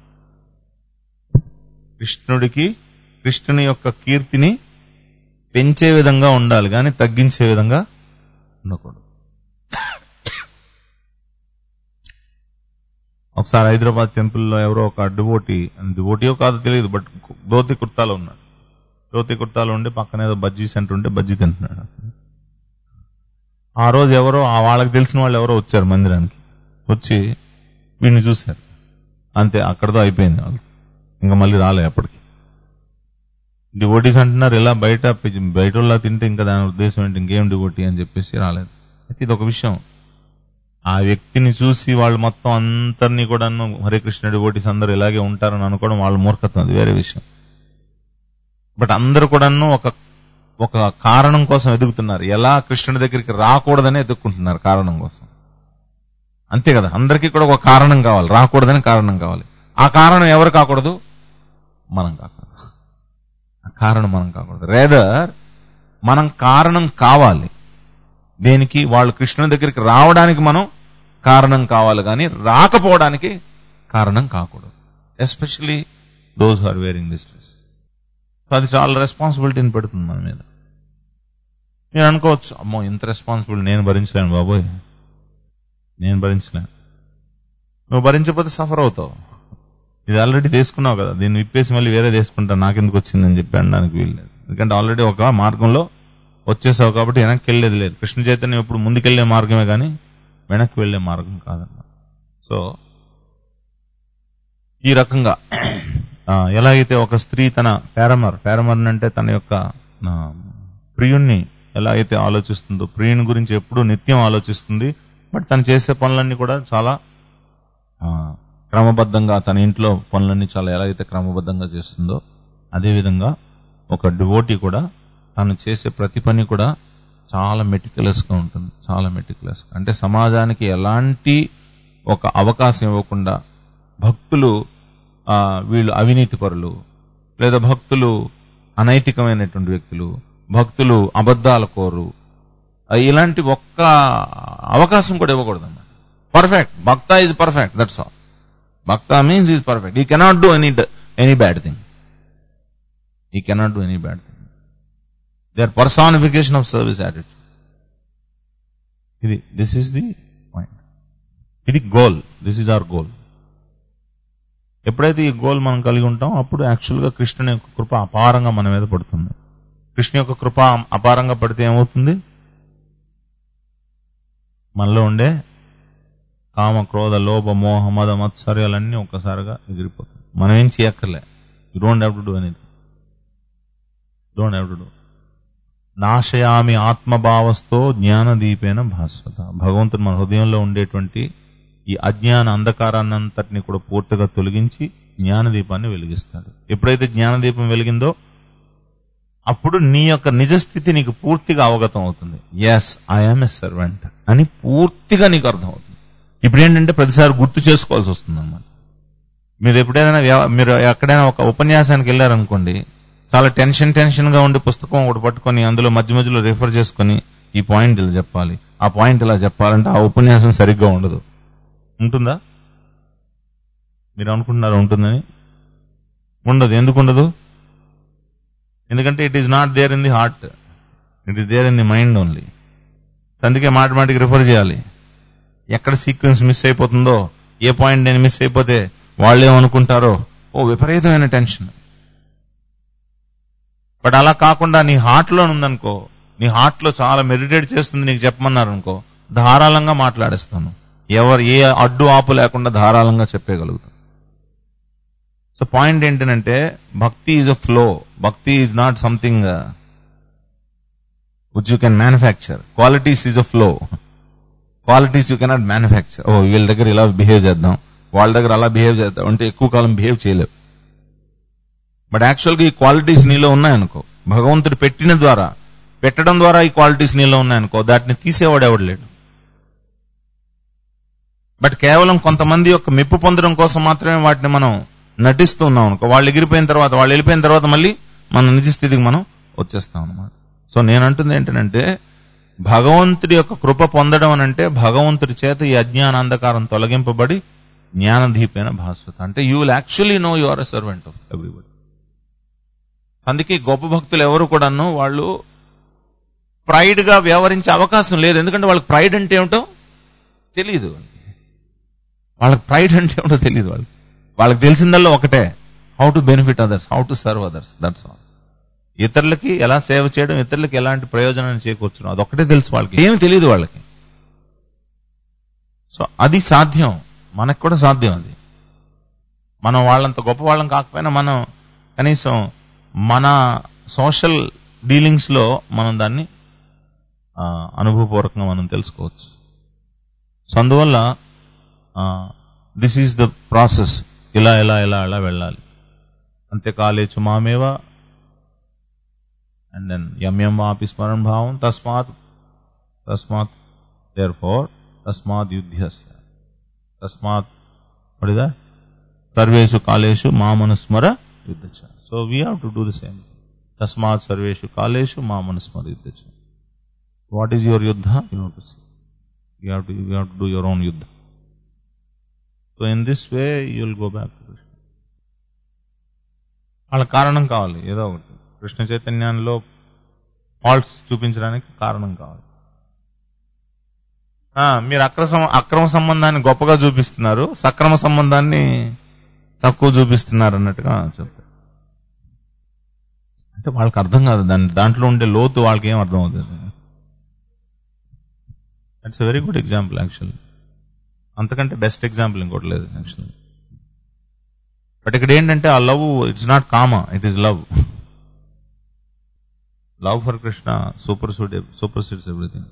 S1: కృష్ణుడికి కృష్ణుని యొక్క కీర్తిని పెంచే విధంగా ఉండాలి కానీ తగ్గించే విధంగా ఉండకూడదు ఒకసారి హైదరాబాద్ టెంపుల్లో ఎవరో ఒక డివోటీ డివోటీయో కాదో తెలియదు బట్ ధోతి కుర్తాలో ఉన్నాడు ధోతి కుర్తాలో ఉండి పక్కన ఏదో బజ్జీ సెంటర్ ఉంటే బజ్జీ తింటున్నాడు ఆ రోజు ఎవరో ఆ వాళ్ళకి తెలిసిన వాళ్ళు ఎవరో వచ్చారు మందిరానికి వచ్చి వీడిని చూశారు అంతే అక్కడతో అయిపోయింది వాళ్ళు ఇంకా మళ్ళీ రాలే అప్పటికి డివోటీస్ అంటున్నారు ఇలా బయట బయట వాళ్ళ తింటే ఇంకా దాని ఉద్దేశం ఏంటి ఇంకేం డివోటీ అని చెప్పేసి రాలేదు అయితే ఇది ఒక విషయం ఆ వ్యక్తిని చూసి వాళ్ళు మొత్తం అందరినీ కూడా హరే కృష్ణ డివోటీస్ అందరూ ఇలాగే ఉంటారని అనుకోవడం వాళ్ళ మూర్ఖత్వం అది వేరే విషయం బట్ అందరూ కూడాను ఒక ఒక కారణం కోసం ఎదుగుతున్నారు ఎలా కృష్ణుడి దగ్గరికి రాకూడదని ఎదుర్కొంటున్నారు కారణం కోసం అంతే కదా అందరికీ కూడా ఒక కారణం కావాలి రాకూడదని కారణం కావాలి ఆ కారణం ఎవరు కాకూడదు మనం కాకూడదు ఆ కారణం మనం కాకూడదు రేదర్ మనం కారణం కావాలి దేనికి వాళ్ళు కృష్ణుని దగ్గరికి రావడానికి మనం కారణం కావాలి కానీ రాకపోవడానికి కారణం కాకూడదు especially those are wearing this dress so అది చాలా రెస్పాన్సిబిలిటీని పెడుతుంది మన మీద నేను అనుకోవచ్చు అమ్మో ఇంత రెస్పాన్సిబిలిటీ నేను భరించలేను బాబోయ్ నేను భరించలేను నువ్వు భరించకపోతే సఫర్ అవుతావు ఇది ఆల్రెడీ తీసుకున్నావు కదా దీన్ని విప్పేసి మళ్ళీ వేరే తీసుకుంటా నాకెందుకు వచ్చిందని చెప్పి అనడానికి వీల్లేదు ఎందుకంటే ఆల్రెడీ ఒక మార్గంలో వచ్చేసావు కాబట్టి వెనక్కి వెళ్ళేది లేదు కృష్ణ చైతన్యం ఎప్పుడు ముందుకెళ్లే మార్గమే కానీ వెనక్కి వెళ్లే మార్గం కాదన్నమాట సో ఈ రకంగా ఆ, ఎలాగైతే ఒక స్త్రీ తన పేరమర్ పేరమర్ అంటే తన యొక్క ఆ, ప్రియుణ్ణి ఎలా అయితే ఆలోచిస్తుందో ప్రియుని గురించి ఎప్పుడూ నిత్యం ఆలోచిస్తుంది బట్ తను చేసే పనులన్నీ కూడా చాలా ఆ, క్రమబద్ధంగా తన ఇంట్లో పనులన్నీ చాలా ఎలా అయితే క్రమబద్ధంగా చేస్తుందో అదేవిధంగా ఒక డివోటీ కూడా తను చేసే ప్రతి పని కూడా చాలా మెటికులస్ గా ఉంటుంది చాలా మెటికులస్ అంటే సమాజానికి ఎలాంటి ఒక అవకాశం ఇవ్వకుండా భక్తులు ఆ, వీళ్ళు అవినీతి పరులు లేదా భక్తులు అనైతికమైనటువంటి వ్యక్తులు భక్తులు అబద్ధాల కోరు ఆ, ఇలాంటి ఒక్క అవకాశం కూడా ఇవ్వకూడదు అన్నమాట perfect bhakta is perfect that's all bhakta means is perfect he cannot do any any bad thing he cannot do any bad thing they are personification of service attitude ఇది దిస్ ఈస్ ది పాయింట్ ఇది goal this is our goal ఎప్పుడైతే ఈ goal మనం కలిగి ఉంటాం అప్పుడు యాక్చువల్గా కృష్ణుని యొక్క కృప అపారంగా మన మీద పడుతుంది కృష్ణ యొక్క కృప అపారంగా పడితే ఏమవుతుంది మనలో ఉండే కామ క్రోధ లోభ మోహ మద మత్సర్యాలన్నీ ఒక్కసారిగా ఎగిరిపోతాయి మనం ఏం చేయక్కర్లే you don't have to do అనేది డోంట్ హ్యావ్ టు డూ నాశయామి ఆత్మభావస్తో జ్ఞానదీపేన భాస్వత భగవంతుడు మన హృదయంలో ఉండేటువంటి ఈ అజ్ఞాన అంధకారాన్నంతటిని కూడా పూర్తిగా తొలగించి జ్ఞానదీపాన్ని వెలిగిస్తాడు ఎప్పుడైతే జ్ఞానదీపం వెలిగిందో అప్పుడు నీ యొక్క నిజస్థితి నీకు పూర్తిగా అవగతం అవుతుంది ఎస్ ఐఎమ్ ఎ సర్వెంట్ అని పూర్తిగా నీకు అర్థం అవుతుంది ఇప్పుడు ఏంటంటే ప్రతిసారి గుర్తు చేసుకోవాల్సి వస్తుంది అనమాట మీరు ఎప్పుడైనా వ్యవ- మీరు ఎక్కడైనా ఒక ఉపన్యాసానికి వెళ్ళారనుకోండి చాలా టెన్షన్ టెన్షన్ గా ఉండి పుస్తకం ఒకటి పట్టుకొని అందులో మధ్య మధ్యలో రిఫర్ చేసుకొని ఈ పాయింట్ ఇలా చెప్పాలి ఆ పాయింట్ ఇలా చెప్పాలంటే ఆ ఉపన్యాసం సరిగ్గా ఉండదు ఉంటుందా మీరు అనుకుంటున్నారు ఉంటుందని ఉండదు ఎందుకు ఉండదు ఎందుకంటే it is not there in the heart it is there in the mind only అందుకే మాటమాటికి రిఫర్ చేయాలి ఎక్కడ సీక్వెన్స్ మిస్ అయిపోతుందో ఏ పాయింట్ నేను మిస్ అయిపోతే వాళ్ళు ఏమనుకుంటారో ఓ విపరీతమైన టెన్షన్ బట్ అలా కాకుండా నీ హార్ట్ లో ఉందనుకో నీ హార్ట్ లో చాలా మెడిటేట్ చేస్తుంది నీకు చెప్పమన్నారు అనుకో ధారాళంగా మాట్లాడేస్తాను ఎవరు ఏ అడ్డు ఆపు లేకుండా ధారాళంగా చెప్పగలుగుతాను సో పాయింట్ ఏంటంటే bhakti is a flow bhakti is not something which you can manufacture qualities is a flow qualities you cannot manufacture ఓ వీళ్ళ దగ్గర ఇలా బిహేవ్ చేద్దాం వాళ్ళ దగ్గర అలా బిహేవ్ చేద్దాం అంటే ఎక్కువ కాలం బిహేవ్ చేయలేవు బట్ యాక్చువల్గా ఈ క్వాలిటీస్ నీలో ఉన్నాయనుకో భగవంతుడు పెట్టిన ద్వారా పెట్టడం ద్వారా ఈ క్వాలిటీస్ నీలో ఉన్నాయనుకో దాటిని తీసేవాడు ఎవడు లేడు బట్ కేవలం కొంతమంది యొక్క మెప్పు పొందడం కోసం మాత్రమే వాటిని మనం నటిస్తూ ఉన్నాం అనుకో వాళ్ళు ఎగిరిపోయిన తర్వాత వాళ్ళు వెళ్ళిపోయిన తర్వాత మళ్ళీ మన నిజ స్థితికి మనం వచ్చేస్తాం అనమాట సో నేను అంటుంది ఏంటంటే భగవంతుడి యొక్క కృప పొందడం అని అంటే భగవంతుడి చేత ఈ అజ్ఞాన అంధకారం తొలగింపబడి జ్ఞానదీపైన భాస్వత అంటే you will actually know you are a servant of everybody అందుకే గొప్ప భక్తులు ఎవరు కూడాను వాళ్ళు ప్రైడ్ గా వ్యవహరించే అవకాశం లేదు ఎందుకంటే వాళ్ళకి ప్రైడ్ అంటే ఏమిటో తెలియదు వాళ్ళకి ప్రైడ్ అంటే ఏమిటో తెలియదు వాళ్ళకి వాళ్ళకి తెలిసిందల్లా ఒకటే how to benefit others how to serve others that's all ఇతరులకి ఎలా సేవ చేయడం ఇతరులకి ఎలాంటి ప్రయోజనాన్ని చేకూర్చడం అదొక్కటే తెలుసు వాళ్ళకి ఏమి తెలియదు వాళ్ళకి సో అది సాధ్యం మనకు కూడా సాధ్యం అది మనం వాళ్ళంత గొప్ప వాళ్ళం కాకపోయినా మనం కనీసం మన సోషల్ డీలింగ్స్ లో మనం దాన్ని ఆ, అనుభవపూర్వకంగా మనం తెలుసుకోవచ్చు సో అందువల్ల దిస్ ఈజ్ ద ప్రాసెస్ ఇలా ఇలా ఇలా ఇలా వెళ్ళాలి అంతే కాలేచు మామేవ అండ్ దెన్ ఎం ఎం వాపి స్మరణ భావం తస్మాత్ తస్మాత్ దేర్ ఫోర్ తస్మాత్ యుద్ధస్య తస్మాత్ పడిదా సర్వేషు కాలేషు మామనుస్మర యుద్ధచ so we have to do the same తస్మాత్ సర్వేషు కాలేషు మామనుస్మర యుద్ధచ what is your yuddha you have to see you have to you have to do your own yuddha so in this way you will go back to Krishna వాళ్ళ కారణం కావాలి ఏదో ఒకటి కృష్ణ చైతన్యంలో ఫాల్ట్స్ చూపించడానికి కారణం కావాలి ఆ, మీరు అక్ర సం- అక్రమ సంబంధాన్ని గొప్పగా చూపిస్తున్నారు సక్రమ సంబంధాన్ని తక్కువ చూపిస్తున్నారు అన్నట్టుగా చెప్తారు అంటే వాళ్ళకి అర్థం కాదు దాని దాంట్లో ఉండే లోతు వాళ్ళకి ఏం అర్థం అవుతుంది it's very good example actually అంతకంటే బెస్ట్ ఎగ్జాంపుల్ ఇంకోటి లేదు యాక్చువల్లీ బట్ ఇక్కడ ఏంటంటే ఆ love it's not kama it is love love for Krishna supersede supersedes everything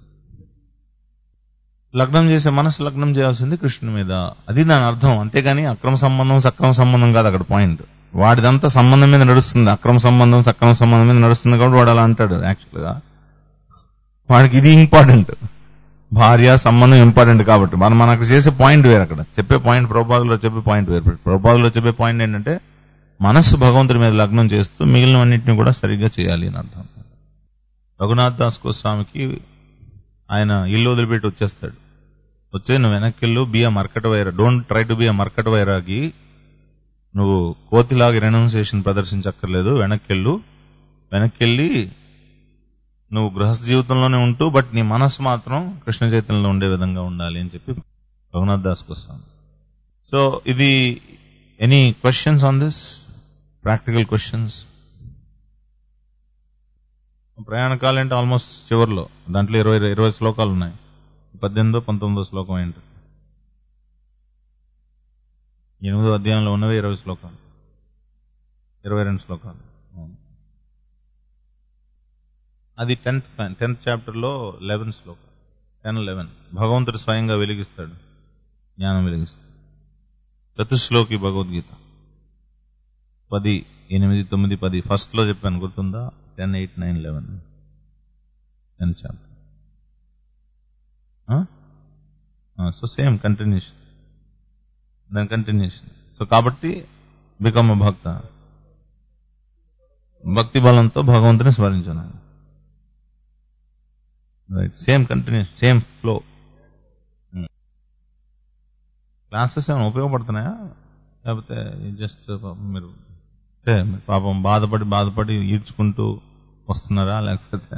S1: లగ్నం చేసే మనసు లగ్నం చేయాల్సింది కృష్ణుని మీద అది దాని అర్థం అంతేగాని అక్రమ సంబంధం సక్రమ సంబంధం కాదు అక్కడ పాయింట్ వాడిదంతా సంబంధం మీద నడుస్తుంది అక్రమ సంబంధం సక్రమ సంబంధం మీద నడుస్తుంది కాబట్టి వాడు అలా అంటాడు యాక్చువల్ గా వాడికి ఇది ఇంపార్టెంట్ భార్య సంబంధం ఇంపార్టెంట్ కాబట్టి మనం మనకు చేసే పాయింట్ వేరు అక్కడ చెప్పే పాయింట్ ప్రభుపాదులో చెప్పే పాయింట్ వేరు ప్రభుపాదులో చెప్పే పాయింట్ ఏంటంటే మనస్సు భగవంతుడి మీద లగ్నం చేస్తూ మిగిలినవన్నింటినీ కూడా సరిగ్గా చేయాలి అని అర్థం రఘునాథ్ దాస్ గోస్వామికి ఆయన ఇల్లు వదిలిపెట్టి వచ్చేస్తాడు వచ్చే నువ్వు వెనక్కిళ్ళు be a markata vairagi don't try to be a markata vairagi నువ్వు కోతిలాగా రెనౌన్సియేషన్ ప్రదర్శించక్కర్లేదు వెనక్కిళ్ళు వెనక్కెళ్ళి నువ్వు గృహస్థ జీవితంలోనే ఉంటూ బట్ నీ మనసు మాత్రం కృష్ణ చైతన్యంలో ఉండే విధంగా ఉండాలి అని చెప్పి రఘునాథ్ దాస్ వస్తాను సో ఇది any questions on this practical questions ప్రయాణ కాలం అంటే ఆల్మోస్ట్ చివరిలో దాంట్లో ఇరవై ఇరవై శ్లోకాలు ఉన్నాయి పద్దెనిమిదో పంతొమ్మిదో శ్లోకం ఏంటి ఎనిమిదో అధ్యాయంలో ఉన్నవి ఇరవై శ్లోకాలు ఇరవై రెండు శ్లోకాలు అవును. అది టెన్త్ టెన్త్ చాప్టర్లో లెవెన్ శ్లోకం టెన్ లెవెన్ భగవంతుడు స్వయంగా వెలిగిస్తాడు జ్ఞానం వెలిగిస్తాడు చతుశ్లోకి భగవద్గీత పది ఎనిమిది తొమ్మిది పది ఫస్ట్ లో చెప్పాను గుర్తుందా ten eight nine eleven ten chapter so same continuation దాని కంటిన్యూషన్ సో కాబట్టి బికమ్ భక్త భక్తి బలంతో భగవంతుని స్మరించాను right same continuation same flow classes ఏమైనా ఉపయోగపడుతున్నాయా లేకపోతే జస్ట్ మీరు అంటే మీరు పాపం బాధపడి బాధపడి ఈడ్చుకుంటూ వస్తున్నారా లేకపోతే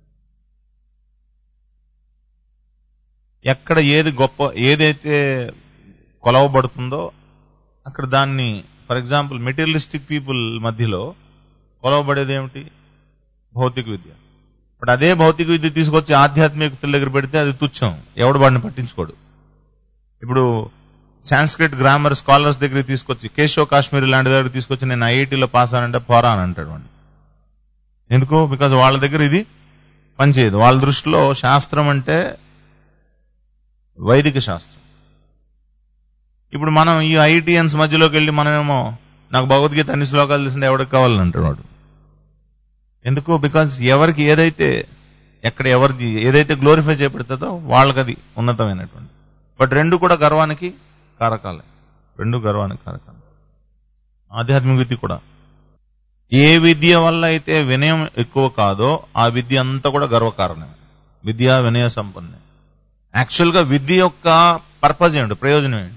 S1: ఎక్కడ ఏది గొప్ప ఏదైతే కొలవబడుతుందో అక్కడ దాన్ని ఫర్ ఎగ్జాంపుల్ మెటీరియలిస్టిక్ పీపుల్ మధ్యలో కొలవబడేది ఏమిటి భౌతిక విద్య ఇప్పుడు అదే భౌతిక విద్య తీసుకొచ్చి ఆధ్యాత్మికతల దగ్గర పెడితే అది తుచ్చం ఎవడు వాడిని పట్టించుకోడు ఇప్పుడు సాంస్క్రిట్ గ్రామర్ స్కాలర్స్ దగ్గర తీసుకొచ్చి కేశవ్ కాశ్మీర్ లాంటి దగ్గర తీసుకొచ్చి నేను ఐఐటీలో పాస్ అనంటే పోరా అని అంటాడు వాడిని ఎందుకు బికాజ్ వాళ్ళ దగ్గర ఇది పనిచేయదు వాళ్ళ దృష్టిలో శాస్త్రం అంటే వైదిక శాస్త్రం ఇప్పుడు మనం ఈ ఐటీఎన్స్ మధ్యలోకి వెళ్ళి మనమేమో నాకు భగవద్గీత అన్ని శ్లోకాలు తెలిసిందే ఎవరికి కావాలని అంటాడు వాడు ఎందుకు బికాజ్ ఎవరికి ఏదైతే ఎక్కడ ఎవరిది ఏదైతే గ్లోరిఫై చేయబడుతుందో వాళ్ళకి అది ఉన్నతమైనటువంటి బట్ రెండు కూడా గర్వానికి కారకాలే రెండు గర్వానికి కారకాలు ఆధ్యాత్మిక విద్య కూడా ఏ విద్య వల్ల అయితే వినయం ఎక్కువ కాదో ఆ విద్య అంతా కూడా గర్వకారణమే విద్య వినయ సంపన్నే యాక్చువల్ గా విద్య యొక్క పర్పస్ ఏమిటి ప్రయోజనం ఏంటి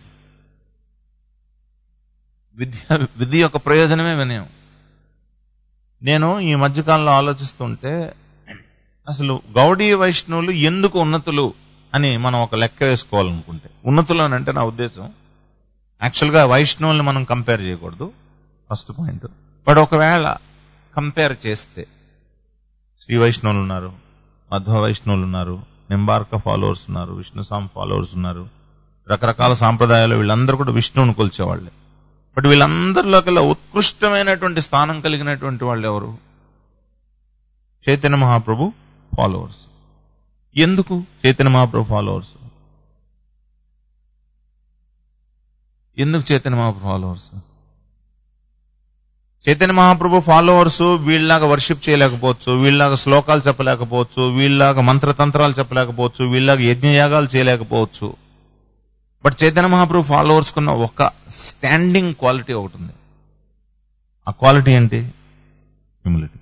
S1: విద్య విద్య యొక్క ప్రయోజనమే వినయం నేను ఈ మధ్యకాలంలో ఆలోచిస్తుంటే అసలు గౌడీ వైష్ణవులు ఎందుకు ఉన్నతులు అని మనం ఒక లెక్క వేసుకోవాలనుకుంటే ఉన్నతులు అని అంటే నా ఉద్దేశం యాక్చువల్గా వైష్ణవుల్ని మనం కంపేర్ చేయకూడదు ఫస్ట్ పాయింట్ బట్ ఒకవేళ కంపేర్ చేస్తే శ్రీ వైష్ణవులు ఉన్నారు మధ్వ వైష్ణవులు ఉన్నారు నింబార్క ఫాలోవర్స్ ఉన్నారు విష్ణు సాం ఫాలోవర్స్ ఉన్నారు రకరకాల సాంప్రదాయాలు వీళ్ళందరూ కూడా విష్ణువుని కొలిచేవాళ్ళే బట్ వీళ్ళందరిలో కల్లా ఉత్కృష్టమైనటువంటి స్థానం కలిగినటువంటి వాళ్ళు ఎవరు చైతన్య మహాప్రభు ఫాలోవర్స్ ఎందుకు చైతన్య మహాప్రభు ఫాలోవర్స్ ఎందుకు చైతన్య మహాప్రభు ఫాలోవర్స్ చైతన్య మహాప్రభు ఫాలోవర్స్ వీళ్ళలాగా వర్షిప్ చేయలేకపోవచ్చు వీళ్ళలాగా శ్లోకాలు చెప్పలేకపోవచ్చు వీళ్ళలాగా మంత్రతంత్రాలు చెప్పలేకపోవచ్చు వీళ్ళలాగా యజ్ఞయాగాలు చేయలేకపోవచ్చు బట్ చైతన్య మహాప్రభు ఫాలోవర్స్ కున్న ఒక స్టాండింగ్ క్వాలిటీ ఒకటి ఉంది ఆ క్వాలిటీ ఏంటి హ్యూమిలిటీ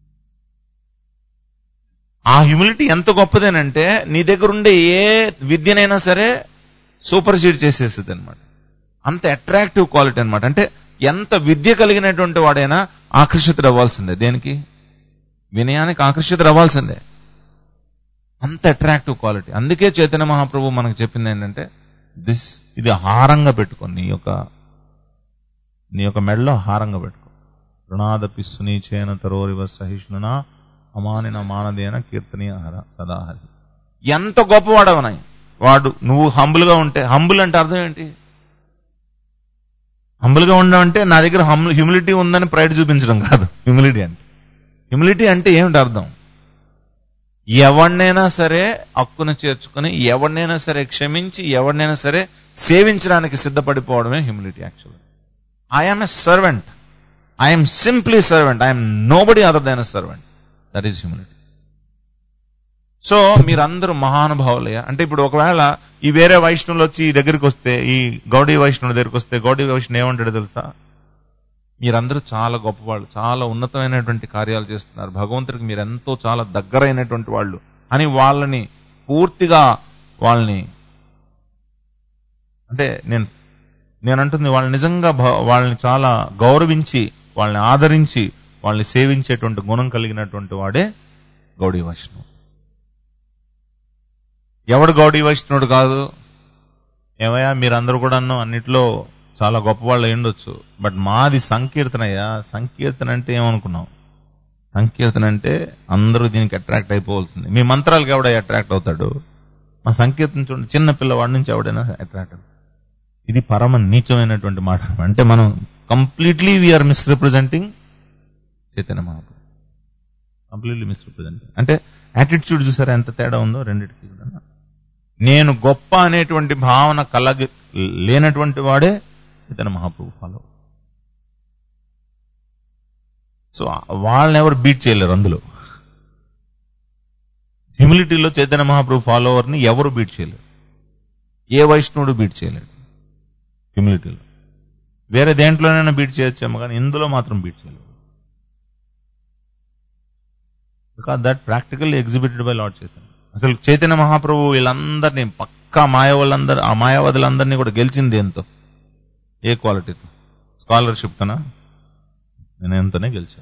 S1: ఆ హ్యూమిలిటీ ఎంత గొప్పదేనంటే నీ దగ్గర ఉండే ఏ విద్యనైనా సరే సూపర్ సీడ్ చేసేస్తుంది అనమాట అంత అట్రాక్టివ్ క్వాలిటీ అనమాట అంటే ఎంత విద్య కలిగినటువంటి వాడైనా ఆకర్షితుడు అవ్వాల్సిందే దేనికి వినయానికి ఆకర్షితుడు అవ్వాల్సిందే అంత అట్రాక్టివ్ క్వాలిటీ అందుకే చైతన్య మహాప్రభు మనకు చెప్పింది ఏంటంటే దిస్ ఇది హారంగా పెట్టుకో నీ యొక్క నీ యొక్క మెడలో హారంగా పెట్టుకో రుణాదపి సునీచేన తరోరివ సహిష్ణున అమానిన మానదేన కీర్తనీయ హర సదాహరి ఎంత గొప్పవాడవనాయి వాడు నువ్వు హంబుల్ గా ఉంటే హంబుల్ అంటే అర్థం ఏంటి హంబుల్ గా ఉండడం అంటే నా దగ్గర హ్యూమిలిటీ ఉందని ప్రైడ్ చూపించడం కాదు హ్యూమిలిటీ అంటే హ్యూమిలిటీ అంటే ఏమిటి అర్థం ఎవరినైనా సరే హక్కును చేర్చుకుని ఎవరినైనా సరే క్షమించి ఎవరినైనా సరే సేవించడానికి సిద్ధపడిపోవడమే humility actual I'm a servant I'm simply servant I'm nobody other than a servant that is humility so మీరందరూ మహానుభావులయ్యా అంటే ఇప్పుడు ఒకవేళ ఈ వేరే వైష్ణవులు వచ్చి ఈ దగ్గరికి వస్తే ఈ గౌడీ వైష్ణవుల దగ్గరికి వస్తే గౌడీ వైష్ణవు ఏమంటాడు తెలుసా మీరందరూ చాలా గొప్పవాళ్ళు చాలా ఉన్నతమైనటువంటి కార్యాలు చేస్తున్నారు భగవంతుడికి మీరు ఎంతో చాలా దగ్గరైనటువంటి వాళ్ళు అని వాళ్ళని పూర్తిగా వాళ్ళని అంటే నేను నేను అంటుంది వాళ్ళని నిజంగా భ- వాళ్ళని చాలా గౌరవించి వాళ్ళని ఆదరించి వాళ్ళని సేవించేటువంటి గుణం కలిగినటువంటి వాడే గౌడీ వైష్ణవు ఎవడు గౌడీ వైష్ణవుడు కాదు ఏమయ్యా మీరందరూ కూడాను అన్నిట్లో చాలా గొప్పవాళ్ళు అయి ఉండొచ్చు బట్ మాది సంకీర్తనయ్యా సంకీర్తన అంటే ఏమనుకున్నాం సంకీర్తన అంటే అందరూ దీనికి అట్రాక్ట్ అయిపోవాల్సింది మీ మంత్రాలకు ఎవడ అట్రాక్ట్ అవుతాడు మా సంకీర్తన చూడండి చిన్న పిల్లవాడి నుంచి ఎవడైనా అట్రాక్ట్ అవుతాడు ఇది పరమ నీచమైనటువంటి మాట అంటే మనం completely we are misrepresenting Chaitanya Mahaprabhu completely misrepresenting అంటే యాటిట్యూడ్ చూసారా ఎంత తేడా ఉందో రెండింటికి కూడా నేను గొప్ప అనేటువంటి భావన కలగ లేనటువంటి వాడే చైతన్య మహాప్రభు ఫాలో సో వాళ్ళని ఎవరు బీట్ చేయలేరు అందులో హ్యూమిలిటీలో చైతన్య మహాప్రభు ఫాలోవర్ని ఎవరు బీట్ చేయలేరు ఏ వైష్ణవుడు బీట్ చేయలేడు హ్యూమిలిటీలో వేరే దేంట్లోనైనా బీట్ చేయొచ్చేమో కానీ ఇందులో మాత్రం బీట్ చేయలేరు because that practical exhibited by Lord Chaitanya అసలు చైతన్య మహాప్రభు వీళ్ళందరినీ పక్కా మాయావులందరూ ఆ మాయావదులందరినీ కూడా గెలిచింది ఎంతో ఏ క్వాలిటీతో స్కాలర్షిప్ తోనా నేను ఎంతనే గెలిచాను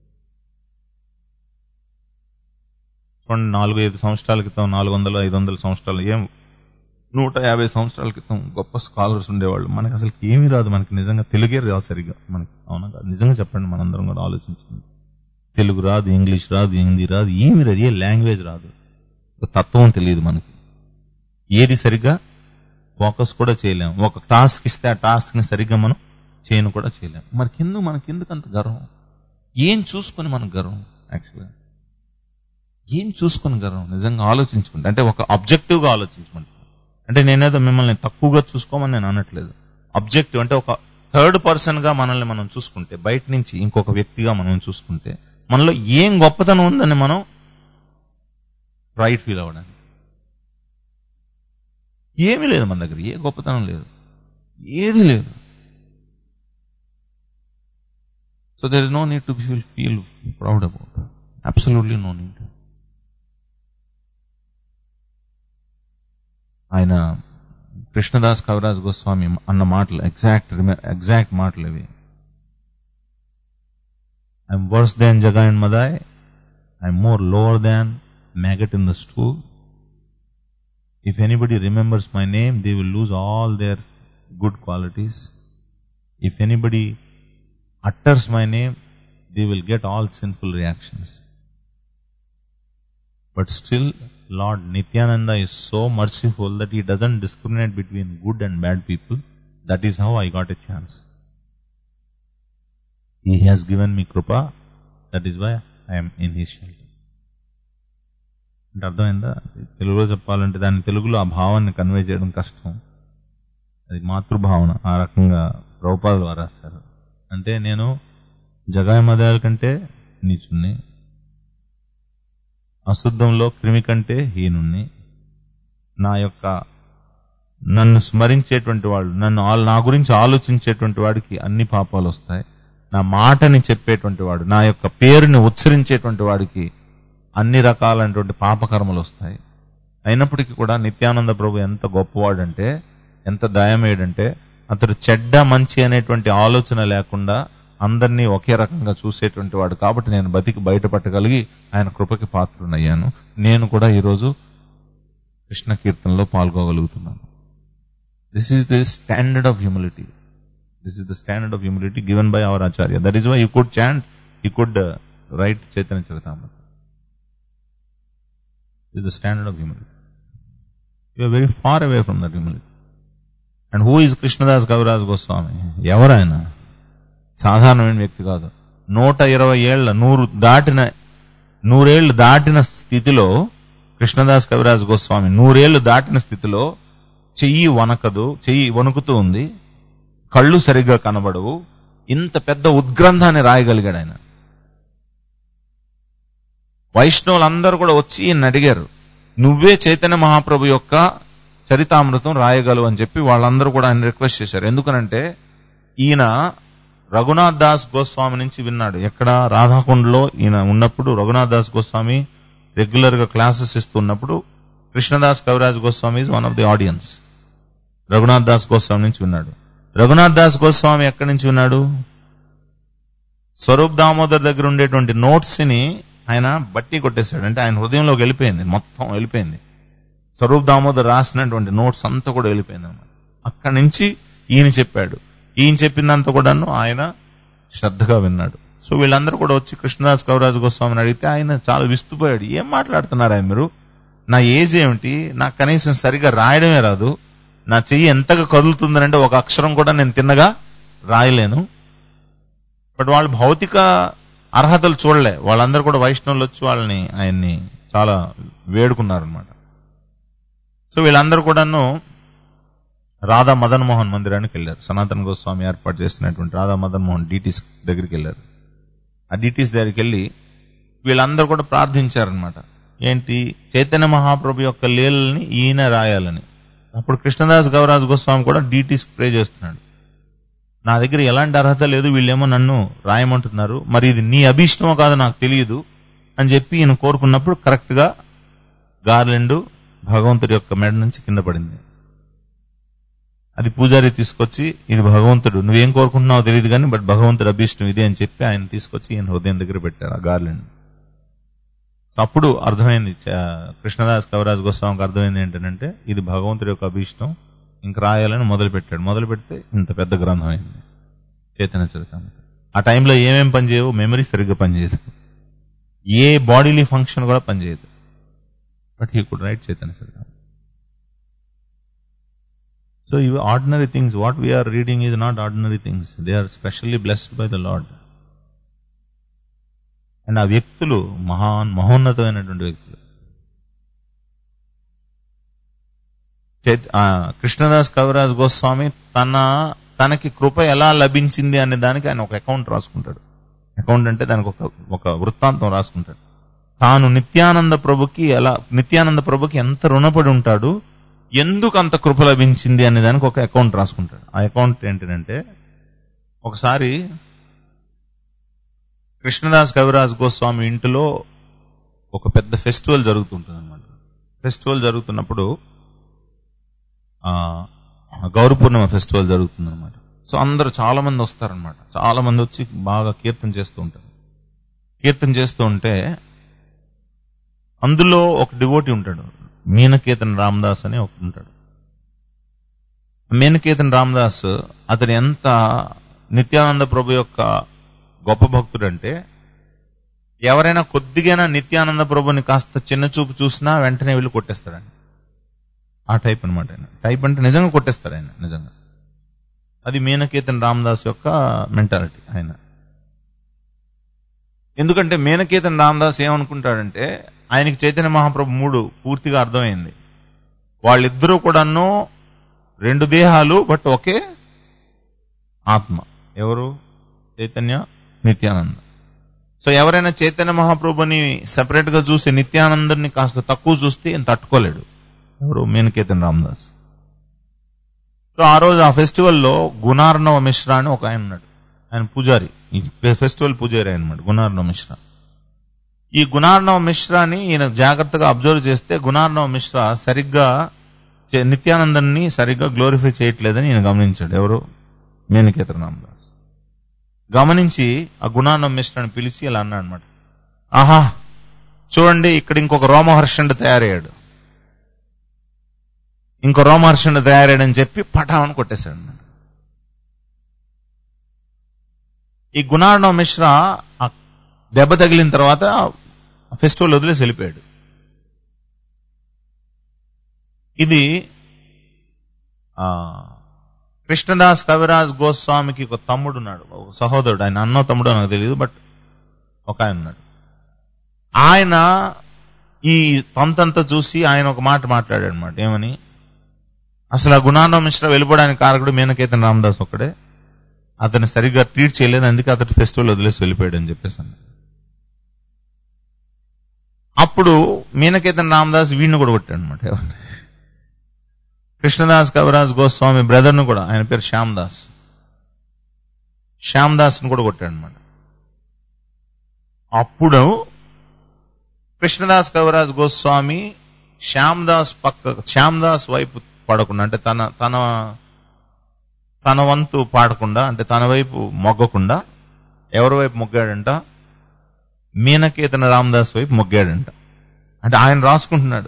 S1: చూడండి నాలుగు ఐదు సంవత్సరాల క్రితం నాలుగు వందలు ఐదు వందల సంవత్సరాలు ఏం నూట యాభై సంవత్సరాల క్రితం గొప్ప స్కాలర్స్ ఉండేవాళ్ళు మనకి అసలు ఏమీ రాదు మనకి నిజంగా తెలుగే రాదు సరిగ్గా మనకి అవునా కాదు నిజంగా చెప్పండి మనందరం కూడా ఆలోచించండి తెలుగు రాదు ఇంగ్లీష్ రాదు హిందీ రాదు ఏమి రాదు ఏ లాంగ్వేజ్ రాదు ఒక తత్వం తెలియదు మనకి ఏది సరిగ్గా ఫోకస్ కూడా చేయలేం ఒక టాస్క్ ఇస్తే ఆ టాస్క్ ని సరిగ్గా మనం చేయను కూడా చేయలేం మరి కింద మనకి ఎందుకు అంత గర్వం ఏం చూసుకొని మనకు గర్వం యాక్చువల్గా ఏం చూసుకొని గర్వం నిజంగా ఆలోచించుకుంటే అంటే ఒక అబ్జెక్టివ్ గా ఆలోచించమంటే అంటే నేనేదో మిమ్మల్ని తక్కువగా చూసుకోమని నేను అనట్లేదు అబ్జెక్టివ్ అంటే ఒక థర్డ్ పర్సన్ గా మనల్ని మనం చూసుకుంటే బయట నుంచి ఇంకొక వ్యక్తిగా మనం చూసుకుంటే మనలో ఏం గొప్పతనం ఉందని మనం ప్రైడ్ ఫీల్ అవ్వడానికి ఏమీ లేదు మన దగ్గర ఏ గొప్పతనం లేదు ఏది లేదు so there is no need to feel feel proud about absolutely no need ఆయన కృష్ణదాస్ కవిరాజ్ గోస్వామి అన్న మాటలు ఎగ్జాక్ట్ ఎగ్జాక్ట్ మాటలు ఇవి I'm worse than Jagai and Madhai I'm more lower than maggot in the stool. If anybody remembers my name, they will lose all their good qualities. If anybody utters my name, they will get all sinful reactions. But still, Lord Nityananda is so merciful that he doesn't discriminate between good and bad people. That is how I got a chance. He has given me krupa. That is why I am in his shelter. అంటే అర్థమైందా తెలుగులో చెప్పాలంటే దాన్ని తెలుగులో ఆ భావాన్ని convey చేయడం కష్టం అది మాతృభావన ఆ రకంగా ప్రభుపాదులు వారు రాశారు అంటే నేను జగాయ మదాల కంటే నీచుణ్ణి అశుద్ధంలో క్రిమి కంటే హీనుణ్ణి నా యొక్క నన్ను స్మరించేటువంటి వాడు నన్ను ఆల్- నా గురించి ఆలోచించేటువంటి వాడికి అన్ని పాపాలు వస్తాయి నా మాటని చెప్పేటువంటి వాడు నా యొక్క పేరుని ఉచ్చరించేటువంటి వాడికి అన్ని రకాలైనటువంటి పాపకర్మలు వస్తాయి అయినప్పటికీ కూడా నిత్యానంద ప్రభు ఎంత గొప్పవాడంటే ఎంత దయమేడంటే అతడు చెడ్డ మంచి అనేటువంటి ఆలోచన లేకుండా అందరినీ ఒకే రకంగా చూసేటువంటి వాడు కాబట్టి నేను బతికి బయటపట్టగలిగి ఆయన కృపకి పాత్రునయ్యాను నేను కూడా ఈరోజు కృష్ణ కీర్తనలో పాల్గొగలుగుతున్నాను this is the standard of humility this is the standard of humility given by our acharya that is why you could chant you could write Chaitanya Charitamrita is the standard of humility. You are very far away from that humility. And who is Krishnadas Kaviraj Goswami? ఎవరైనా సాధారణమైన వ్యక్తి కాదు నూట ఇరవై ఏళ్ల నూరు దాటిన నూరేళ్లు దాటిన స్థితిలో కృష్ణదాస్ కవిరాజ్ గోస్వామి నూరేళ్లు దాటిన స్థితిలో చెయ్యి వనకదు చెయ్యి వణుకుతూ ఉంది కళ్ళు సరిగ్గా కనబడవు ఇంత పెద్ద ఉద్గ్రంథాన్ని రాయగలిగాడు ఆయన వైష్ణవులందరూ కూడా వచ్చి ఈయన అడిగారు నువ్వే చైతన్య మహాప్రభు యొక్క చరితామృతం రాయగలవు అని చెప్పి వాళ్ళందరూ కూడా ఆయన రిక్వెస్ట్ చేశారు ఎందుకనంటే ఈయన రఘునాథ్ దాస్ గోస్వామి నుంచి విన్నాడు ఎక్కడ రాధాకుండలో ఈయన ఉన్నప్పుడు రఘునాథ్ దాస్ గోస్వామి రెగ్యులర్ గా క్లాసెస్ ఇస్తున్నప్పుడు Krishnadas Kaviraj Goswami is one of the audience Raghunath Das Goswami నుంచి విన్నాడు రఘునాథ్ దాస్ గోస్వామి ఎక్కడి నుంచి విన్నాడు స్వరూప్ దామోదర్ దగ్గర ఉండేటువంటి నోట్స్ ని ఆయన బట్టి కొట్టేశాడు అంటే ఆయన హృదయంలోకి వెళ్ళిపోయింది మొత్తం వెళ్ళిపోయింది స్వరూప్ దామోదర్ రాసినటువంటి నోట్స్ అంతా కూడా వెళ్ళిపోయింది అన్నమాట అక్కడి నుంచి ఈయన చెప్పాడు ఈయన చెప్పిందంతా కూడాను ఆయన శ్రద్ధగా విన్నాడు సో వీళ్ళందరూ కూడా వచ్చి కృష్ణదాస్ కవిరాజు గోస్వామిని అడిగితే ఆయన చాలా విస్తుపోయాడు ఏం మాట్లాడుతున్నారు ఆయన మీరు నా ఏజ్ ఏమిటి నాకు కనీసం సరిగా రాయడమే రాదు నా చెయ్యి ఎంతగా కదులుతుందనంటే ఒక అక్షరం కూడా నేను తిన్నగా రాయలేను బట్ వాళ్ళు భౌతిక అర్హతలు చూడలే వాళ్ళందరూ కూడా వైష్ణవులు వచ్చి వాళ్ళని ఆయన్ని చాలా వేడుకున్నారు అనమాట సో వీళ్ళందరూ కూడాను రాధా మదన్ మోహన్ మందిరానికి వెళ్ళారు సనాతన గోస్వామి ఏర్పాటు చేసినటువంటి రాధా మదన్ మోహన్ డిటీస్ దగ్గరికి వెళ్ళారు ఆ డిటీస్ దగ్గరికి వెళ్ళి వీళ్ళందరూ కూడా ప్రార్థించారనమాట ఏంటి చైతన్య మహాప్రభు యొక్క లీలల్ని ఈయన రాయాలని అప్పుడు కృష్ణదాస్ గౌరాజ్ గోస్వామి కూడా డిటీస్ ప్రే చేస్తున్నాడు నా దగ్గర ఎలాంటి అర్హత లేదు వీళ్ళేమో నన్ను రాయమంటున్నారు మరి ఇది నీ అభీష్టమో కాదో నాకు తెలియదు అని చెప్పి ఈయన కోరుకున్నప్పుడు కరెక్ట్ గా గార్లెండ్ భగవంతుడి యొక్క మెడ నుంచి కింద పడింది అది పూజారి తీసుకొచ్చి ఇది భగవంతుడు నువ్వేం కోరుకుంటున్నావో తెలియదు కానీ బట్ భగవంతుడు అభీష్టం ఇది అని చెప్పి ఆయన తీసుకొచ్చి ఈయన హృదయం దగ్గర పెట్టారు ఆ గార్లెండ్ అప్పుడు అర్థమైంది చ- కృష్ణదాస్ కవిరాజ్ గోస్వామికి అర్థమైంది ఏంటంటే ఇది భగవంతుడి యొక్క అభీష్టం ఇంక రాయాలని మొదలు పెట్టాడు మొదలు పెడితే ఇంత పెద్ద గ్రంథం అయింది చైతన్య చరితామృతం ఆ టైంలో ఏమేం పనిచేయవు మెమరీ సరిగ్గా పనిచేయదు ఏ బాడీలీ ఫంక్షన్ కూడా పనిచేయదు but he could write Chaitanya Charitamritam so ఇవి ordinary things what we are reading is not ordinary things they are specially blessed by the Lord and ఆ వ్యక్తులు మహాన్ మహోన్నతమైనటువంటి వ్యక్తులు చైత్- ఆ, కృష్ణదాస్ కవిరాజ్ గోస్వామి తన తనకి కృప ఎలా లభించింది అనే దానికి ఆయన ఒక అకౌంట్ రాసుకుంటాడు అకౌంట్ అంటే దానికి ఒక ఒక వృత్తాంతం రాసుకుంటాడు తాను నిత్యానంద ప్రభుకి ఎలా నిత్యానంద ప్రభుకి ఎంత రుణపడి ఉంటాడు ఎందుకు అంత కృప లభించింది అనే దానికి ఒక అకౌంట్ రాసుకుంటాడు ఆ అకౌంట్ ఏంటంటే ఒకసారి కృష్ణదాస్ కవిరాజ్ గోస్వామి ఇంటిలో ఒక పెద్ద ఫెస్టివల్ జరుగుతుంటుంది అనమాట ఫెస్టివల్ జరుగుతున్నప్పుడు ఆ, గౌరీ పూర్ణిమ ఫెస్టివల్ జరుగుతుంది అనమాట సో అందరూ చాలా మంది వస్తారనమాట చాలా మంది వచ్చి బాగా కీర్తన చేస్తూ ఉంటారు కీర్తన చేస్తూ ఉంటే అందులో ఒక డివోటి ఉంటాడు మీనకేతన్ రామదాస్ అని ఒక ఉంటాడు మీనకేతన్ రామదాస్ అతను ఎంత నిత్యానంద ప్రభు యొక్క గొప్ప భక్తుడంటే ఎవరైనా కొద్దిగైనా నిత్యానంద ప్రభుని కాస్త చిన్న చూపు చూసినా వెంటనే వెళ్ళి కొట్టేస్తాడండి ఆ టైప్ అనమాట ఆయన టైప్ అంటే నిజంగా కొట్టేస్తాడు ఆయన నిజంగా అది మీనకేతన్ రామదాస్ యొక్క మెంటాలిటీ ఆయన ఎందుకంటే మీనకేతన్ రామదాస్ ఏమనుకుంటాడంటే ఆయనకి చైతన్య మహాప్రభు మూడు పూర్తిగా అర్థమైంది వాళ్ళిద్దరూ కూడాను రెండు దేహాలు బట్ ఒకే ఆత్మ ఎవరు చైతన్య నిత్యానంద సో ఎవరైనా చైతన్య మహాప్రభుని సెపరేట్ గా చూసి నిత్యానందని కాస్త తక్కువ చూస్తే ఈయన తట్టుకోలేడు ఎవరు మీనకేతన్ రామదాస్ సో ఆ రోజు ఆ ఫెస్టివల్లో గుణార్ణవ మిశ్రా అని ఒక ఆయన ఉన్నాడు ఆయన పూజారి ఈ ఫెస్టివల్ పూజారి అనమాట గుణార్ణవ మిశ్రా ఈ గుణార్ణవ మిశ్రాని ఈయన జాగ్రత్తగా అబ్జర్వ్ చేస్తే గుణార్ణవ మిశ్రా సరిగ్గా చే- నిత్యానందాన్ని సరిగ్గా గ్లోరిఫై చేయట్లేదని ఈయన గమనించాడు ఎవరు మేనకేతర రామదాస్ గమనించి ఆ గుణార్ణవ మిశ్రాని పిలిచి ఇలా అన్నాడు అనమాట ఆహా చూడండి ఇక్కడ ఇంకొక రోమహర్షణుడు తయారయ్యాడు ఇంకో రోమహర్షణుడు తయారయ్యాడని చెప్పి పటామని కొట్టేశాడు అన్నమాట. ఈ గుణార్ణవ మిశ్రా ఆ దెబ్బ తగిలిన తర్వాత ఆ ఫెస్టివల్ వదిలేసి వెళ్ళిపోయాడు ఇది ఆ కృష్ణదాస్ కవిరాజ్ గోస్వామికి ఒక తమ్ముడు ఉన్నాడు ఒక సహోదరుడు ఆయన అన్నో తమ్ముడు నాకు తెలియదు బట్ ఒక ఆయన ఉన్నాడు ఆయన ఈ పంతంతా చూసి ఆయన ఒక మాట మాట్లాడాడు అనమాట ఏమని అసలు ఆ గుణాన్న మిశ్ర వెళ్ళిపోవడానికి కారకుడు మీనకేతన్ రామదాస్ ఒక్కడే అతను సరిగ్గా ట్రీట్ చేయలేదు అందుకే అతడు ఫెస్టివల్ వదిలేసి వెళ్ళిపోయాడు అని చెప్పేసి అన్నాడు. అప్పుడు మీనకేతన్ రామదాస్ వీడిని కూడా కొట్టాడు అనమాట కృష్ణదాస్ కవిరాజ్ గోస్వామి బ్రదర్ను కూడా ఆయన పేరు శ్యామ్ దాస్ శ్యామ్ దాస్ని కూడా కొట్టాడు అనమాట అప్పుడు కృష్ణదాస్ కవిరాజ్ గోస్వామి శ్యామ్ దాస్ పక్క శ్యామ్ దాస్ వైపు పడకుండా అంటే తన తన తన వంతు పాడకుండా అంటే తన వైపు మొగ్గకుండా ఎవరి వైపు మొగ్గాడంట మీనకేతన రామదాస్ వైపు మొగ్గాడంట అంటే ఆయన రాసుకుంటున్నాడు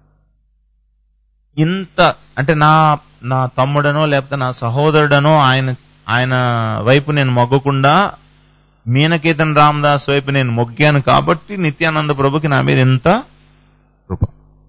S1: ఇంత అంటే నా నా తమ్ముడనో లేకపోతే నా సహోదరుడనో ఆయన ఆయన వైపు నేను మొగ్గకుండా మీనకేతన్ రామదాస్ వైపు నేను మొగ్గాను కాబట్టి నిత్యానంద ప్రభుకి నా మీద ఇంత కృప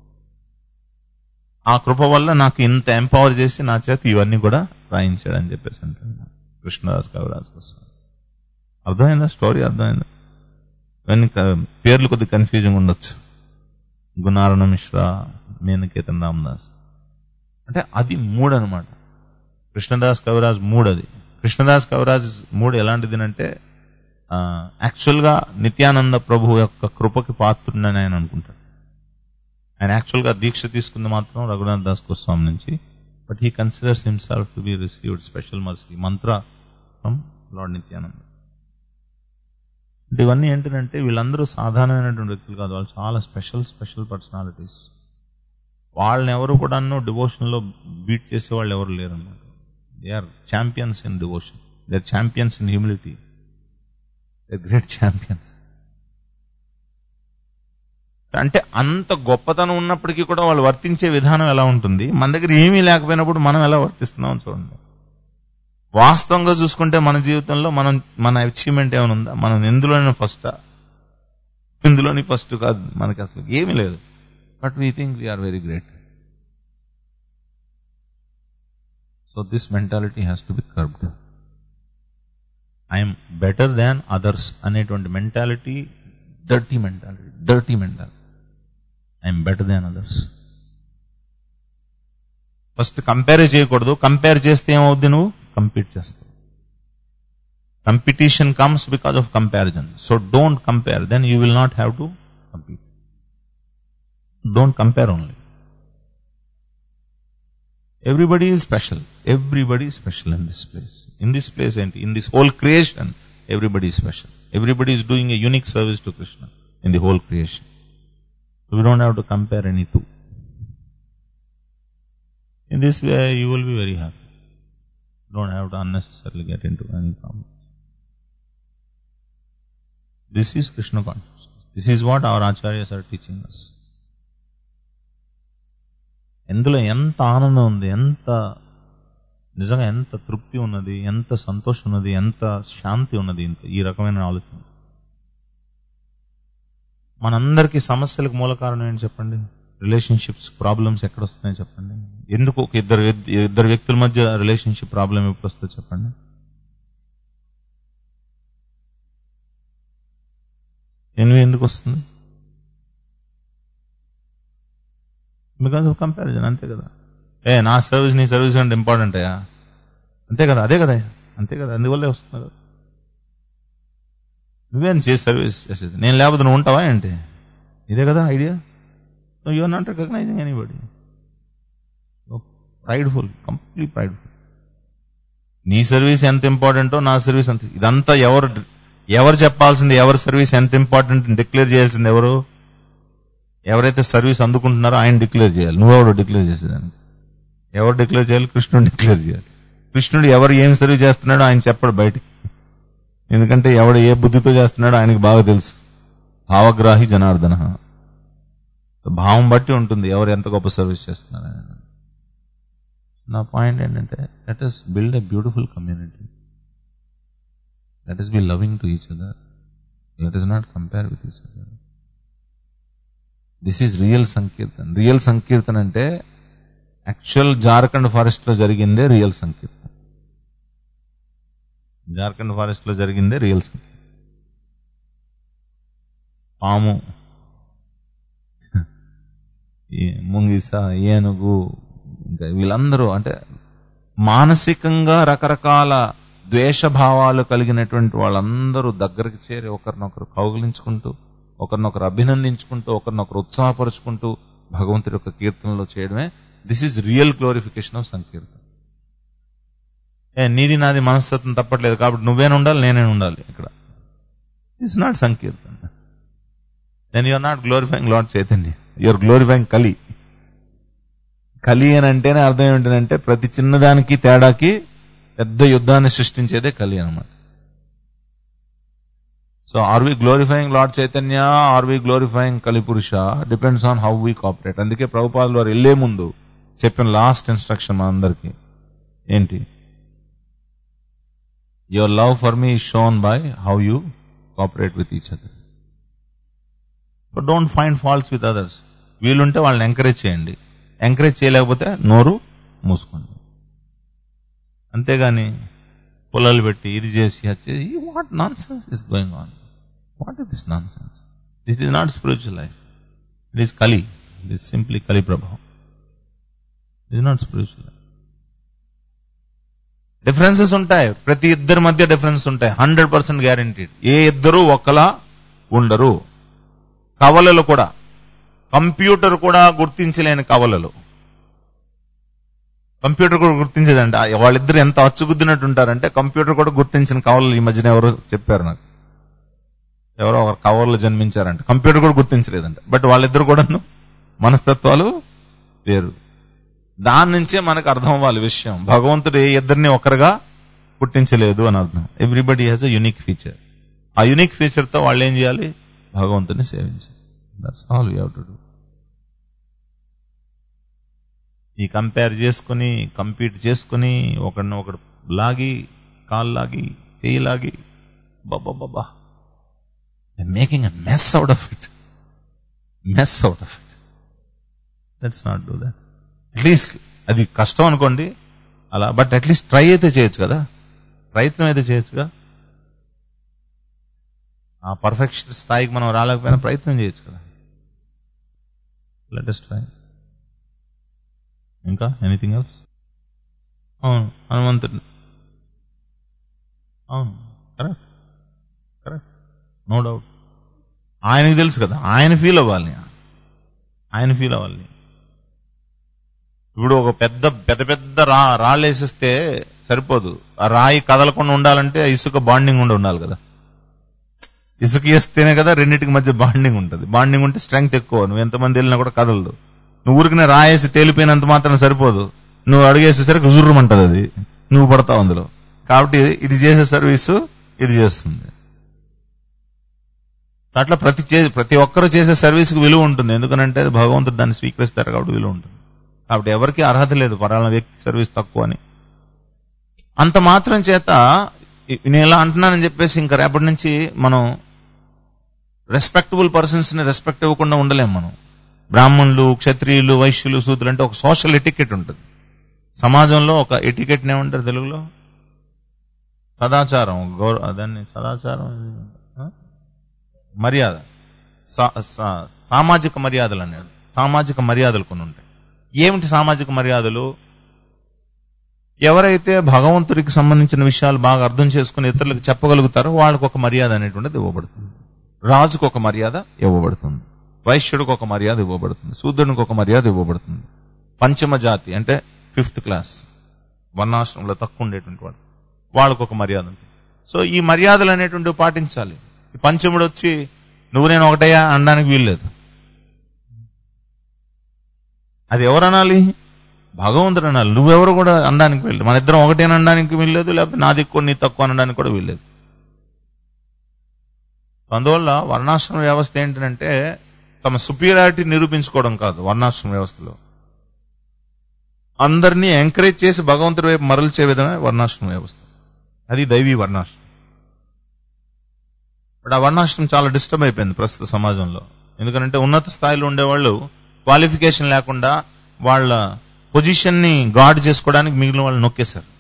S1: ఆ కృప వల్ల నాకు ఇంత ఎంపవర్ చేసి నా చేత ఇవన్నీ కూడా రాయించాడని చెప్పేసి అంటున్నాను కృష్ణదాస్ కవిరాజ్ కోసం అర్థమైందా స్టోరీ అర్థమైందా ఇవన్నీ క- పేర్లు కొద్దిగా కన్ఫ్యూజింగ్ ఉండొచ్చు గుణారణ మిశ్రా మీనకేతన్ రామదాస్ అంటే అది మూడు అనమాట కృష్ణదాస్ కవిరాజ్ మూడు అది కృష్ణదాస్ కవిరాజ్ మూడు ఎలాంటిది అంటే యాక్చువల్ గా నిత్యానంద ప్రభు యొక్క కృపకి పాత్రుడని ఆయన అనుకుంటాడు ఆయన యాక్చువల్ గా దీక్ష తీసుకుంది మాత్రం రఘునాథ్ దాస్ గోస్వామి నుంచి but he considers himself to be received special mercy mantra from Lord Nityananda అంటే ఇవన్నీ ఏంటంటే వీళ్ళందరూ సాధారణమైనటువంటి వ్యక్తులు కాదు వాళ్ళు చాలా స్పెషల్ స్పెషల్ పర్సనాలిటీస్ వాళ్ళని ఎవరు కూడాను డివోషన్ లో బీట్ చేసే వాళ్ళు ఎవరు లేరు అన్నమాట they are champions in devotion they are champions in humility they great champions అంటే అంత గొప్పతనం ఉన్నప్పటికీ కూడా వాళ్ళు వర్తించే విధానం ఎలా ఉంటుంది మన దగ్గర ఏమీ లేకపోయినప్పుడు మనం ఎలా వర్తిస్తున్నాం చూడండి వాస్తవంగా చూసుకుంటే మన జీవితంలో మనం మన అచీవ్మెంట్ ఏమైనా ఉందా మనం ఎందులోనే ఫస్టా ఇందులోని ఫస్ట్ కాదు మనకి అసలు ఏమీ లేదు but we think we are very great so this mentality has to be curbed I'm better than others అనేటువంటి mentality dirty mentality dirty mentality I'm better than others first compare చేయకూడదు కంపేర్ చేస్తే ఏమవుద్ది నువ్వు కంపీట్ చేస్తావు competition comes because of comparison so don't compare then you will not have to compete. Don't compare only. Everybody is special. Everybody is special in this place. In this place and in this whole creation, everybody is special. Everybody is doing a unique service to Krishna in the whole creation. So we don't have to compare any two. In this way, you will be very happy. Don't have to unnecessarily get into any problem. This is Krishna consciousness. This is what our acharyas are teaching us. ఎందులో ఎంత ఆనందం ఉంది ఎంత నిజంగా ఎంత తృప్తి ఉన్నది ఎంత సంతోషం ఉన్నది ఎంత శాంతి ఉన్నది ఇంత ఈ రకమైన ఆలోచన మనందరికీ సమస్యలకు మూల కారణం ఏంటి చెప్పండి రిలేషన్షిప్స్ ప్రాబ్లమ్స్ ఎక్కడ వస్తున్నాయి చెప్పండి ఎందుకు ఒక ఇద్దరు వ్యక్- ఇద్దరు వ్యక్తుల మధ్య రిలేషన్షిప్ ప్రాబ్లం ఎప్పుడు వస్తుంది చెప్పండి ఎనిమిది ఎందుకు వస్తుంది బికాస్ ఆఫ్ కంపారిజన్ అంతే కదా ఏ నా సర్వీస్ నీ సర్వీస్ అంటే ఇంపార్టెంట్ అయ్యా అంతే కదా అదే కదా అంతే కదా అందువల్లే వస్తుంది కదా నువ్వేం చేసి సర్వీస్ చేసేది నేను లేకపోతే నువ్వు ఉంటావా ఏంటి ఇదే కదా idea so you're not recognising anybody prideful complete prideful నీ సర్వీస్ ఎంత ఇంపార్టెంటో నా సర్వీస్ అంత ఇదంతా ఎవరు ఎవరు చెప్పాల్సింది ఎవరి సర్వీస్ ఎంత ఇంపార్టెంట్ డిక్లేర్ చేయాల్సింది ఎవరు ఎవరైతే సర్వీస్ అందుకుంటున్నారో ఆయన డిక్లేర్ చేయాలి నువ్వెవడు డిక్లేర్ చేసేదానికి ఎవరు డిక్లేర్ చేయాలి కృష్ణుడు డిక్లేర్ చేయాలి కృష్ణుడు ఎవరు ఏం సర్వీస్ చేస్తున్నాడో ఆయన చెప్పడు బయటికి ఎందుకంటే ఎవడు ఏ బుద్ధితో చేస్తున్నాడో ఆయనకి బాగా తెలుసు భావగ్రాహి జనార్దన భావం బట్టి ఉంటుంది ఎవరు ఎంత గొప్ప సర్వీస్ చేస్తున్నారు అనేది. నా పాయింట్ ఏంటంటే let us build a beautiful community let us be loving to each other let us not compare with each other this is real sankirtan real sankirtan అంటే యాక్చువల్ జార్ఖండ్ ఫారెస్ట్ లో జరిగిందే రియల్ సంకీర్తన్ జార్ఖండ్ ఫారెస్ట్ లో జరిగిందే రియల్ సంకీర్తన్ పాము ఈ ముంగిస ఏనుగు ఇంకా వీళ్ళందరూ అంటే మానసికంగా రకరకాల ద్వేషభావాలు కలిగినటువంటి వాళ్ళందరూ దగ్గరికి చేరి ఒకరినొకరు కౌగిలించుకుంటూ ఒకరినొకరు అభినందించుకుంటూ ఒకరినొకరు ఉత్సాహపరుచుకుంటూ భగవంతుడి యొక్క కీర్తనలో చేయడమే this is real glorification of sankirtana ఏ నీది నాది మనస్తత్వం తప్పట్లేదు కాబట్టి నువ్వేనే ఉండాలి నేనే ఉండాలి ఇక్కడ it's not sankirtana then you're not glorifying Lord Chaitanya you're glorifying Kali Kali అని అంటేనే అర్థం ఏమిటంటే ప్రతి చిన్నదానికి తేడాకి పెద్ద యుద్ధాన్ని సృష్టించేదే కలి అనమాట so are we glorifying Lord Chaitanya are we glorifying Kalipurusha depends on how we cooperate అందుకే ప్రభుపాదులు వారు వెళ్లే ముందు చెప్పిన లాస్ట్ ఇన్స్ట్రక్షన్ మా అందరికి ఏంటి your love for me shown by how you cooperate with each other but don't find faults with others వీలుంటే వాళ్ళని ఎంకరేజ్ చేయండి ఎంకరేజ్ చేయలేకపోతే నోరు మూసుకోండి అంతేగాని పొలాలు పెట్టి ఇది చేసి అది చేసి what nonsense is going on what is this nonsense this is not spiritual life it is Kali it is simply Kali ప్రభావం it not spiritual life differences ఉంటాయి ప్రతి ఇద్దరి మధ్య డిఫరెన్స్ ఉంటాయి హండ్రెడ్ పర్సెంట్ గ్యారంటీడ్ ఏ ఇద్దరు ఒకలా ఉండరు కవలలు కూడా కంప్యూటర్ కూడా గుర్తించలేని కవలలు కంప్యూటర్ కూడా గుర్తించేదండి ఆ వాళ్ళిద్దరు ఎంత అచ్చుగుద్దినట్టు ఉంటారంటే కంప్యూటర్ కూడా గుర్తించిన కవలలు ఈ మధ్యన ఎవరో చెప్పారు నాకు ఎవరో ఒక కవర్లు జన్మించారంట కంప్యూటర్ కూడా గుర్తించలేదంట బట్ వాళ్ళిద్దరు కూడా మనస్తత్వాలు వేరు దాని నుంచే మనకు అర్థం అవ్వాలి విషయం భగవంతుడు ఏ ఇద్దరిని ఒకరుగా పుట్టించలేదు అని అర్థం everybody has a unique feature ఆ యునిక్ ఫీచర్ తో వాళ్ళు ఏం చేయాలి భగవంతుని సేవించాలి that's all you have to do ఈ కంపేర్ చేసుకుని కంపీట్ చేసుకుని ఒకడిని ఒకడు లాగి కాలు లాగి చేయి లాగి బాబా బాబా making a mess out of it mess out of it let's not do that at least అది కష్టం అనుకోండి అలా బట్ అట్లీస్ట్ ట్రై అయితే చేయొచ్చు కదా ప్రయత్నం అయితే చేయొచ్చుగా ఆ పర్ఫెక్షన్ స్థాయికి మనం రాలేకపోయినా ప్రయత్నం చేయొచ్చు కదా లెటెస్ట్ ట్రై ఇంకా ఎనీథింగ్ ఎల్స్ అవును హనుమంతుడు అవును కరెక్ట్ కరెక్ట్ నో డౌట్ ఆయనకి తెలుసు కదా ఆయన ఫీల్ అవ్వాలి ఆయన ఫీల్ అవ్వాలి ఇప్పుడు ఒక పెద్ద పెద్ద పెద్ద రా రాళ్ళు వేసిస్తే సరిపోదు ఆ రాయి కదలకుండా ఉండాలంటే ఆ ఇసుక బాండింగ్ ఉండి ఉండాలి కదా ఇసుక వేస్తేనే కదా రెండింటికి మధ్య బాండింగ్ ఉంటుంది బాండింగ్ ఉంటే స్ట్రెంగ్త్ ఎక్కువ నువ్వు ఎంతమంది వెళ్ళినా కూడా కదలదు నువ్వు ఊరికనే రాయేసి తేలిపోయినంత మాత్రం సరిపోదు నువ్వు అడిగేసేసరికి జుర్రమంటది అది నువ్వు పడతావు అందులో కాబట్టి ఇది చేసే సర్వీసు ఇది చేస్తుంది అట్లా ప్రతి చే- ప్రతి ఒక్కరు చేసే సర్వీస్కి విలువ ఉంటుంది ఎందుకనంటే అది భగవంతుడు దాన్ని స్వీకరిస్తారు కాబట్టి విలువ ఉంటుంది కాబట్టి ఎవరికి అర్హత లేదు పరాల వ్యక్తి సర్వీస్ తక్కువ అని అంత మాత్రం చేత ఇ- నేను ఇలా అంటున్నానని చెప్పేసి ఇంకా రేపటి నుంచి మనం రెస్పెక్టబుల్ పర్సన్స్ ని రెస్పెక్ట్ ఇవ్వకుండా ఉండలేం మనం బ్రాహ్మణులు క్షత్రియులు వైశ్యులు శూద్రులు అంటే ఒక సోషల్ ఎటికెట్ ఉంటుంది సమాజంలో ఒక ఎటికెట్ ఏమంటారు తెలుగులో సదాచారం గౌరవ దాన్ని సదాచారం ఆ? మర్యాద సా- సా- సామాజిక మర్యాదలు అన్నాడు సామాజిక మర్యాదలు కొన్ని ఉంటాయి ఏమిటి సామాజిక మర్యాదలు ఎవరైతే భగవంతుడికి సంబంధించిన విషయాలు బాగా అర్థం చేసుకుని ఇతరులకు చెప్పగలుగుతారో వాళ్ళకు ఒక మర్యాద అనేటువంటిది ఇవ్వబడుతుంది రాజుకు ఒక మర్యాద ఇవ్వబడుతుంది వైశ్యుడికి ఒక మర్యాద ఇవ్వబడుతుంది శూద్రునికి ఒక మర్యాద ఇవ్వబడుతుంది పంచమ జాతి అంటే ఫిఫ్త్ క్లాస్ వర్ణాశ్రమంలో తక్కువ ఉండేటువంటి వాడు వాళ్ళకు ఒక మర్యాద ఉంటుంది సో ఈ మర్యాదలు అనేటువంటివి పాటించాలి ఈ పంచముడు వచ్చి నువ్వు నేను ఒకటయ్యా అనడానికి వీల్లేదు అది ఎవరు అనాలి భగవంతుడు అనాలి నువ్వెవరు కూడా అనడానికి వీల్లేదు మన ఇద్దరం ఒకటే అనడానికి వీల్లేదు లేకపోతే నాది ఎక్కువ నీ తక్కువ అనడానికి కూడా వీల్లేదు అందువల్ల వర్ణాశ్రమ వ్యవస్థ ఏంటంటే తమ సుపీరియారిటీ నిరూపించుకోవడం కాదు వర్ణాశ్రమ వ్యవస్థలో అందరినీ ఎంకరేజ్ చేసి భగవంతుడి వైపు మరల్చే విధమే వర్ణాశ్రమ వ్యవస్థ అది దైవీ వర్ణాశ్రమం బట్ ఆ వర్ణాశ్రమం చాలా డిస్టర్బ్ అయిపోయింది ప్రస్తుత సమాజంలో ఎందుకంటే ఉన్నత స్థాయిలో ఉండేవాళ్ళు క్వాలిఫికేషన్ లేకుండా వాళ్ళ పొజిషన్ ని గార్డ్ చేసుకోవడానికి మిగిలిన వాళ్ళు నొక్కేశారు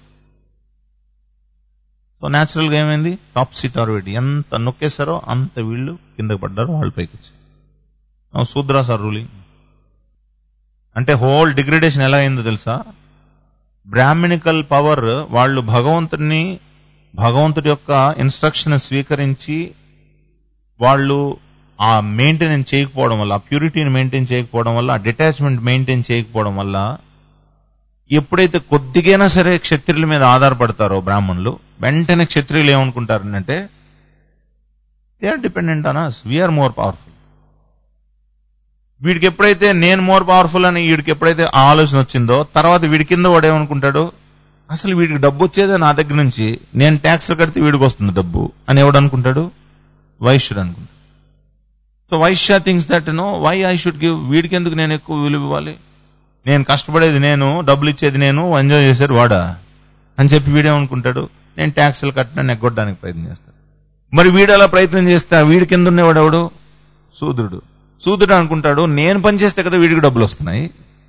S1: సో న్యాచురల్ గా ఏమైంది టాప్ సీట్ ఆర్వేటి ఎంత నొక్కేశారో అంత వీళ్ళు కిందకి పడ్డారు వాళ్ళు పైకి వచ్చారు సూద్రాస్ ఆర్ రూలింగ్ అంటే హోల్ డిగ్రేడేషన్ ఎలా అయిందో తెలుసా బ్రాహ్మణికల్ పవర్ వాళ్ళు భగవంతుడిని భగవంతుడి యొక్క ఇన్స్ట్రక్షన్ స్వీకరించి వాళ్ళు ఆ మెయింటెనెన్స్ చేయకపోవడం వల్ల ఆ ప్యూరిటీని మెయింటైన్ చేయకపోవడం వల్ల ఆ డిటాచ్మెంట్ మెయింటైన్ చేయకపోవడం వల్ల ఎప్పుడైతే కొద్దిగైనా సరే క్షత్రియుల మీద ఆధారపడతారో బ్రాహ్మణులు వెంటనే క్షత్రియులు ఏమనుకుంటారు అంటే they are dependent on us we are more powerful వీడికి ఎప్పుడైతే నేను మోర్ పవర్ఫుల్ అని వీడికి ఎప్పుడైతే ఆ ఆలోచన వచ్చిందో తర్వాత వీడి కింద వాడు ఏమనుకుంటాడు అసలు వీడికి డబ్బు వచ్చేదే నా దగ్గర నుంచి నేను ట్యాక్స్ కడితే వీడికి వస్తుంది డబ్బు అని ఎవడు అనుకుంటాడు వైశ్యుడు అనుకుంటాడు so Vaishya thinks that no why I should give వీడికి ఎందుకు నేను ఎక్కువ విలువ ఇవ్వాలి నేను కష్టపడేది నేను డబ్బులు ఇచ్చేది నేను ఎంజాయ్ చేసేది వాడా అని చెప్పి వీడేమనుకుంటాడు నేను ట్యాక్సులు కట్టినా ఎగ్గొట్టడానికి ప్రయత్నం చేస్తాడు మరి వీడు అలా ప్రయత్నం చేస్తే ఆ వీడి కింద ఉండేవాడు ఎవడు శూద్రుడు శూద్రుడు అనుకుంటాడు నేను పని చేస్తే కదా వీడికి డబ్బులు వస్తున్నాయి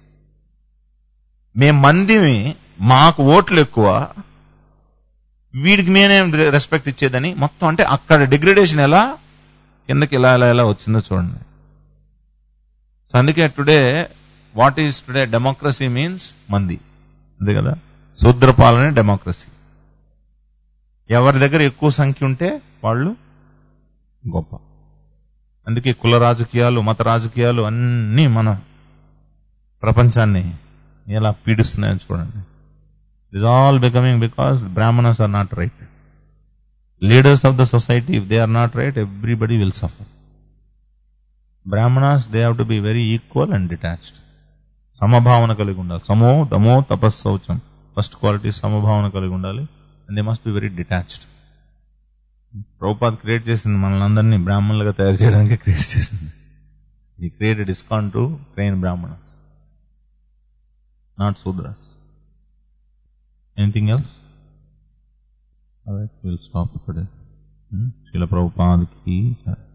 S1: మేం మందిమి మాకు ఓట్లు ఎక్కువ వీడికి నేనేం రెస్పెక్ట్ ఇచ్చేదని మొత్తం అంటే అక్కడ డిగ్రేడేషన్ ఎలా కిందకి ఎలా ఎలా ఎలా వచ్చిందో చూడండి సో అందుకే today what is today democracy means మంది అంతే కదా శూద్ర పాలనే డెమోక్రసీ ఎవరి దగ్గర ఎక్కువ సంఖ్య ఉంటే వాళ్ళు గొప్ప అందుకే కుల రాజకీయాలు మత రాజకీయాలు అన్నీ మన ప్రపంచాన్ని ఎలా పీడిస్తున్నాయని చూడండి is all becoming because Brahmanas are not right leaders of the society if they are not right everybody will suffer Brahmanas they have to be very equal and detached సమభావన కలిగి ఉండాలి సమో దమో తపస్సౌచం ఫస్ట్ క్వాలిటీ సమభావన కలిగి ఉండాలి and they must be very detached Prabhupad create చేసింది మనల్ని అందరినీ బ్రాహ్మణులుగా తయారు చేయడానికి క్రియేట్ చేసింది he created ISKCON to train Brahmanas not Shudras anything else will stop today శిల ప్రభుపాద్ కి